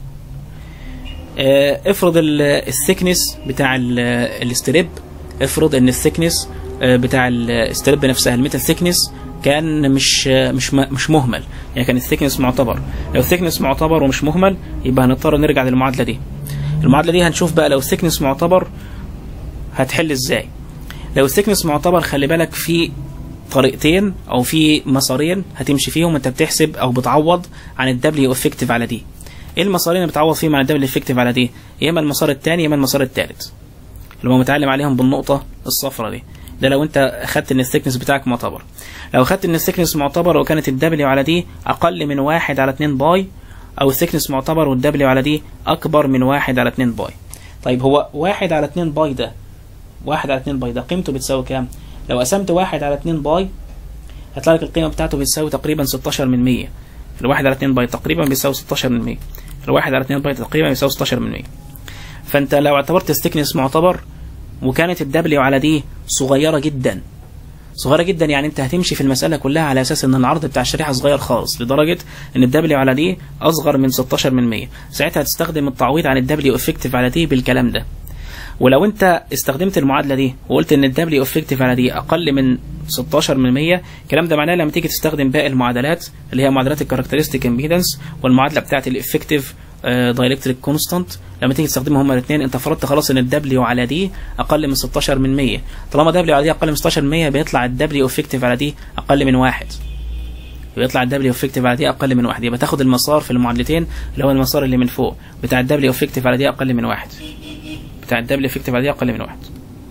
افرض الثيكنس بتاع الستريب افرض ان الثيكنس بتاع الستريب نفسها الميتال ثيكنس كان مش مش مش مهمل يعني كان الثيكنس معتبر لو الثيكنس معتبر ومش مهمل يبقى هنضطر نرجع للمعادله دي المعادله دي هنشوف بقى لو الثيكنس معتبر هتحل ازاي لو الثيكنس معتبر خلي بالك في طريقتين او في مسارين هتمشي فيهم انت بتحسب او بتعوض عن الدبليو افكتيف على دي ايه المسارين اللي بتعوض فيهم عن الدبليو افكتيف على دي يا اما المسار الثاني يا اما المسار الثالث اللي هو متعلم عليهم بالنقطه الصفراء دي ده لو انت اخدت ان الثيكنس بتاعك معتبر لو اخدت ان الثيكنس معتبر وكانت الدبليو على دي اقل من واحد على 2 باي او الثيكنس معتبر والدبليو على دي اكبر من واحد على 2 باي طيب هو واحد على 2 باي ده واحد على 2 باي ده قيمته بتساوي كام لو قسمت واحد على 2 باي هتلاقي لك القيمه بتاعته بتساوي تقريبا 16 من 100 الواحد على 2 باي تقريبا بيساوي 16 من 100 الواحد على 2 باي تقريبا بيساوي 16 من 100 فانت لو اعتبرت الثيكنس معتبر وكانت الدبليو على دي صغيره جدا صغيره جدا يعني انت هتمشي في المساله كلها على اساس ان العرض بتاع الشريحه صغير خالص لدرجه ان الدبليو على دي اصغر من 16 من 100 ساعتها هتستخدم التعويض عن الدبليو افكتيف على دي بالكلام ده ولو انت استخدمت المعادله دي وقلت ان الدبليو افكتيف على دي اقل من 16 من 100 الكلام ده معناه لما تيجي تستخدم باقي المعادلات اللي هي معادلات الكاركترستيك امبيدنس والمعادله بتاعه الافكتيف دايلكتريك كونستانت لما تيجي تستخدمهم هما الاثنين انت فرضت خلاص ان الدبليو على دي اقل من 16 من 100 طالما دبليو على دي اقل من 16 من 100 بيطلع الدبليو افكتيف على دي اقل من واحد بيطلع الدبليو افكتيف على دي اقل من واحد يبقى تاخد المسار في المعادلتين اللي هو المسار اللي من فوق بتاع الدبليو افكتيف على دي اقل من واحد بتاع الدبليو افكتيف على دي اقل من واحد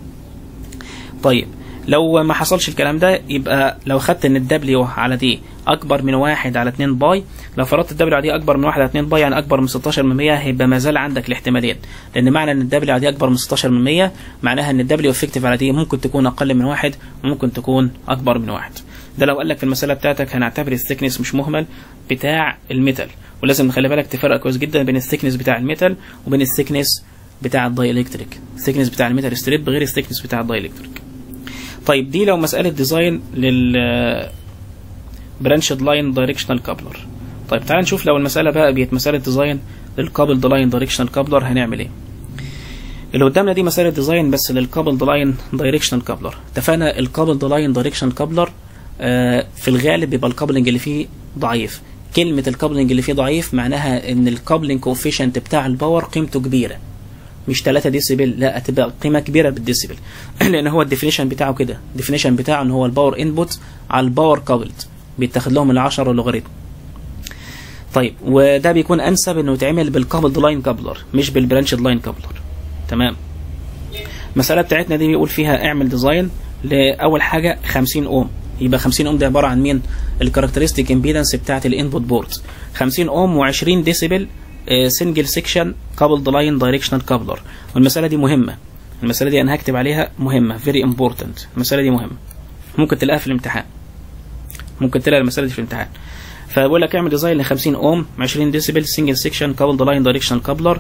طيب لو ما حصلش الكلام ده يبقى لو خدت ان الدبليو على دي اكبر من واحد على 2 باي لو فرضت الدبليو على دي اكبر من واحد على 2 باي يعني اكبر من 16 من 100 هيبقى ما زال عندك الاحتمالين لان معنى ان الدبليو على دي اكبر من 16 من 100 معناها ان الدبليو افكتيف على دي ممكن تكون اقل من واحد وممكن تكون اكبر من واحد ده لو قال لك في المساله بتاعتك هنعتبر الثيكنس مش مهمل بتاع الميتال ولازم نخلي بالك تفرق كويس جدا بين الثيكنس بتاع الميتال وبين الثيكنس بتاع الدايلكتريك الثيكنس بتاع الميتال ستريب غير الثيكنس بتاع الدايلكتريك طيب دي لو مساله ديزاين لل برانشد لاين دايركشنال كابلر طيب تعال نشوف لو المساله بقى بقت مساله ديزاين للكابلد لاين دايركشنال كابلر هنعمل ايه اللي قدامنا دي مساله ديزاين بس للكابلد لاين دايركشنال كابلر اتفقنا الكابلد لاين دايركشنال كابلر آه في الغالب بيبقى الكابلنج اللي فيه ضعيف كلمة الكابلنج اللي فيه ضعيف معناها ان الكابلنج كوفيشنت بتاع الباور قيمته كبيرة مش 3 ديسيبل لا هتبقى قيمة كبيرة بالديسيبل لان هو الديفينيشن بتاعه كده الديفينيشن بتاعه ان هو الباور انبوت على الباور كابلد بيتاخد لهم ال 10 لوغاريتم طيب وده بيكون انسب انه يتعمل بالكابلد لاين كابلر مش بالبرانشد لاين كابلر تمام المسألة بتاعتنا دي بيقول فيها اعمل ديزاين لأول حاجة 50 اوم يبقى 50 اوم ده عباره عن مين الكاركترستيك امبيدنس بتاعه الانبوت بورد 50 اوم و20 ديسيبل سنجل سيكشن كابلد لاين دايركشنال كابلر والمساله دي مهمه المساله دي انا هكتب عليها مهمه فيري امبورتنت المساله دي مهمه ممكن تلاقيها في الامتحان ممكن تلاقي المساله دي في الامتحان فبقول لك اعمل ديزاين ل 50 اوم 20 ديسيبل سنجل سيكشن كابلد لاين دايركشنال كابلر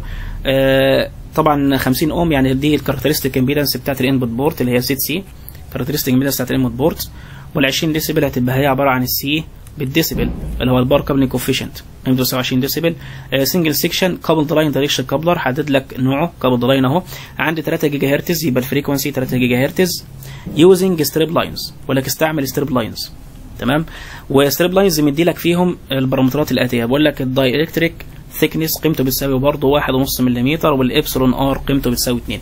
طبعا 50 اوم يعني دي الكاركترستيك امبيدنس بتاعت الانبوت بورت اللي هي سيت سي كاركترستيك امبيدنس بتاعت الانبوت بورت وال 20 ديسيبل هتبقى هي عباره عن السي بالديسيبل اللي هو البار كابلنج كوفيشنت 129 ديسيبل سنجل سيكشن كابلد لاين دايركشن كابلر حدد لك نوعه كابلد لاين اهو عندي 3 جيجا هرتز يبقى الفريكونسي 3 جيجا هرتز يوزنج ستريب لاينز ولا استعمل ستريب لاينز تمام وستريب لاينز مدي لك فيهم البارامترات الاتيه بقول لك الدايركتريك ثيكنس قيمته بتساوي برضه 1.5 ملم والابسلون ار قيمته بتساوي 2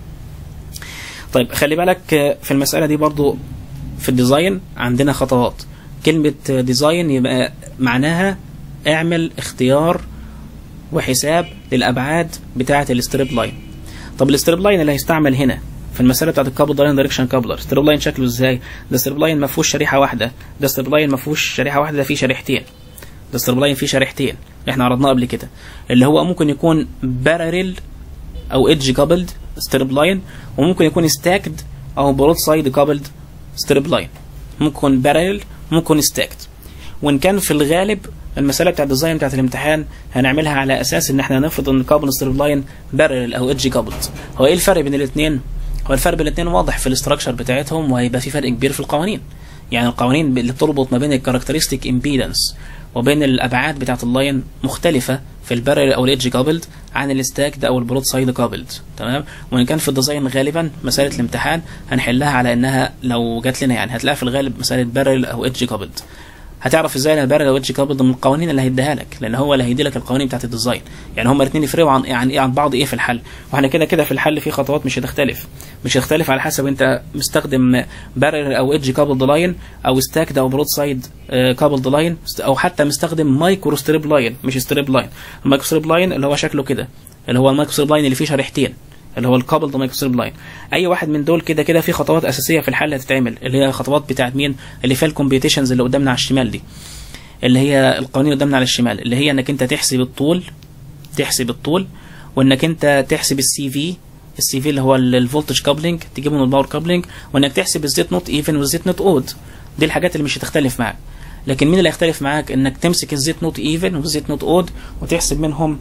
طيب خلي بالك في المساله دي برضه في الديزاين عندنا خطوات كلمه ديزاين يبقى معناها اعمل اختيار وحساب للابعاد بتاعه الستريب لاين طب الستريب لاين اللي هيستعمل هنا في المساله بتاعت الكابل لاين دايركشن كابلر ستريب لاين شكله ازاي ده ستريب لاين ما فيهوش شريحه واحده ده ستريب لاين ما فيهوش شريحه واحده ده فيه شريحتين ده ستريب لاين فيه شريحتين اللي احنا عرضناه قبل كده اللي هو ممكن يكون بارل او ايدج كابلد ستريب لاين وممكن يكون ستاكد او برود سايد كابلد ستريب لاين ممكن يكون بارل ممكن ستاكد وان كان في الغالب المساله بتاعت الديزاين بتاعت الامتحان هنعملها على اساس ان احنا نفرض ان كابل ستريب لاين بارل او ايدج كابلد هو ايه الفرق بين الاثنين هو الفرق بين الاثنين واضح في الاستراكشر بتاعتهم وهيبقى في فرق كبير في القوانين يعني القوانين اللي بتربط ما بين الكاركترستيك امبيدنس وبين الابعاد بتاعت اللاين مختلفه في البارل او الايدج كابلد عن الستاكد او البرود سايد كابلد تمام وان كان في الديزاين غالبا مساله الامتحان هنحلها على انها لو جات لنا يعني هتلاقيها في الغالب مساله بارل او ايدج كابلد هتعرف ازاي انا بارل او ايدج كابلد من القوانين اللي هيديها لك لان هو اللي هيدي لك القوانين بتاعت الديزاين يعني هما الاثنين يفرقوا عن يعني ايه عن بعض ايه في الحل واحنا كده كده في الحل في خطوات مش هتختلف مش هتختلف على حسب انت مستخدم بارل او ايدج كابلد لاين او ستاكد او برود سايد كابلد لاين او حتى مستخدم مايكرو ستريب لاين مش ستريب لاين المايكرو ستريب لاين اللي هو شكله كده اللي هو المايكرو ستريب لاين اللي فيه شريحتين اللي هو الكابل ده مايكرو ستريب لاين اي واحد من دول كده كده في خطوات اساسيه في الحل هتتعمل اللي هي خطوات بتاعت مين اللي فيها الكومبيتيشنز اللي قدامنا على الشمال دي اللي هي القوانين اللي قدامنا على الشمال اللي هي انك انت تحسب الطول تحسب الطول وانك انت تحسب السي في السي في اللي هو الفولتج كابلنج تجيبه من الباور كابلنج وانك تحسب الزيت نوت ايفن والزيت نوت اود دي الحاجات اللي مش هتختلف معاك لكن مين اللي هيختلف معاك انك تمسك الزيت نوت ايفن والزيت نوت اود وتحسب منهم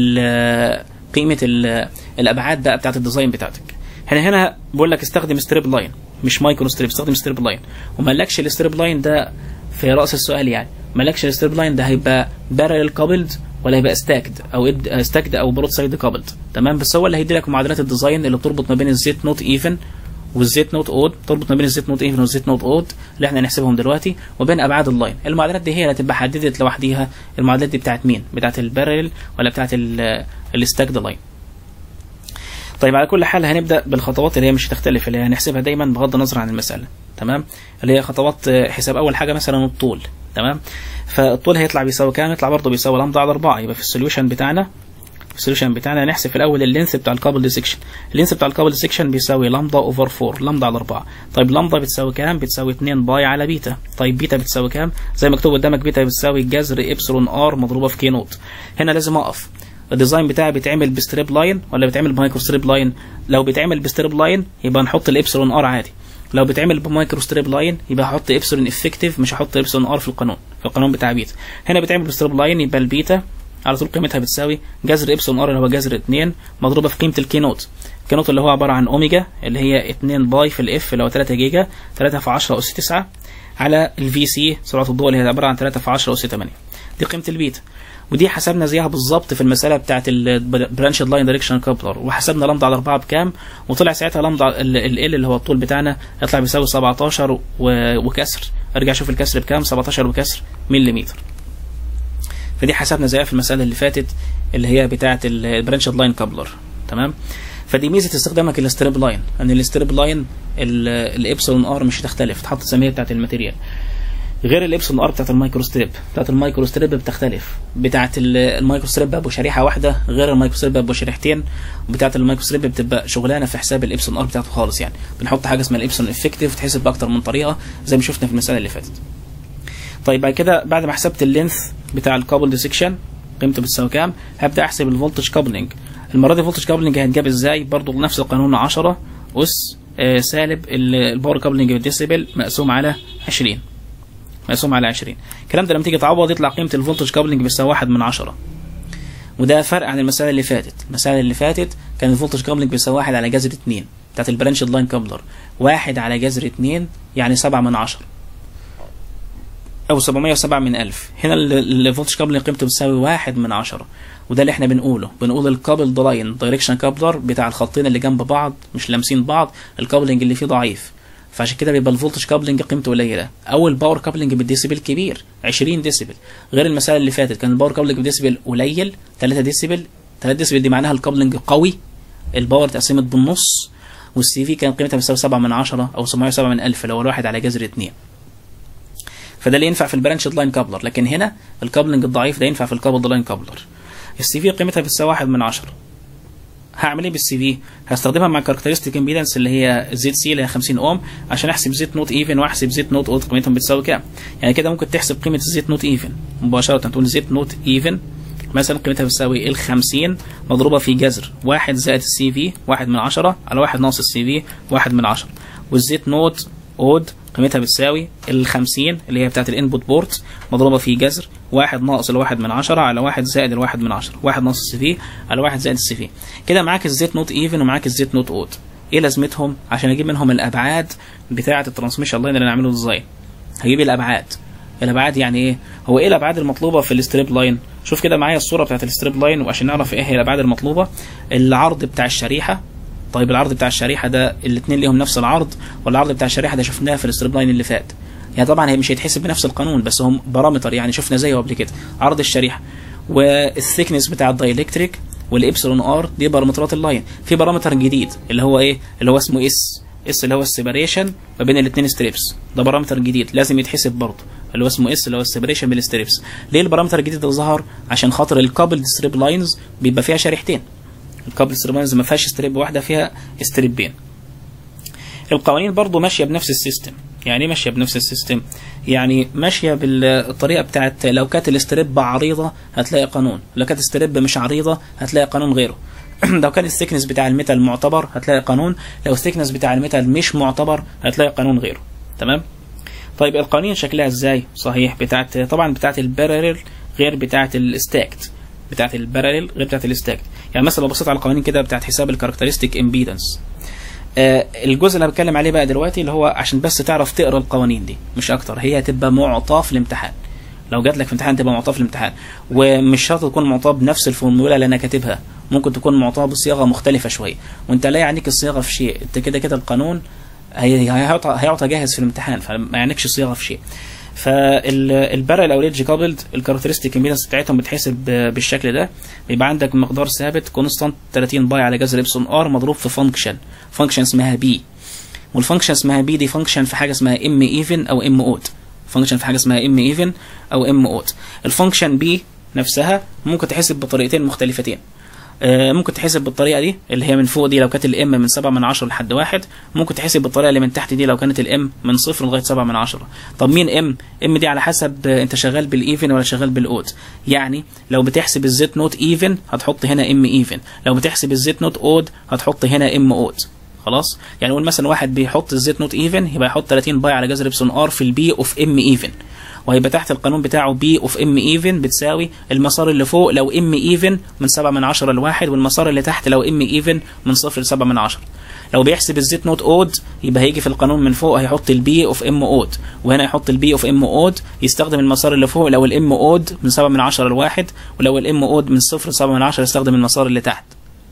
قيمه الابعاد بقى بتاعت الديزاين بتاعتك هنا هنا بقول لك استخدم ستريب لاين مش مايكرو ستريب استخدم ستريب لاين وما قالكش الستريب لاين ده في راس السؤال يعني مالكش الستريب لاين ده هيبقى بارل كابلد ولا هيبقى ستاكد او ستاكد او برود سايد كابلد تمام بس هو اللي هيدي لك معادلات الديزاين اللي بتربط ما بين الزيت نوت ايفن والزيت نوت اود تربط ما بين الزيت نوت ايفن والزيت نوت اود اللي احنا هنحسبهم دلوقتي وبين ابعاد اللاين المعادلات دي هي اللي هتبقى حددت لوحديها المعادلات دي بتاعت مين بتاعت البارل ولا بتاعت الستاكد لاين طيب على كل حال هنبدا بالخطوات اللي هي مش هتختلف اللي هي هنحسبها دايما بغض النظر عن المساله تمام اللي هي خطوات حساب اول حاجه مثلا الطول تمام فالطول هيطلع بيساوي كام يطلع برضه بيساوي لامدا على 4 يبقى في السوليوشن بتاعنا في السوليوشن بتاعنا نحسب في الاول اللينث بتاع الكابل ديسكشن اللينث بتاع الكابل ديسكشن بيساوي لامدا اوفر 4 لامدا على 4 طيب لامدا بتساوي كام بتساوي 2 باي على بيتا طيب بيتا بتساوي كام زي مكتوب قدامك بيتا بتساوي جذر ابسلون ار مضروبه في كي نوت هنا لازم اقف الديزاين بتاعي بيتعمل بستريب لاين ولا بيتعمل بمايكرو ستريب لاين لو بيتعمل بستريب لاين يبقى نحط الابسلون ار عادي لو بيتعمل بمايكرو ستريب لاين يبقى هحط ابسلون افكتيف مش هحط ابسلون ار في القانون في القانون بتاع بيتا هنا بيتعمل بستريب لاين يبقى البيتا على طول قيمتها بتساوي جذر ابسلون ار اللي هو جذر 2 مضروبه في قيمه الكي نوت الكي نوت اللي هو عباره عن اوميجا اللي هي 2 باي في الاف اللي هو 3 جيجا 3 في 10 اس 9 على الفي سي سرعه الضوء اللي هي عباره عن 3 في 10 اس 8 دي قيمه البيتا ودي حسبنا زيها بالظبط في المساله بتاعه البرانش لاين دايركشن كابلر وحسبنا لامدا على 4 بكام وطلع ساعتها لامدا ال اللي هو الطول بتاعنا يطلع بيساوي 17 وكسر ارجع اشوف الكسر بكام 17 وكسر مليمتر فدي حسبنا زيها في المساله اللي فاتت اللي هي بتاعه البرانش لاين كابلر تمام فدي ميزه استخدامك الستريب لاين ان الستريب لاين الابسلون ار مش هتختلف تحط السميه بتاعه الماتيريال غير الابسلون ار بتاعت المايكرو ستريب بتاعت المايكرو ستريب بتختلف بتاعت المايكرو ستريب ابو شريحه واحده غير المايكرو ستريب ابو شريحتين وبتاعت المايكرو ستريب بتبقى شغلانه في حساب الابسلون ار بتاعته خالص يعني بنحط حاجه اسمها الابسلون افكتيف تحسب باكتر من طريقه زي ما شفنا في المساله اللي فاتت طيب بعد كده بعد ما حسبت اللينث بتاع الكابل ديسكشن قيمته بتساوي كام هبدا احسب الفولتج كابلنج المره دي فولتج كابلنج هيتجاب ازاي برضو نفس القانون 10 اس آه، سالب ال- الباور كابلنج بالديسيبل مقسوم على 20 مقسوم على 20 الكلام ده لما تيجي تعوض يطلع قيمه الفولتج كابلنج بتساوي 1 من 10 وده فرق عن المسألة اللي فاتت المسألة اللي فاتت كان الفولتج كابلنج بيساوي 1 على جذر 2 بتاعت البرانش لاين كابلر 1 على جذر 2 يعني 7 من 10 او 707 من 1000 هنا ال- الفولتج كابلنج قيمته بتساوي 1 من 10 وده اللي احنا بنقوله بنقول الكابل لاين دايركشن كابلر بتاع الخطين اللي جنب بعض مش لامسين بعض الكابلنج اللي فيه ضعيف فعشان كده بيبقى الفولتج كابلنج قيمته قليله او الباور كابلنج بالديسيبل كبير 20 ديسيبل غير المساله اللي فاتت كان الباور كابلنج بالديسيبل قليل 3 ديسيبل 3 ديسيبل دي معناها الكابلنج قوي الباور اتقسمت بالنص والسي في كان قيمتها بتساوي 7 من 10 او 707 من 1000 لو الواحد على جذر 2 فده اللي ينفع في البرانش لاين كابلر لكن هنا الكابلنج الضعيف ده ينفع في الكابل لاين كابلر السي في قيمتها بتساوي 1 من 10 هعمل ايه بالسي في هستخدمها مع كاركترستيك امبيدنس اللي هي زد سي اللي هي 50 اوم عشان احسب زيت نوت ايفن واحسب زيت نوت اود قيمتهم بتساوي كام يعني كده ممكن تحسب قيمه الزيت نوت ايفن مباشره تقول زيت نوت ايفن مثلا قيمتها بتساوي ال 50 مضروبه في جذر 1 زائد السي في 1 من 10 على 1 ناقص السي في 1 من 10 والزيت نوت اود قيمتها بتساوي ال 50 اللي هي بتاعت الانبوت بورت مضروبه في جذر 1 ناقص الواحد من 10 على 1 زائد الواحد من 10 1 ناقص السي في على 1 زائد السي في كده معاك الزيت نوت ايفن ومعاك الزيت نوت اود ايه لازمتهم عشان اجيب منهم الابعاد بتاعه الترانسميشن لاين اللي نعمله ازاي هجيب الابعاد الابعاد يعني ايه هو ايه الابعاد المطلوبه في الستريب لاين شوف كده معايا الصوره بتاعت الستريب لاين وعشان نعرف ايه هي الابعاد المطلوبه العرض بتاع الشريحه طيب العرض بتاع الشريحه ده الاثنين ليهم نفس العرض والعرض بتاع الشريحه ده شفناه في الستريب لاين اللي فات يعني طبعا هي مش هيتحسب بنفس القانون بس هم بارامتر يعني شفنا زيه قبل كده عرض الشريحه والثيكنس بتاع الدايلكتريك والابسلون ار دي بارامترات اللاين في بارامتر جديد اللي هو ايه اللي هو اسمه اس اس اللي هو السيبريشن ما بين الاثنين ستريبس ده بارامتر جديد لازم يتحسب برضه اللي هو اسمه اس اللي هو السيبريشن بين الستريبس ليه البارامتر الجديد ده ظهر عشان خاطر الكابل ستريب لاينز بيبقى فيها شريحتين الكابل ستريب لاينز ما فيهاش ستريب واحده فيها ستريبين القوانين برضو ماشيه بنفس السيستم يعني ايه ماشيه بنفس السيستم يعني ماشيه بالطريقه بتاعت لو كانت الاستريب عريضه هتلاقي قانون لو كانت الاستريب مش عريضه هتلاقي قانون غيره لو كان الثيكنس بتاع الميتال معتبر هتلاقي قانون لو الثيكنس بتاع الميتال مش معتبر هتلاقي قانون غيره تمام طيب القوانين شكلها ازاي صحيح بتاعت طبعا بتاعت الباراليل غير بتاعت الستاكت بتاعت الباراليل غير بتاعت الستاكت يعني مثلا لو بصيت على القوانين كده بتاعت حساب الكاركترستيك امبيدنس آه الجزء اللي انا بتكلم عليه بقى دلوقتي اللي هو عشان بس تعرف تقرا القوانين دي مش اكتر هي هتبقى معطاه في الامتحان لو جات لك في امتحان تبقى معطاه في الامتحان ومش شرط تكون معطاه بنفس الفورمولا اللي انا كاتبها ممكن تكون معطاه بصياغه مختلفه شويه وانت لا يعنيك الصياغه في شيء انت كده كده القانون هي- هيعطى هيعطى جاهز في الامتحان فما يعنيكش الصياغه في شيء فالبارل او ريدج كابلد الكاركترستيك امبيدنس بتاعتهم بتحسب ب- بالشكل ده بيبقى عندك مقدار ثابت كونستانت 30 باي على جذر ابسون ار مضروب في فانكشن فانكشن اسمها بي والفانكشن اسمها بي دي فانكشن في حاجه اسمها ام ايفن او ام اود فانكشن في حاجه اسمها ام ايفن او ام اود الفانكشن بي نفسها ممكن تحسب بطريقتين مختلفتين آه، ممكن تحسب بالطريقه دي اللي هي من فوق دي لو كانت الام من 7 من 10 لحد واحد ممكن تحسب بالطريقه اللي من تحت دي لو كانت الام من صفر لغايه 7 من 10 طب مين ام ام دي على حسب آه، انت شغال بالايفن ولا شغال بالاود يعني لو بتحسب الزيت نوت ايفن هتحط هنا ام ايفن لو بتحسب الزيت نوت اود هتحط هنا ام اود خلاص يعني نقول مثلا واحد بيحط الزيت نوت ايفن يبقى يحط 30 باي على جذر ابسون ار في البي اوف ام ايفن وهيبقى تحت القانون بتاعه بي اوف ام ايفن بتساوي المسار اللي فوق لو ام ايفن من 7 من 10 لواحد والمسار اللي تحت لو ام ايفن من 0 ل 7 من 10 لو بيحسب الزيت نوت اود يبقى هيجي في القانون من فوق هيحط البي اوف ام اود وهنا يحط البي اوف ام اود يستخدم المسار اللي فوق لو الام اود من 7 من 10 لواحد ولو الام اود من 0 ل 7 من 10 يستخدم المسار اللي تحت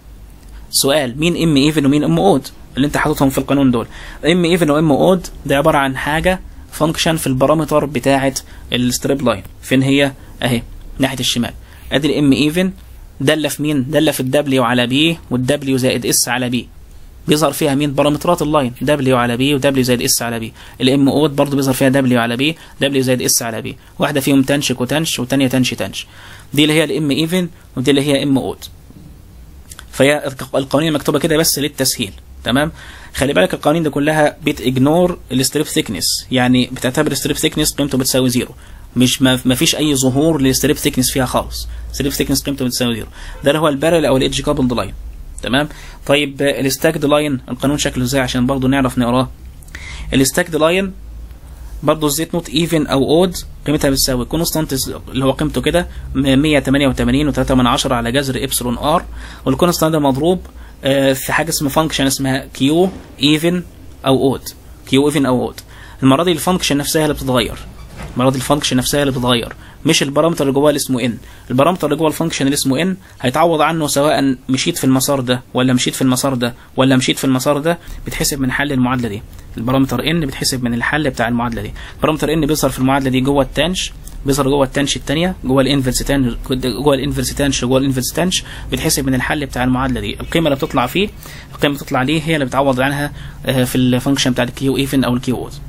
سؤال مين ام ايفن ومين ام اود اللي انت حاططهم في القانون دول ام ايفن وام اود ده عباره عن حاجه فانكشن في البارامتر بتاعه الستريب لاين فين هي اهي ناحيه الشمال ادي الام ايفن داله في مين داله في الدبليو على بي والدبليو زائد اس على بي بيظهر فيها مين بارامترات اللاين دبليو على بي ودبليو زائد اس على بي الام اود برضه بيظهر فيها دبليو على بي دبليو زائد اس على بي واحده فيهم تنش كوتنش والثانيه تنش تنش دي اللي هي الام ايفن ودي اللي هي ام اود فهي القوانين مكتوبه كده بس للتسهيل تمام خلي بالك القوانين دي كلها بتجنور الستريب ثيكنس يعني بتعتبر الستريب ثيكنس قيمته بتساوي زيرو مش ما ما فيش اي ظهور للستريب ثيكنس فيها خالص ستريب ثيكنس قيمته بتساوي زيرو ده اللي هو البارل او الايدج كابلد لاين تمام طيب الستاكد لاين القانون شكله ازاي عشان برضه نعرف نقراه الستاكد لاين برضه الزيت نوت ايفن او اود قيمتها بتساوي كونستانت اللي هو قيمته كده 188 و3 من عشرة على جذر ابسلون ار والكونستانت ده مضروب آه، في حاجه اسمها فانكشن اسمها كيو ايفن او اود كيو ايفن او اود المره دي الفانكشن نفسها اللي بتتغير المره دي الفانكشن نفسها اللي بتتغير مش البارامتر اللي جواه اللي اسمه ان البارامتر اللي جوه الفانكشن اللي اسمه ان هيتعوض عنه سواء مشيت في المسار ده ولا مشيت في المسار ده ولا مشيت في المسار ده بتحسب من حل المعادله دي البارامتر ان بتحسب من الحل بتاع المعادله دي البارامتر ان بيظهر في المعادله دي جوه التانش بيظهر جوه التانش الثانيه جوه الانفرس تانش جوه الانفرس تانش جوه الانفرس تانش بتحسب من الحل بتاع المعادله دي القيمه اللي بتطلع فيه القيمه اللي بتطلع ليه هي اللي بتعوض عنها آه، في الفانكشن بتاع الكيو ايفن او الكيو اود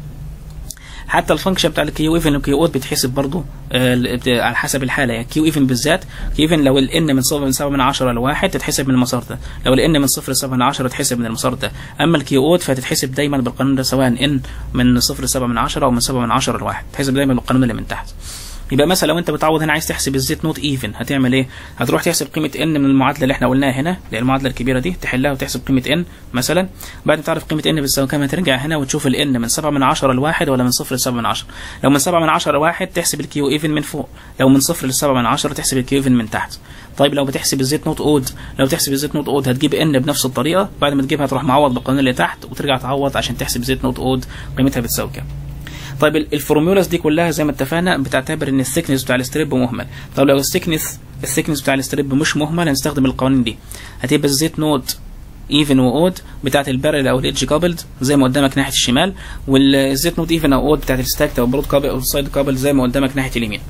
حتى الفانكشن بتاع الكيو ايفن والكيو اوت بيتحسب برضه على حسب الحاله يعني كيو ايفن بالذات كيو ايفن لو الان من صفر من 7 من 10 لواحد تتحسب من المسار ده لو الان من صفر ل 7 من 10 تتحسب من المسار ده اما الكيو اوت فتتحسب دايما بالقانون ده سواء ان من صفر ل 7 من 10 او من 7 من 10 لواحد تتحسب دايما بالقانون اللي من تحت يبقى مثلا لو انت بتعوض هنا عايز تحسب الزيت نوت ايفن هتعمل ايه هتروح تحسب قيمه ان من المعادله اللي احنا قلناها هنا اللي هي المعادله الكبيره دي تحلها وتحسب قيمه ان مثلا بعد ما تعرف قيمه ان بتساوي كام هترجع هنا وتشوف الان من 7 من 10 لواحد ولا من 0 ل 7 من 10 لو من 7 من 10 لواحد تحسب الكيو ايفن من فوق لو من 0 ل 7 من 10 تحسب الكيو ايفن من تحت طيب لو بتحسب الزيت نوت اود لو تحسب الزيت نوت اود هتجيب ان بنفس الطريقه بعد ما تجيبها تروح معوض بالقانون اللي تحت وترجع تعوض عشان تحسب زيت نوت اود قيمتها بتساوي كام طيب ال- الفورمولاز دي كلها زي ما اتفقنا بتعتبر ان الثيكنس بتاع الستريب مهمل طب لو الثيكنس الثيكنس بتاع الستريب مش مهمل هنستخدم القوانين دي هتبقى الزيت نوت ايفن واود بتاعت البارل او الايدج كابلد زي ما قدامك ناحيه الشمال والزيت نوت ايفن او اود بتاعت الستاكت او برود كابل او السايد كابل زي ما قدامك ناحيه اليمين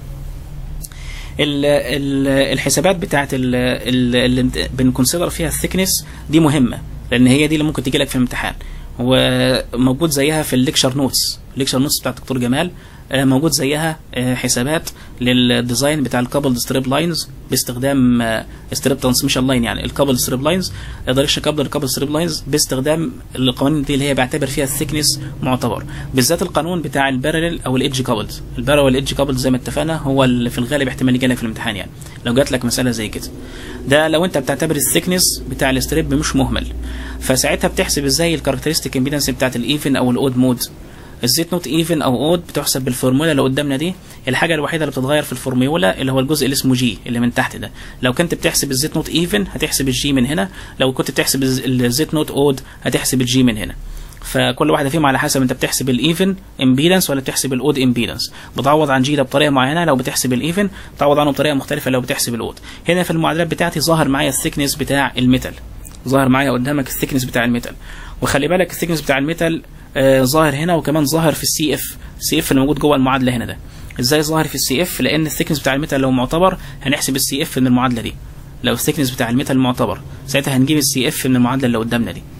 ال- ال- الحسابات بتاعت ال- ال- اللي بنكونسيدر فيها الثيكنس دي مهمه لان هي دي اللي ممكن تجي لك في الامتحان وموجود زيها في الليكشر نوتس الليكشر نوتس بتاع الدكتور جمال آه، موجود زيها آه، حسابات للديزاين بتاع الكابل ستريب لاينز باستخدام ستريب ترانسميشن لاين يعني الكابل ستريب لاينز دايركشن كابل الكابل ستريب لاينز باستخدام القوانين دي اللي هي بيعتبر فيها الثيكنس معتبر بالذات القانون بتاع البارل او الايدج كابلد البارل والايدج كابلد زي ما اتفقنا هو اللي في الغالب احتمال يجي لك في الامتحان يعني لو جات لك مساله زي كده ده لو انت بتعتبر الثيكنس بتاع الستريب مش مهمل فساعتها بتحسب ازاي الكاركترستيك امبيدنس بتاعت الايفن او الاود مود الزيت نوت ايفن او اود بتحسب بالفورمولا اللي قدامنا دي الحاجه الوحيده اللي بتتغير في الفورمولا اللي هو الجزء اللي اسمه جي اللي من تحت ده لو كنت بتحسب الزيت نوت ايفن هتحسب الجي من هنا لو كنت بتحسب الز- الزيت نوت اود هتحسب الجي من هنا فكل واحده فيهم على حسب انت بتحسب الايفن امبيدنس ولا بتحسب الاود امبيدنس بتعوض عن جي ده بطريقه معينه لو بتحسب الايفن تعوض عنه بطريقه مختلفه لو بتحسب الاود هنا في المعادلات بتاعتي ظاهر معايا الثيكنس بتاع الميتال ظاهر معايا قدامك الثيكنس بتاع الميتال وخلي بالك الثيكنس بتاع الميتال آه ظاهر هنا وكمان ظاهر في السي اف السي اف اللي موجود جوه المعادله هنا ده ازاي ظاهر في السي اف لان الثيكنس بتاع الميتال لو معتبر هنحسب السي اف من المعادله دي لو الثيكنس بتاع الميتال معتبر ساعتها هنجيب السي اف من المعادله اللي قدامنا دي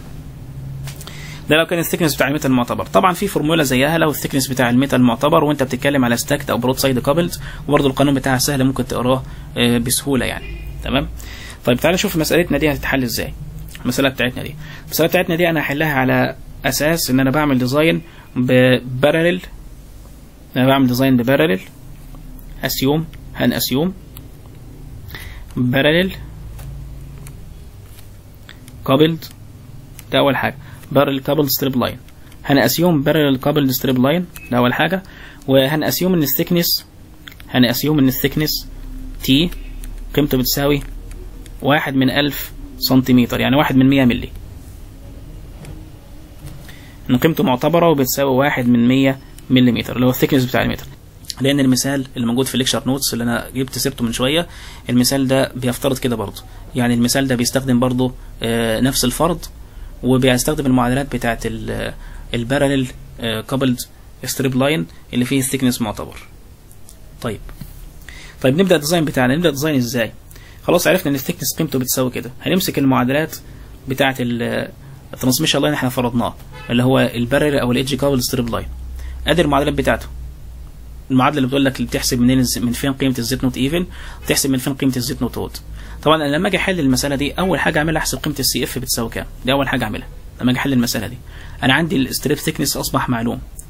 ده لو كان الثيكنس بتاع الميتال معتبر طبعا في فورمولا زيها لو الثيكنس بتاع الميتال معتبر وانت بتتكلم على ستاكت او برود سايد كابلد وبرضه القانون بتاعها سهل ممكن تقراه آه، بسهوله يعني تمام طيب تعالى نشوف مسألتنا دي هتتحل ازاي المسألة بتاعتنا دي المسألة بتاعتنا دي انا هحلها على اساس ان انا بعمل ديزاين ببارلل انا بعمل ديزاين ببارلل اسيوم هن اسيوم بارلل كابلد ده اول حاجة بارلل كابل ستريب لاين هنأسيوم بارلل كابل ستريب لاين ده اول حاجة وهنأسيوم ان الثيكنس هنأسيوم ان الثيكنس تي قيمته بتساوي واحد من ألف سنتيمتر يعني واحد من مية ملي إن قيمته معتبرة وبتساوي واحد من مية مليمتر اللي هو الثيكنس بتاع المتر لأن المثال اللي موجود في الليكشر نوتس اللي أنا جبت سيرته من شوية المثال ده بيفترض كده برضه يعني المثال ده بيستخدم برضه آه، نفس الفرض وبيستخدم المعادلات بتاعة الباراليل كابلد ستريب لاين اللي فيه الثيكنس معتبر طيب طيب نبدا الديزاين بتاعنا نبدا الديزاين ازاي خلاص عرفنا ان الثيكنس قيمته بتساوي كده هنمسك المعادلات بتاعه الترانسميشن لاين احنا فرضناه اللي هو البارير او الايدج كابل ستريب لاين ادي المعادلات بتاعته المعادله اللي بتقول لك اللي بتحسب منين الز- من فين قيمه الزيت نوت ايفن وتحسب من فين قيمه الزيت نوت اود طبعا انا لما اجي احل المساله دي اول حاجه اعملها احسب قيمه السي اف بتساوي كام دي اول حاجه اعملها لما اجي احل المساله دي انا عندي الستريب ثيكنس اصبح معلوم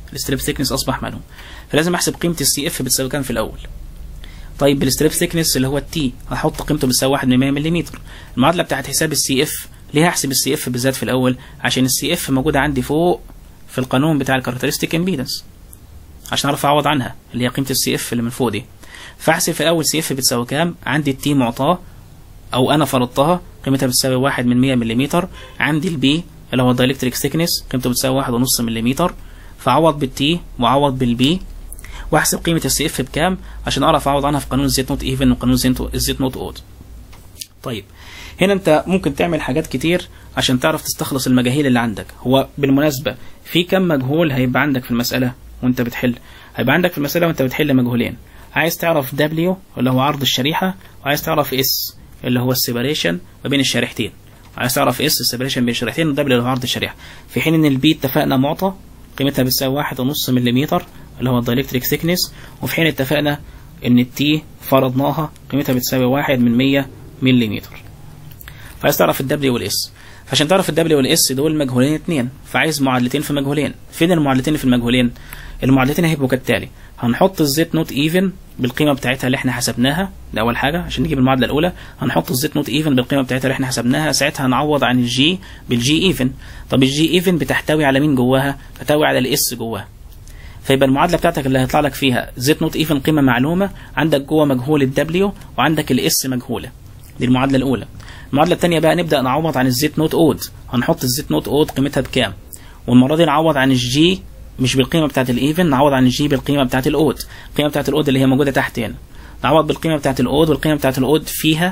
الستريب ثيكنس اصبح معلوم فلازم احسب قيمه السي اف بتساوي كام في الاول طيب الستريب ثيكنس اللي هو التي هحط قيمته بتساوي 1 من 100 ملم المعادله بتاعت حساب السي اف ليه هحسب السي اف بالذات في الاول عشان السي اف موجوده عندي فوق في القانون بتاع الكاركترستيك امبيدنس عشان اعرف اعوض عنها اللي هي قيمه السي اف اللي من فوق دي فاحسب في الاول سي اف بتساوي كام عندي التي معطاه او انا فرضتها قيمتها بتساوي 1 من 100 ملم عندي البي اللي هو الدايلكتريك ثيكنس قيمته بتساوي 1.5 ملم فاعوض بالتي واعوض بالبي واحسب قيمه السي اف بكام عشان اعرف اعوض عنها في قانون الزيت نوت ايفن وقانون الزيت نوت اود طيب هنا انت ممكن تعمل حاجات كتير عشان تعرف تستخلص المجاهيل اللي عندك هو بالمناسبه في كم مجهول هيبقى عندك في المساله وانت بتحل هيبقى عندك في المساله وانت بتحل مجهولين عايز تعرف W اللي هو عرض الشريحه وعايز تعرف S اللي هو السيبريشن ما بين الشريحتين عايز تعرف اس السيبريشن بين الشريحتين وده اللي هو عرض الشريحه في حين ان البي اتفقنا معطى قيمتها بتساوي واحد ونص ملم اللي هو الدايلكتريك ثيكنس وفي حين اتفقنا ان التي فرضناها قيمتها بتساوي واحد من 100 ملم فعايز تعرف الدبليو والاس فعشان تعرف الدبليو والاس دول مجهولين اتنين فعايز معادلتين في مجهولين فين المعادلتين في المجهولين المعادلتين هيبقوا كالتالي هنحط الزيت نوت ايفن بالقيمه بتاعتها اللي احنا حسبناها ده اول حاجه عشان نجيب المعادله الاولى هنحط الزيت نوت ايفن بالقيمه بتاعتها اللي احنا حسبناها ساعتها هنعوض عن الجي بالجي ايفن طب الجي ايفن بتحتوي على مين جواها بتحتوي على الاس جواها فيبقى المعادله بتاعتك اللي هيطلع لك فيها زيت نوت ايفن قيمه معلومه عندك جوه مجهول الدبليو وعندك الاس مجهوله دي المعادله الاولى المعادله الثانيه بقى نبدا نعوض عن الزيت نوت اود هنحط الزيت نوت اود قيمتها بكام والمره دي نعوض عن الجي مش بالقيمه بتاعت الايفن نعوض عن الجي بالقيمه بتاعت الاود القيمه بتاعت الاود اللي هي موجوده تحت هنا نعوض بالقيمه بتاعت الاود والقيمه بتاعت الاود فيها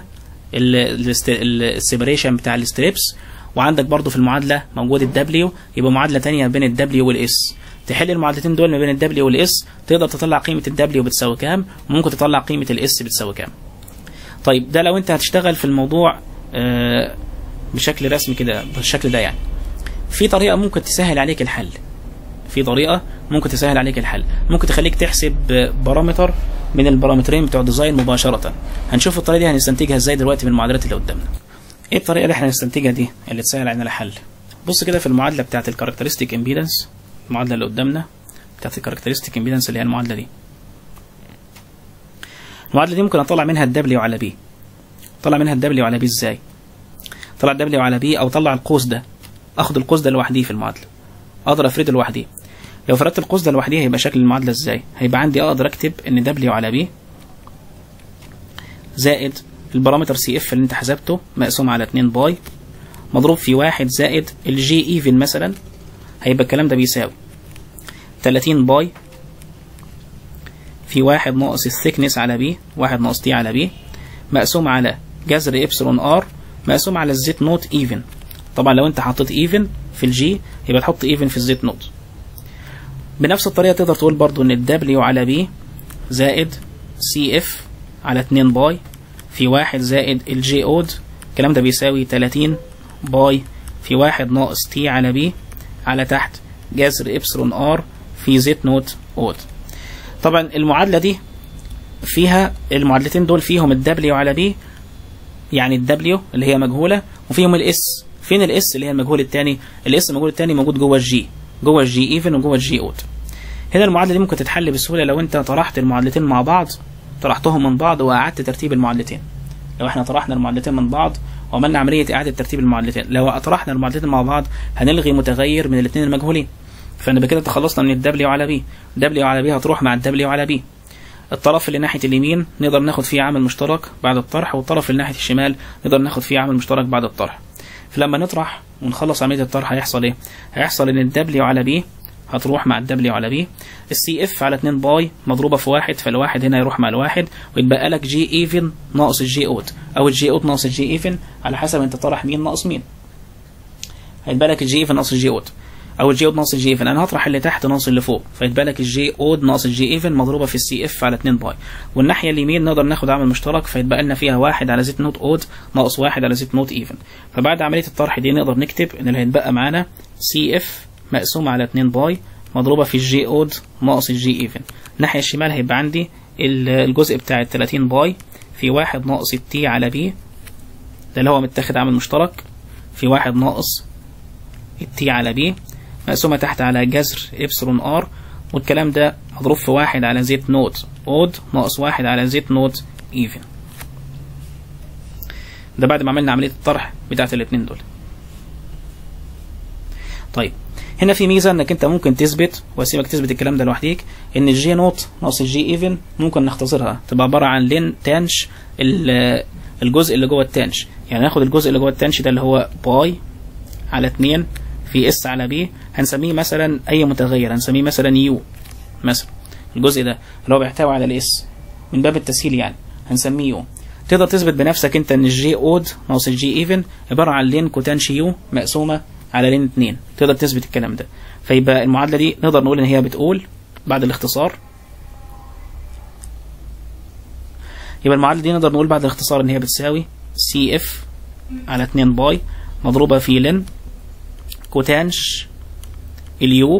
السيبريشن بتاع الستريبس وعندك برضو في المعادله موجود الدبليو يبقى معادله ثانيه بين الدبليو والاس تحل المعادلتين دول ما بين الدبليو والاس تقدر تطلع قيمه الدبليو بتساوي كام وممكن تطلع قيمه الاس بتساوي كام طيب ده لو انت هتشتغل في الموضوع آه بشكل رسمي كده بالشكل ده يعني في طريقه ممكن تسهل عليك الحل في طريقه ممكن تسهل عليك الحل ممكن تخليك تحسب بارامتر من البارامترين بتوع الديزاين مباشره هنشوف الطريقه دي هنستنتجها ازاي دلوقتي من المعادلات اللي قدامنا ايه الطريقه اللي احنا هنستنتجها دي اللي تسهل علينا الحل بص كده في المعادله بتاعت الكاركترستيك امبيدنس المعادله اللي قدامنا بتاعت الكاركترستيك امبيدنس اللي هي المعادله دي المعادله دي ممكن اطلع منها الدبليو على بي طلع منها الدبليو على بي ازاي طلع الدبليو على بي او طلع القوس ده اخد القوس ده لوحديه في المعادله اقدر افرده لوحديه لو فردت القوس ده لوحديه هيبقى شكل المعادله ازاي هيبقى عندي اقدر اكتب ان دبليو على بي زائد البارامتر سي اف اللي انت حسبته مقسوم على 2 باي مضروب في واحد زائد الجي ايفن مثلا هيبقى الكلام ده بيساوي 30 باي في واحد ناقص الثيكنس على بي واحد ناقص تي على بي مقسوم على جذر ابسلون ار مقسوم على الزيت نوت ايفن طبعا لو انت حطيت ايفن في الجي يبقى تحط ايفن في الزيت نوت بنفس الطريقه تقدر تقول برضو ان الدبليو على بي زائد سي اف على 2 باي في واحد زائد الجي اود الكلام ده بيساوي 30 باي في واحد ناقص تي على بي على تحت جذر ابسلون ار في زيت نوت اود طبعا المعادله دي فيها المعادلتين دول فيهم الدبليو على بي يعني الدبليو اللي هي مجهوله وفيهم الاس فين الاس اللي هي المجهول الثاني الاس المجهول الثاني موجود جوه الجي جوه الجي ايفن وجوه الجي اوت هنا المعادله دي ممكن تتحل بسهوله لو انت طرحت المعادلتين مع بعض طرحتهم من بعض وقعدت ترتيب المعادلتين لو احنا طرحنا المعادلتين من بعض وعملنا عمليه اعاده ترتيب المعادلتين لو طرحنا المعادلتين مع بعض هنلغي متغير من الاثنين المجهولين فانا بكده تخلصنا من الدبليو على بي دبليو على بي هتروح مع الدبليو على بي الطرف اللي ناحيه اليمين نقدر ناخد فيه عامل مشترك بعد الطرح والطرف اللي ناحيه الشمال نقدر ناخد فيه عامل مشترك بعد الطرح فلما نطرح ونخلص عمليه الطرح هيحصل ايه هيحصل ان الدبليو على بي هتروح مع الدبليو على بي السي اف على 2 باي مضروبه في واحد فالواحد هنا يروح مع الواحد ويتبقى لك جي ايفن ناقص الجي اوت او الجي اوت ناقص الجي ايفن على حسب انت طرح مين ناقص مين هيتبقى لك الجي ايفن ناقص الجي اوت او الجي اود ناقص الجي ايفن انا هطرح اللي تحت ناقص اللي فوق فيتبقى لك الجي اود ناقص الجي ايفن مضروبه في السي اف على 2 باي والناحيه اليمين نقدر ناخد عامل مشترك فيتبقى لنا فيها واحد على زيت نوت اود ناقص واحد على زيت نوت ايفن فبعد عمليه الطرح دي نقدر نكتب ان اللي هيتبقى معانا سي اف مقسوم على 2 باي مضروبه في الجي اود ناقص الجي ايفن الناحيه الشمال هيبقى عندي الجزء بتاع ال 30 باي في واحد ناقص التي على بي ده اللي هو متاخد عامل مشترك في واحد ناقص التي على بي مقسومة تحت على جذر إبسلون آر والكلام ده مضروب في واحد على زيت نوت اود ناقص واحد على زيت نوت ايفن ده بعد ما عملنا عملية الطرح بتاعت الاتنين دول طيب هنا في ميزة انك انت ممكن تثبت واسيبك تثبت الكلام ده لوحديك ان الجي نوت ناقص الجي ايفن ممكن نختصرها تبقى عبارة عن لين تانش ال- الجزء اللي جوه التانش يعني ناخد الجزء اللي جوه التانش ده اللي هو باي على 2 في اس على بي هنسميه مثلا اي متغير هنسميه مثلا يو مثلا الجزء ده اللي هو بيحتوي على الاس من باب التسهيل يعني هنسميه يو تقدر تثبت بنفسك انت ان الجي اود ناقص الجي ايفن عباره عن لين كوتانش يو مقسومه على لين 2 تقدر تثبت الكلام ده فيبقى المعادله دي نقدر نقول ان هي بتقول بعد الاختصار يبقى المعادله دي نقدر نقول بعد الاختصار ان هي بتساوي سي اف على 2 باي مضروبه في لين كوتانش اليو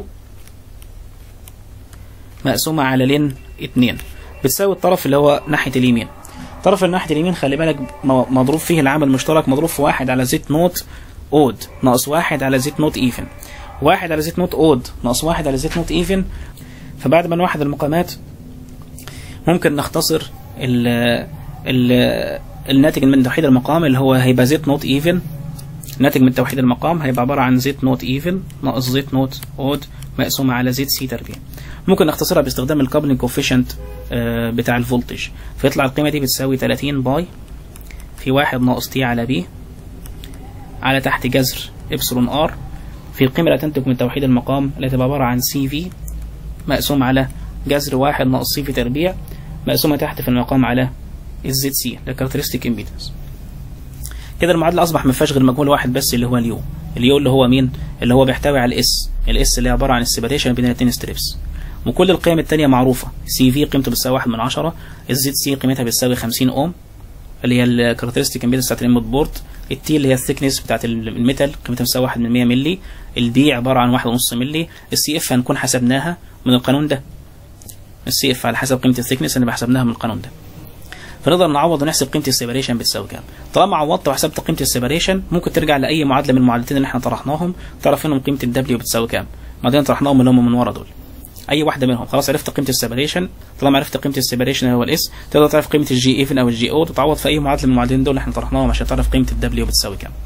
مقسومة على لين اتنين بتساوي الطرف اللي هو ناحية اليمين الطرف اللي ناحية اليمين خلي بالك م- مضروب فيه العامل المشترك مضروب في واحد على زيت نوت اود ناقص واحد على زيت نوت ايفن واحد على زيت نوت اود ناقص واحد على زيت نوت ايفن فبعد ما نوحد المقامات ممكن نختصر ال ال الناتج من توحيد المقام اللي هو هيبقى زيت نوت ايفن ناتج من توحيد المقام هيبقى عبارة عن زيت نوت ايفن ناقص زيت نوت اود مقسومة على زيت سي تربيع ممكن نختصرها باستخدام الكابلنج كوفيشنت بتاع الفولتج فيطلع القيمة دي بتساوي 30 باي في واحد ناقص تي على بي على تحت جذر ابسلون ار في القيمة اللي تنتج من توحيد المقام اللي تبقى عبارة عن سي في مقسوم على جذر واحد ناقص سي في تربيع مقسومة تحت في المقام على الزد سي ده كاركترستيك امبيدنس كده المعادله اصبح ما فيهاش غير مجهول واحد بس اللي هو اليو اليو اللي هو مين اللي هو بيحتوي على الاس الاس اللي هي عباره عن السيبريشن بين الاثنين ستريبس وكل القيم الثانيه معروفه سي في قيمته بتساوي 1 من 10 الزد سي قيمتها بتساوي 50 اوم اللي هي الكاركترستيك امبيدنس بتاعت الانبوت بورد التي اللي هي الثيكنس بتاعت الميتال قيمتها بتساوي 1 من 100 مللي البي عباره عن 1.5 مللي السي اف هنكون حسبناها من القانون ده السي اف على حسب قيمه الثيكنس اللي حسبناها من القانون ده فنقدر نعوض ونحسب قيمه السيبريشن بتساوي كام طالما عوضت وحسبت قيمه السيبريشن ممكن ترجع لاي معادله من المعادلتين اللي احنا طرحناهم تعرف منهم قيمه الدبليو بتساوي كام بعدين طرحناهم اللي هم من ورا دول اي واحده منهم خلاص عرفت قيمه السيبريشن طالما عرفت قيمه السيبريشن هو الاس تقدر تعرف قيمه الجي ايفن او الجي او تتعوض في اي معادله من المعادلتين دول اللي احنا طرحناهم عشان تعرف قيمه الدبليو بتساوي كام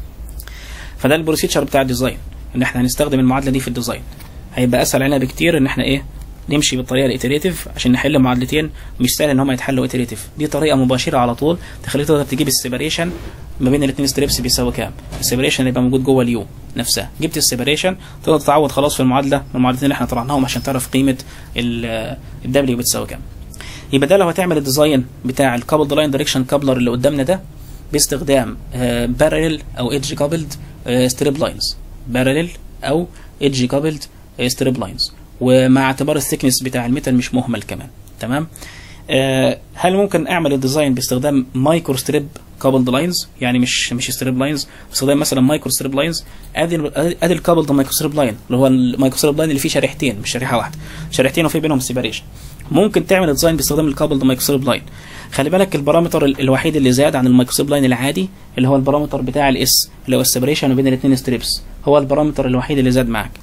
فده البروسيجر بتاع الديزاين ان احنا هنستخدم المعادله دي في الديزاين هيبقى اسهل علينا بكتير ان احنا ايه نمشي بالطريقه الاتريتيف عشان نحل معادلتين مش سهل ان هم يتحلوا اتريتيف دي طريقه مباشره على طول تخليك تقدر تجيب السيبريشن ما بين الاثنين ستريبس بيساوي كام السيبريشن يبقى موجود جوه اليو نفسها جبت السيبريشن تقدر تعوض خلاص في المعادله من المعادلتين اللي احنا طرحناهم عشان تعرف قيمه الدبليو بتساوي كام يبقى ده لو هتعمل الديزاين بتاع الكابلد لاين دايركشن كابلر اللي قدامنا ده باستخدام بارلل او ايدج كابلد ستريب لاينز بارلل او ايدج كابلد ستريب لاينز ومع اعتبار الثيكنس بتاع الميتال مش مهمل كمان تمام آه هل ممكن اعمل الديزاين باستخدام مايكرو ستريب كابلد لاينز يعني مش مش ستريب لاينز باستخدام مثلا مايكرو ستريب لاينز ادي ادي الكابلد مايكرو ستريب لاين اللي هو المايكرو ستريب لاين اللي فيه شريحتين مش شريحه واحده شريحتين وفي بينهم سيبريشن ممكن تعمل ديزاين باستخدام الكابلد مايكرو ستريب لاين خلي بالك البارامتر الوحيد اللي زاد عن المايكرو ستريب لاين العادي اللي هو البارامتر بتاع الاس اللي هو السيبريشن ما بين الاثنين ستريبس هو البارامتر الوحيد اللي زاد معاك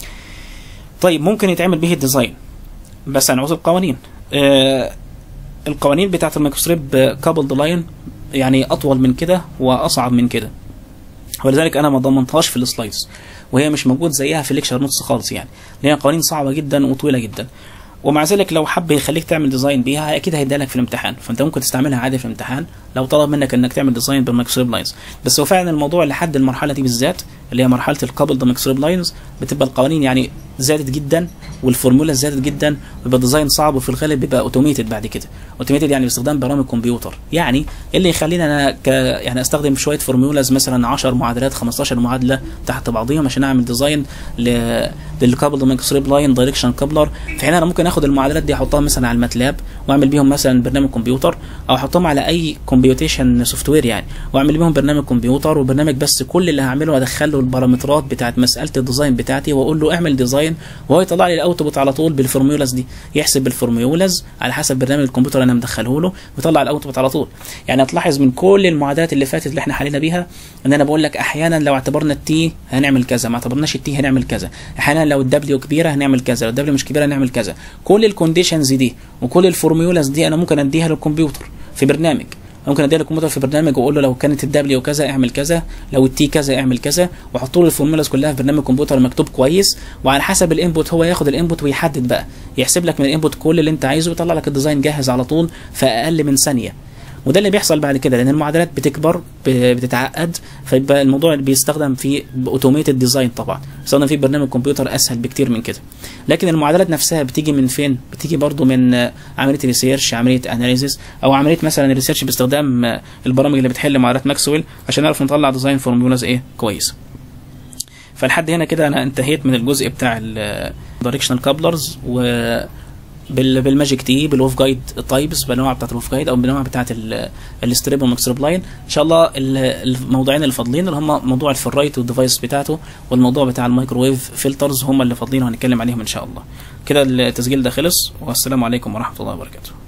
طيب ممكن يتعمل به الديزاين بس هنعوز القوانين آه القوانين بتاعت الميكروستريب كابلد لاين يعني اطول من كده واصعب من كده ولذلك انا ما ضمنتهاش في السلايدز وهي مش موجود زيها في الليكشر نوتس خالص يعني لان قوانين صعبه جدا وطويله جدا ومع ذلك لو حب يخليك تعمل ديزاين بيها اكيد هيديها لك في الامتحان فانت ممكن تستعملها عادي في الامتحان لو طلب منك انك تعمل ديزاين بالمايكروستريب لاينز بس هو فعلا الموضوع لحد المرحله دي بالذات اللي هي مرحله الكابلد مايكروستريب لاينز بتبقى القوانين يعني زادت جدا والفورمولا زادت جدا ويبقى الديزاين صعب وفي الغالب بيبقى اوتوميتد بعد كده اوتوميتد يعني باستخدام برامج كمبيوتر يعني اللي يخلينا انا ك يعني استخدم شويه فورمولاز مثلا 10 معادلات 15 معادله تحت بعضيهم عشان اعمل ديزاين ل... للكابلد مايكروستريب لاين دايركشن كابلر في حين انا ممكن اخد المعادلات دي احطها مثلا على الماتلاب واعمل بيهم مثلا برنامج كمبيوتر او احطهم على اي كمبيوتيشن سوفت وير يعني واعمل بيهم برنامج كمبيوتر وبرنامج بس كل اللي هعمله هدخل له البارامترات بتاعت مساله الديزاين بتاعتي واقول له اعمل ديزاين وهو يطلع لي الاوتبوت على طول بالفورمولاز دي يحسب بالفورمولاز على حسب برنامج الكمبيوتر اللي انا مدخله له ويطلع الاوتبوت على طول يعني هتلاحظ من كل المعادلات اللي فاتت اللي احنا حلينا بيها ان انا بقول لك احيانا لو اعتبرنا التي هنعمل كذا ما اعتبرناش التي هنعمل كذا احيانا لو الدبليو كبيره هنعمل كذا لو الدبليو مش كبيره هنعمل كذا كل الكونديشنز دي وكل الفورمولاز دي انا ممكن اديها للكمبيوتر في برنامج ممكن اديها للكمبيوتر في برنامج واقول له لو كانت الدبليو كذا اعمل كذا لو التي كذا اعمل كذا واحط له الفورمولاز كلها في برنامج كمبيوتر مكتوب كويس وعلى حسب الانبوت هو ياخد الانبوت ويحدد بقى يحسب لك من الانبوت كل اللي انت عايزه ويطلع لك الديزاين جاهز على طول في اقل من ثانيه وده اللي بيحصل بعد كده لان المعادلات بتكبر بتتعقد فيبقى الموضوع اللي بيستخدم في اوتوميتد ديزاين طبعا بيستخدم في برنامج كمبيوتر اسهل بكتير من كده لكن المعادلات نفسها بتيجي من فين بتيجي برضو من عمليه ريسيرش عمليه اناليزيس او عمليه مثلا ريسيرش باستخدام البرامج اللي بتحل معادلات ماكسويل عشان نعرف نطلع ديزاين فورمولاز ايه كويس فلحد هنا كده انا انتهيت من الجزء بتاع الدايركشنال كابلرز و بالماجيك تي بالوف جايد تايبس بالانواع بتاعت الوف جايد او بالانواع بتاعت الستريب والمكستريب لاين ان شاء الله الموضوعين اللي فاضلين اللي هم موضوع الفرايت والديفايس بتاعته والموضوع بتاع الميكروويف فلترز هم اللي فاضلين وهنتكلم عليهم ان شاء الله كده التسجيل ده خلص والسلام عليكم ورحمه الله وبركاته